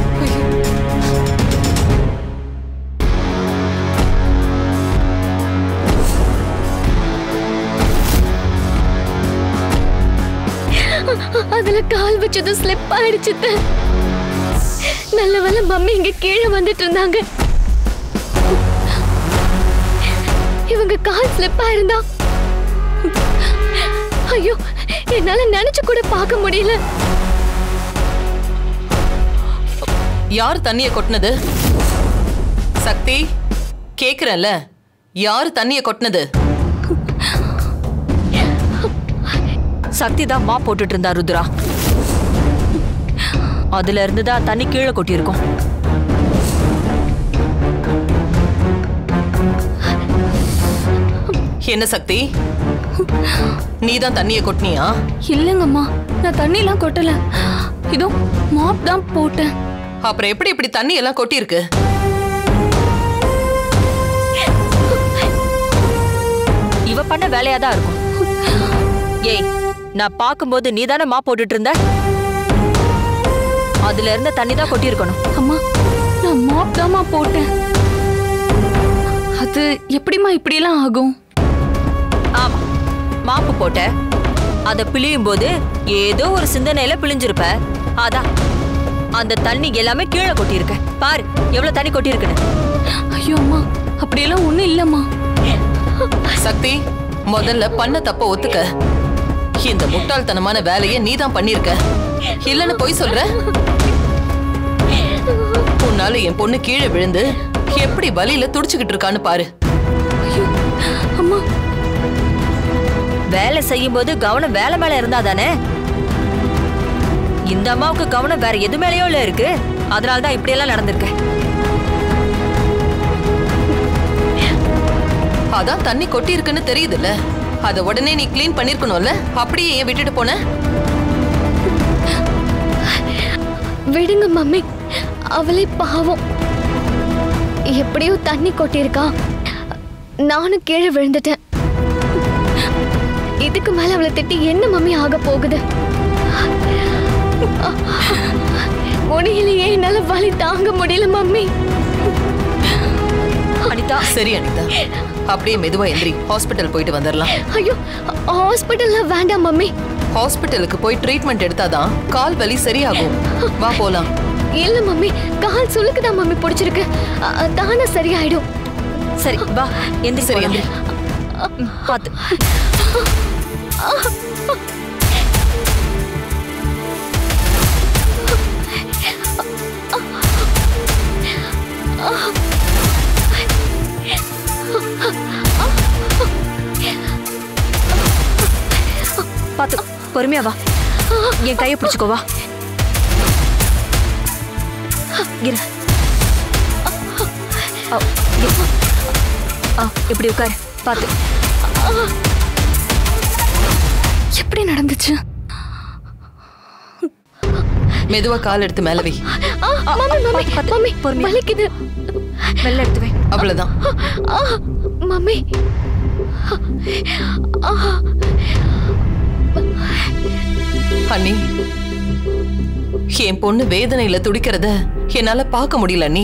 அதுல கால் வச்சதும் ஸ்லிப் ஆயிடுச்சு அத்தை. நல்ல வேளை மம்மி இங்க கீழே வந்துட்டு இருந்தாங்க இவங்க கால் ஸ்லிப் ஆயிருந்தா ஐயோ என்னால நினைச்சு கூட பார்க்க முடியல யார் தண்ணிய கொட்டினது சக்தி கேக்குறேன்ல யார் தண்ணிய கொட்டினது சக்தி தான் மா போட்டுட்டு இருந்தா ருத்ரா அதுல இருந்து தான் தண்ணி கீழே கொட்டியிருக்கும் என்ன சக்தி நீதான் தண்ணியை கொட்டினியா இல்லைங்கம்மா நான் தண்ணிலாம் கொட்டல இதோ மாப் தான் போட்டேன் அப்புறம் எப்படி இப்படி தண்ணி எல்லாம் கொட்டி இருக்கு இவ பண்ண வேலையா தான் இருக்கும் ஏய் நான் பார்க்கும்போது நீ தானே மா போட்டுட்டு இருந்த அதுல இருந்த தண்ணி தான் கொட்டியிருக்கணும் அம்மா நான் மாப் தாம்மா போட்டேன் அது எப்படிம்மா இப்படியெல்லாம் ஆகும் ஆமா மாப்பு போட்ட அத பிழியும் போது ஏதோ ஒரு சிந்தனையில பிழிஞ்சிருப்ப அதான் அந்த தண்ணி எல்லாமே கீழே கொட்டியிருக்க பாரு எவ்வளவு தண்ணி கொட்டியிருக்குன்னு ஐயோ அம்மா அப்படியெல்லாம் ஒண்ணும் இல்லம்மா சக்தி முதல்ல பண்ண தப்ப ஒத்துக்க இந்த முட்டாள்தனமான வேலையை நீதான் பண்ணிருக்க இல்லன்னு போய் சொல்ற உன்னால என் பொண்ணு கீழே விழுந்து எப்படி வலியில துடிச்சுக்கிட்டு இருக்கான்னு பாரு அம்மா வேலை செய்யும் போது கவனம் வேலை மேல இருந்தா தானே இந்த அம்மாவுக்கு கவனம் வேற எது மேலயோ இல்ல இருக்கு அதனால தான் இப்படியெல்லாம் நடந்திருக்கு அதான் தண்ணி கொட்டி இருக்குன்னு தெரியுதுல்ல அத உடனே நீ க்ளீன் பண்ணிருக்கணும்ல அப்படியே ஏன் விட்டுட்டு போன விடுங்க மம்மி அவளே பாவம் எப்படியோ தண்ணி கொட்டியிருக்கா நானும் கீழே விழுந்துட்டேன் இதுக்கு மேல அவளை திட்டி என்ன மம்மி ஆக போகுது முடியலையே என்னால வலி தாங்க முடியல மம்மி அனிதா சரி அனிதா அப்படியே மெதுவா எந்திரி ஹாஸ்பிட்டல் போயிட்டு வந்துடலாம் ஐயோ ஹாஸ்பிட்டல்ல வேண்டாம் மம்மி ஹாஸ்பிட்டலுக்கு போய் ட்ரீட்மெண்ட் எடுத்தாதான் கால் வலி சரியாகும் வா போலாம் இல்ல மம்மி கால் சுளுக்குதான் மம்மி பிடிச்சிருக்கு அ, அ, தானே சரியாயிடும் சரி வா எந்திரி சரி எந்திரி பாத்து பாத்து பொறுமையா வா என் கையை பிடிச்சுக்கோ வா இரு ஆ, இரு. ஆ, இப்படி உட்காரு பாத்து எப்படி நடந்துச்சு மெதுவா கால் எடுத்து மேல வை ஆ, மம்மி மம்மி மம்மி வலிக்குது வெள்ள எடுத்து வை அவ்வளவுதான் ஆ, மம்மி ஆ, அண்ணி என் பொண்ணு வேதனையில துடிக்கிறத என்னால பார்க்க முடியல நீ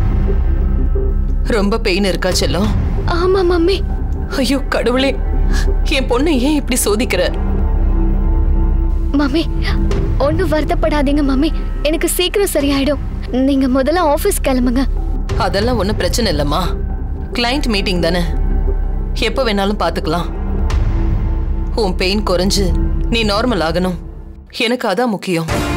ரொம்ப பெயின் இருக்கா செல்லம் ஆமா மம்மி ஐயோ கடவுளே என் பொண்ணை ஏன் இப்படி சோதிக்கிற மம்மி ஒன்றும் வருத்தப்படாதீங்க மம்மி எனக்கு சீக்கிரம் சரியாயிடும் நீங்க முதல்ல ஆபீஸ் கிளம்புங்க அதெல்லாம் ஒண்ணும் பிரச்சனை இல்லம்மா கிளைண்ட் மீட்டிங் தானே எப்போ வேணாலும் பார்த்துக்கலாம் உன் பெயின் குறைஞ்சு நீ நார்மல் ஆகணும் எனக்கு அதான் முக்கியம்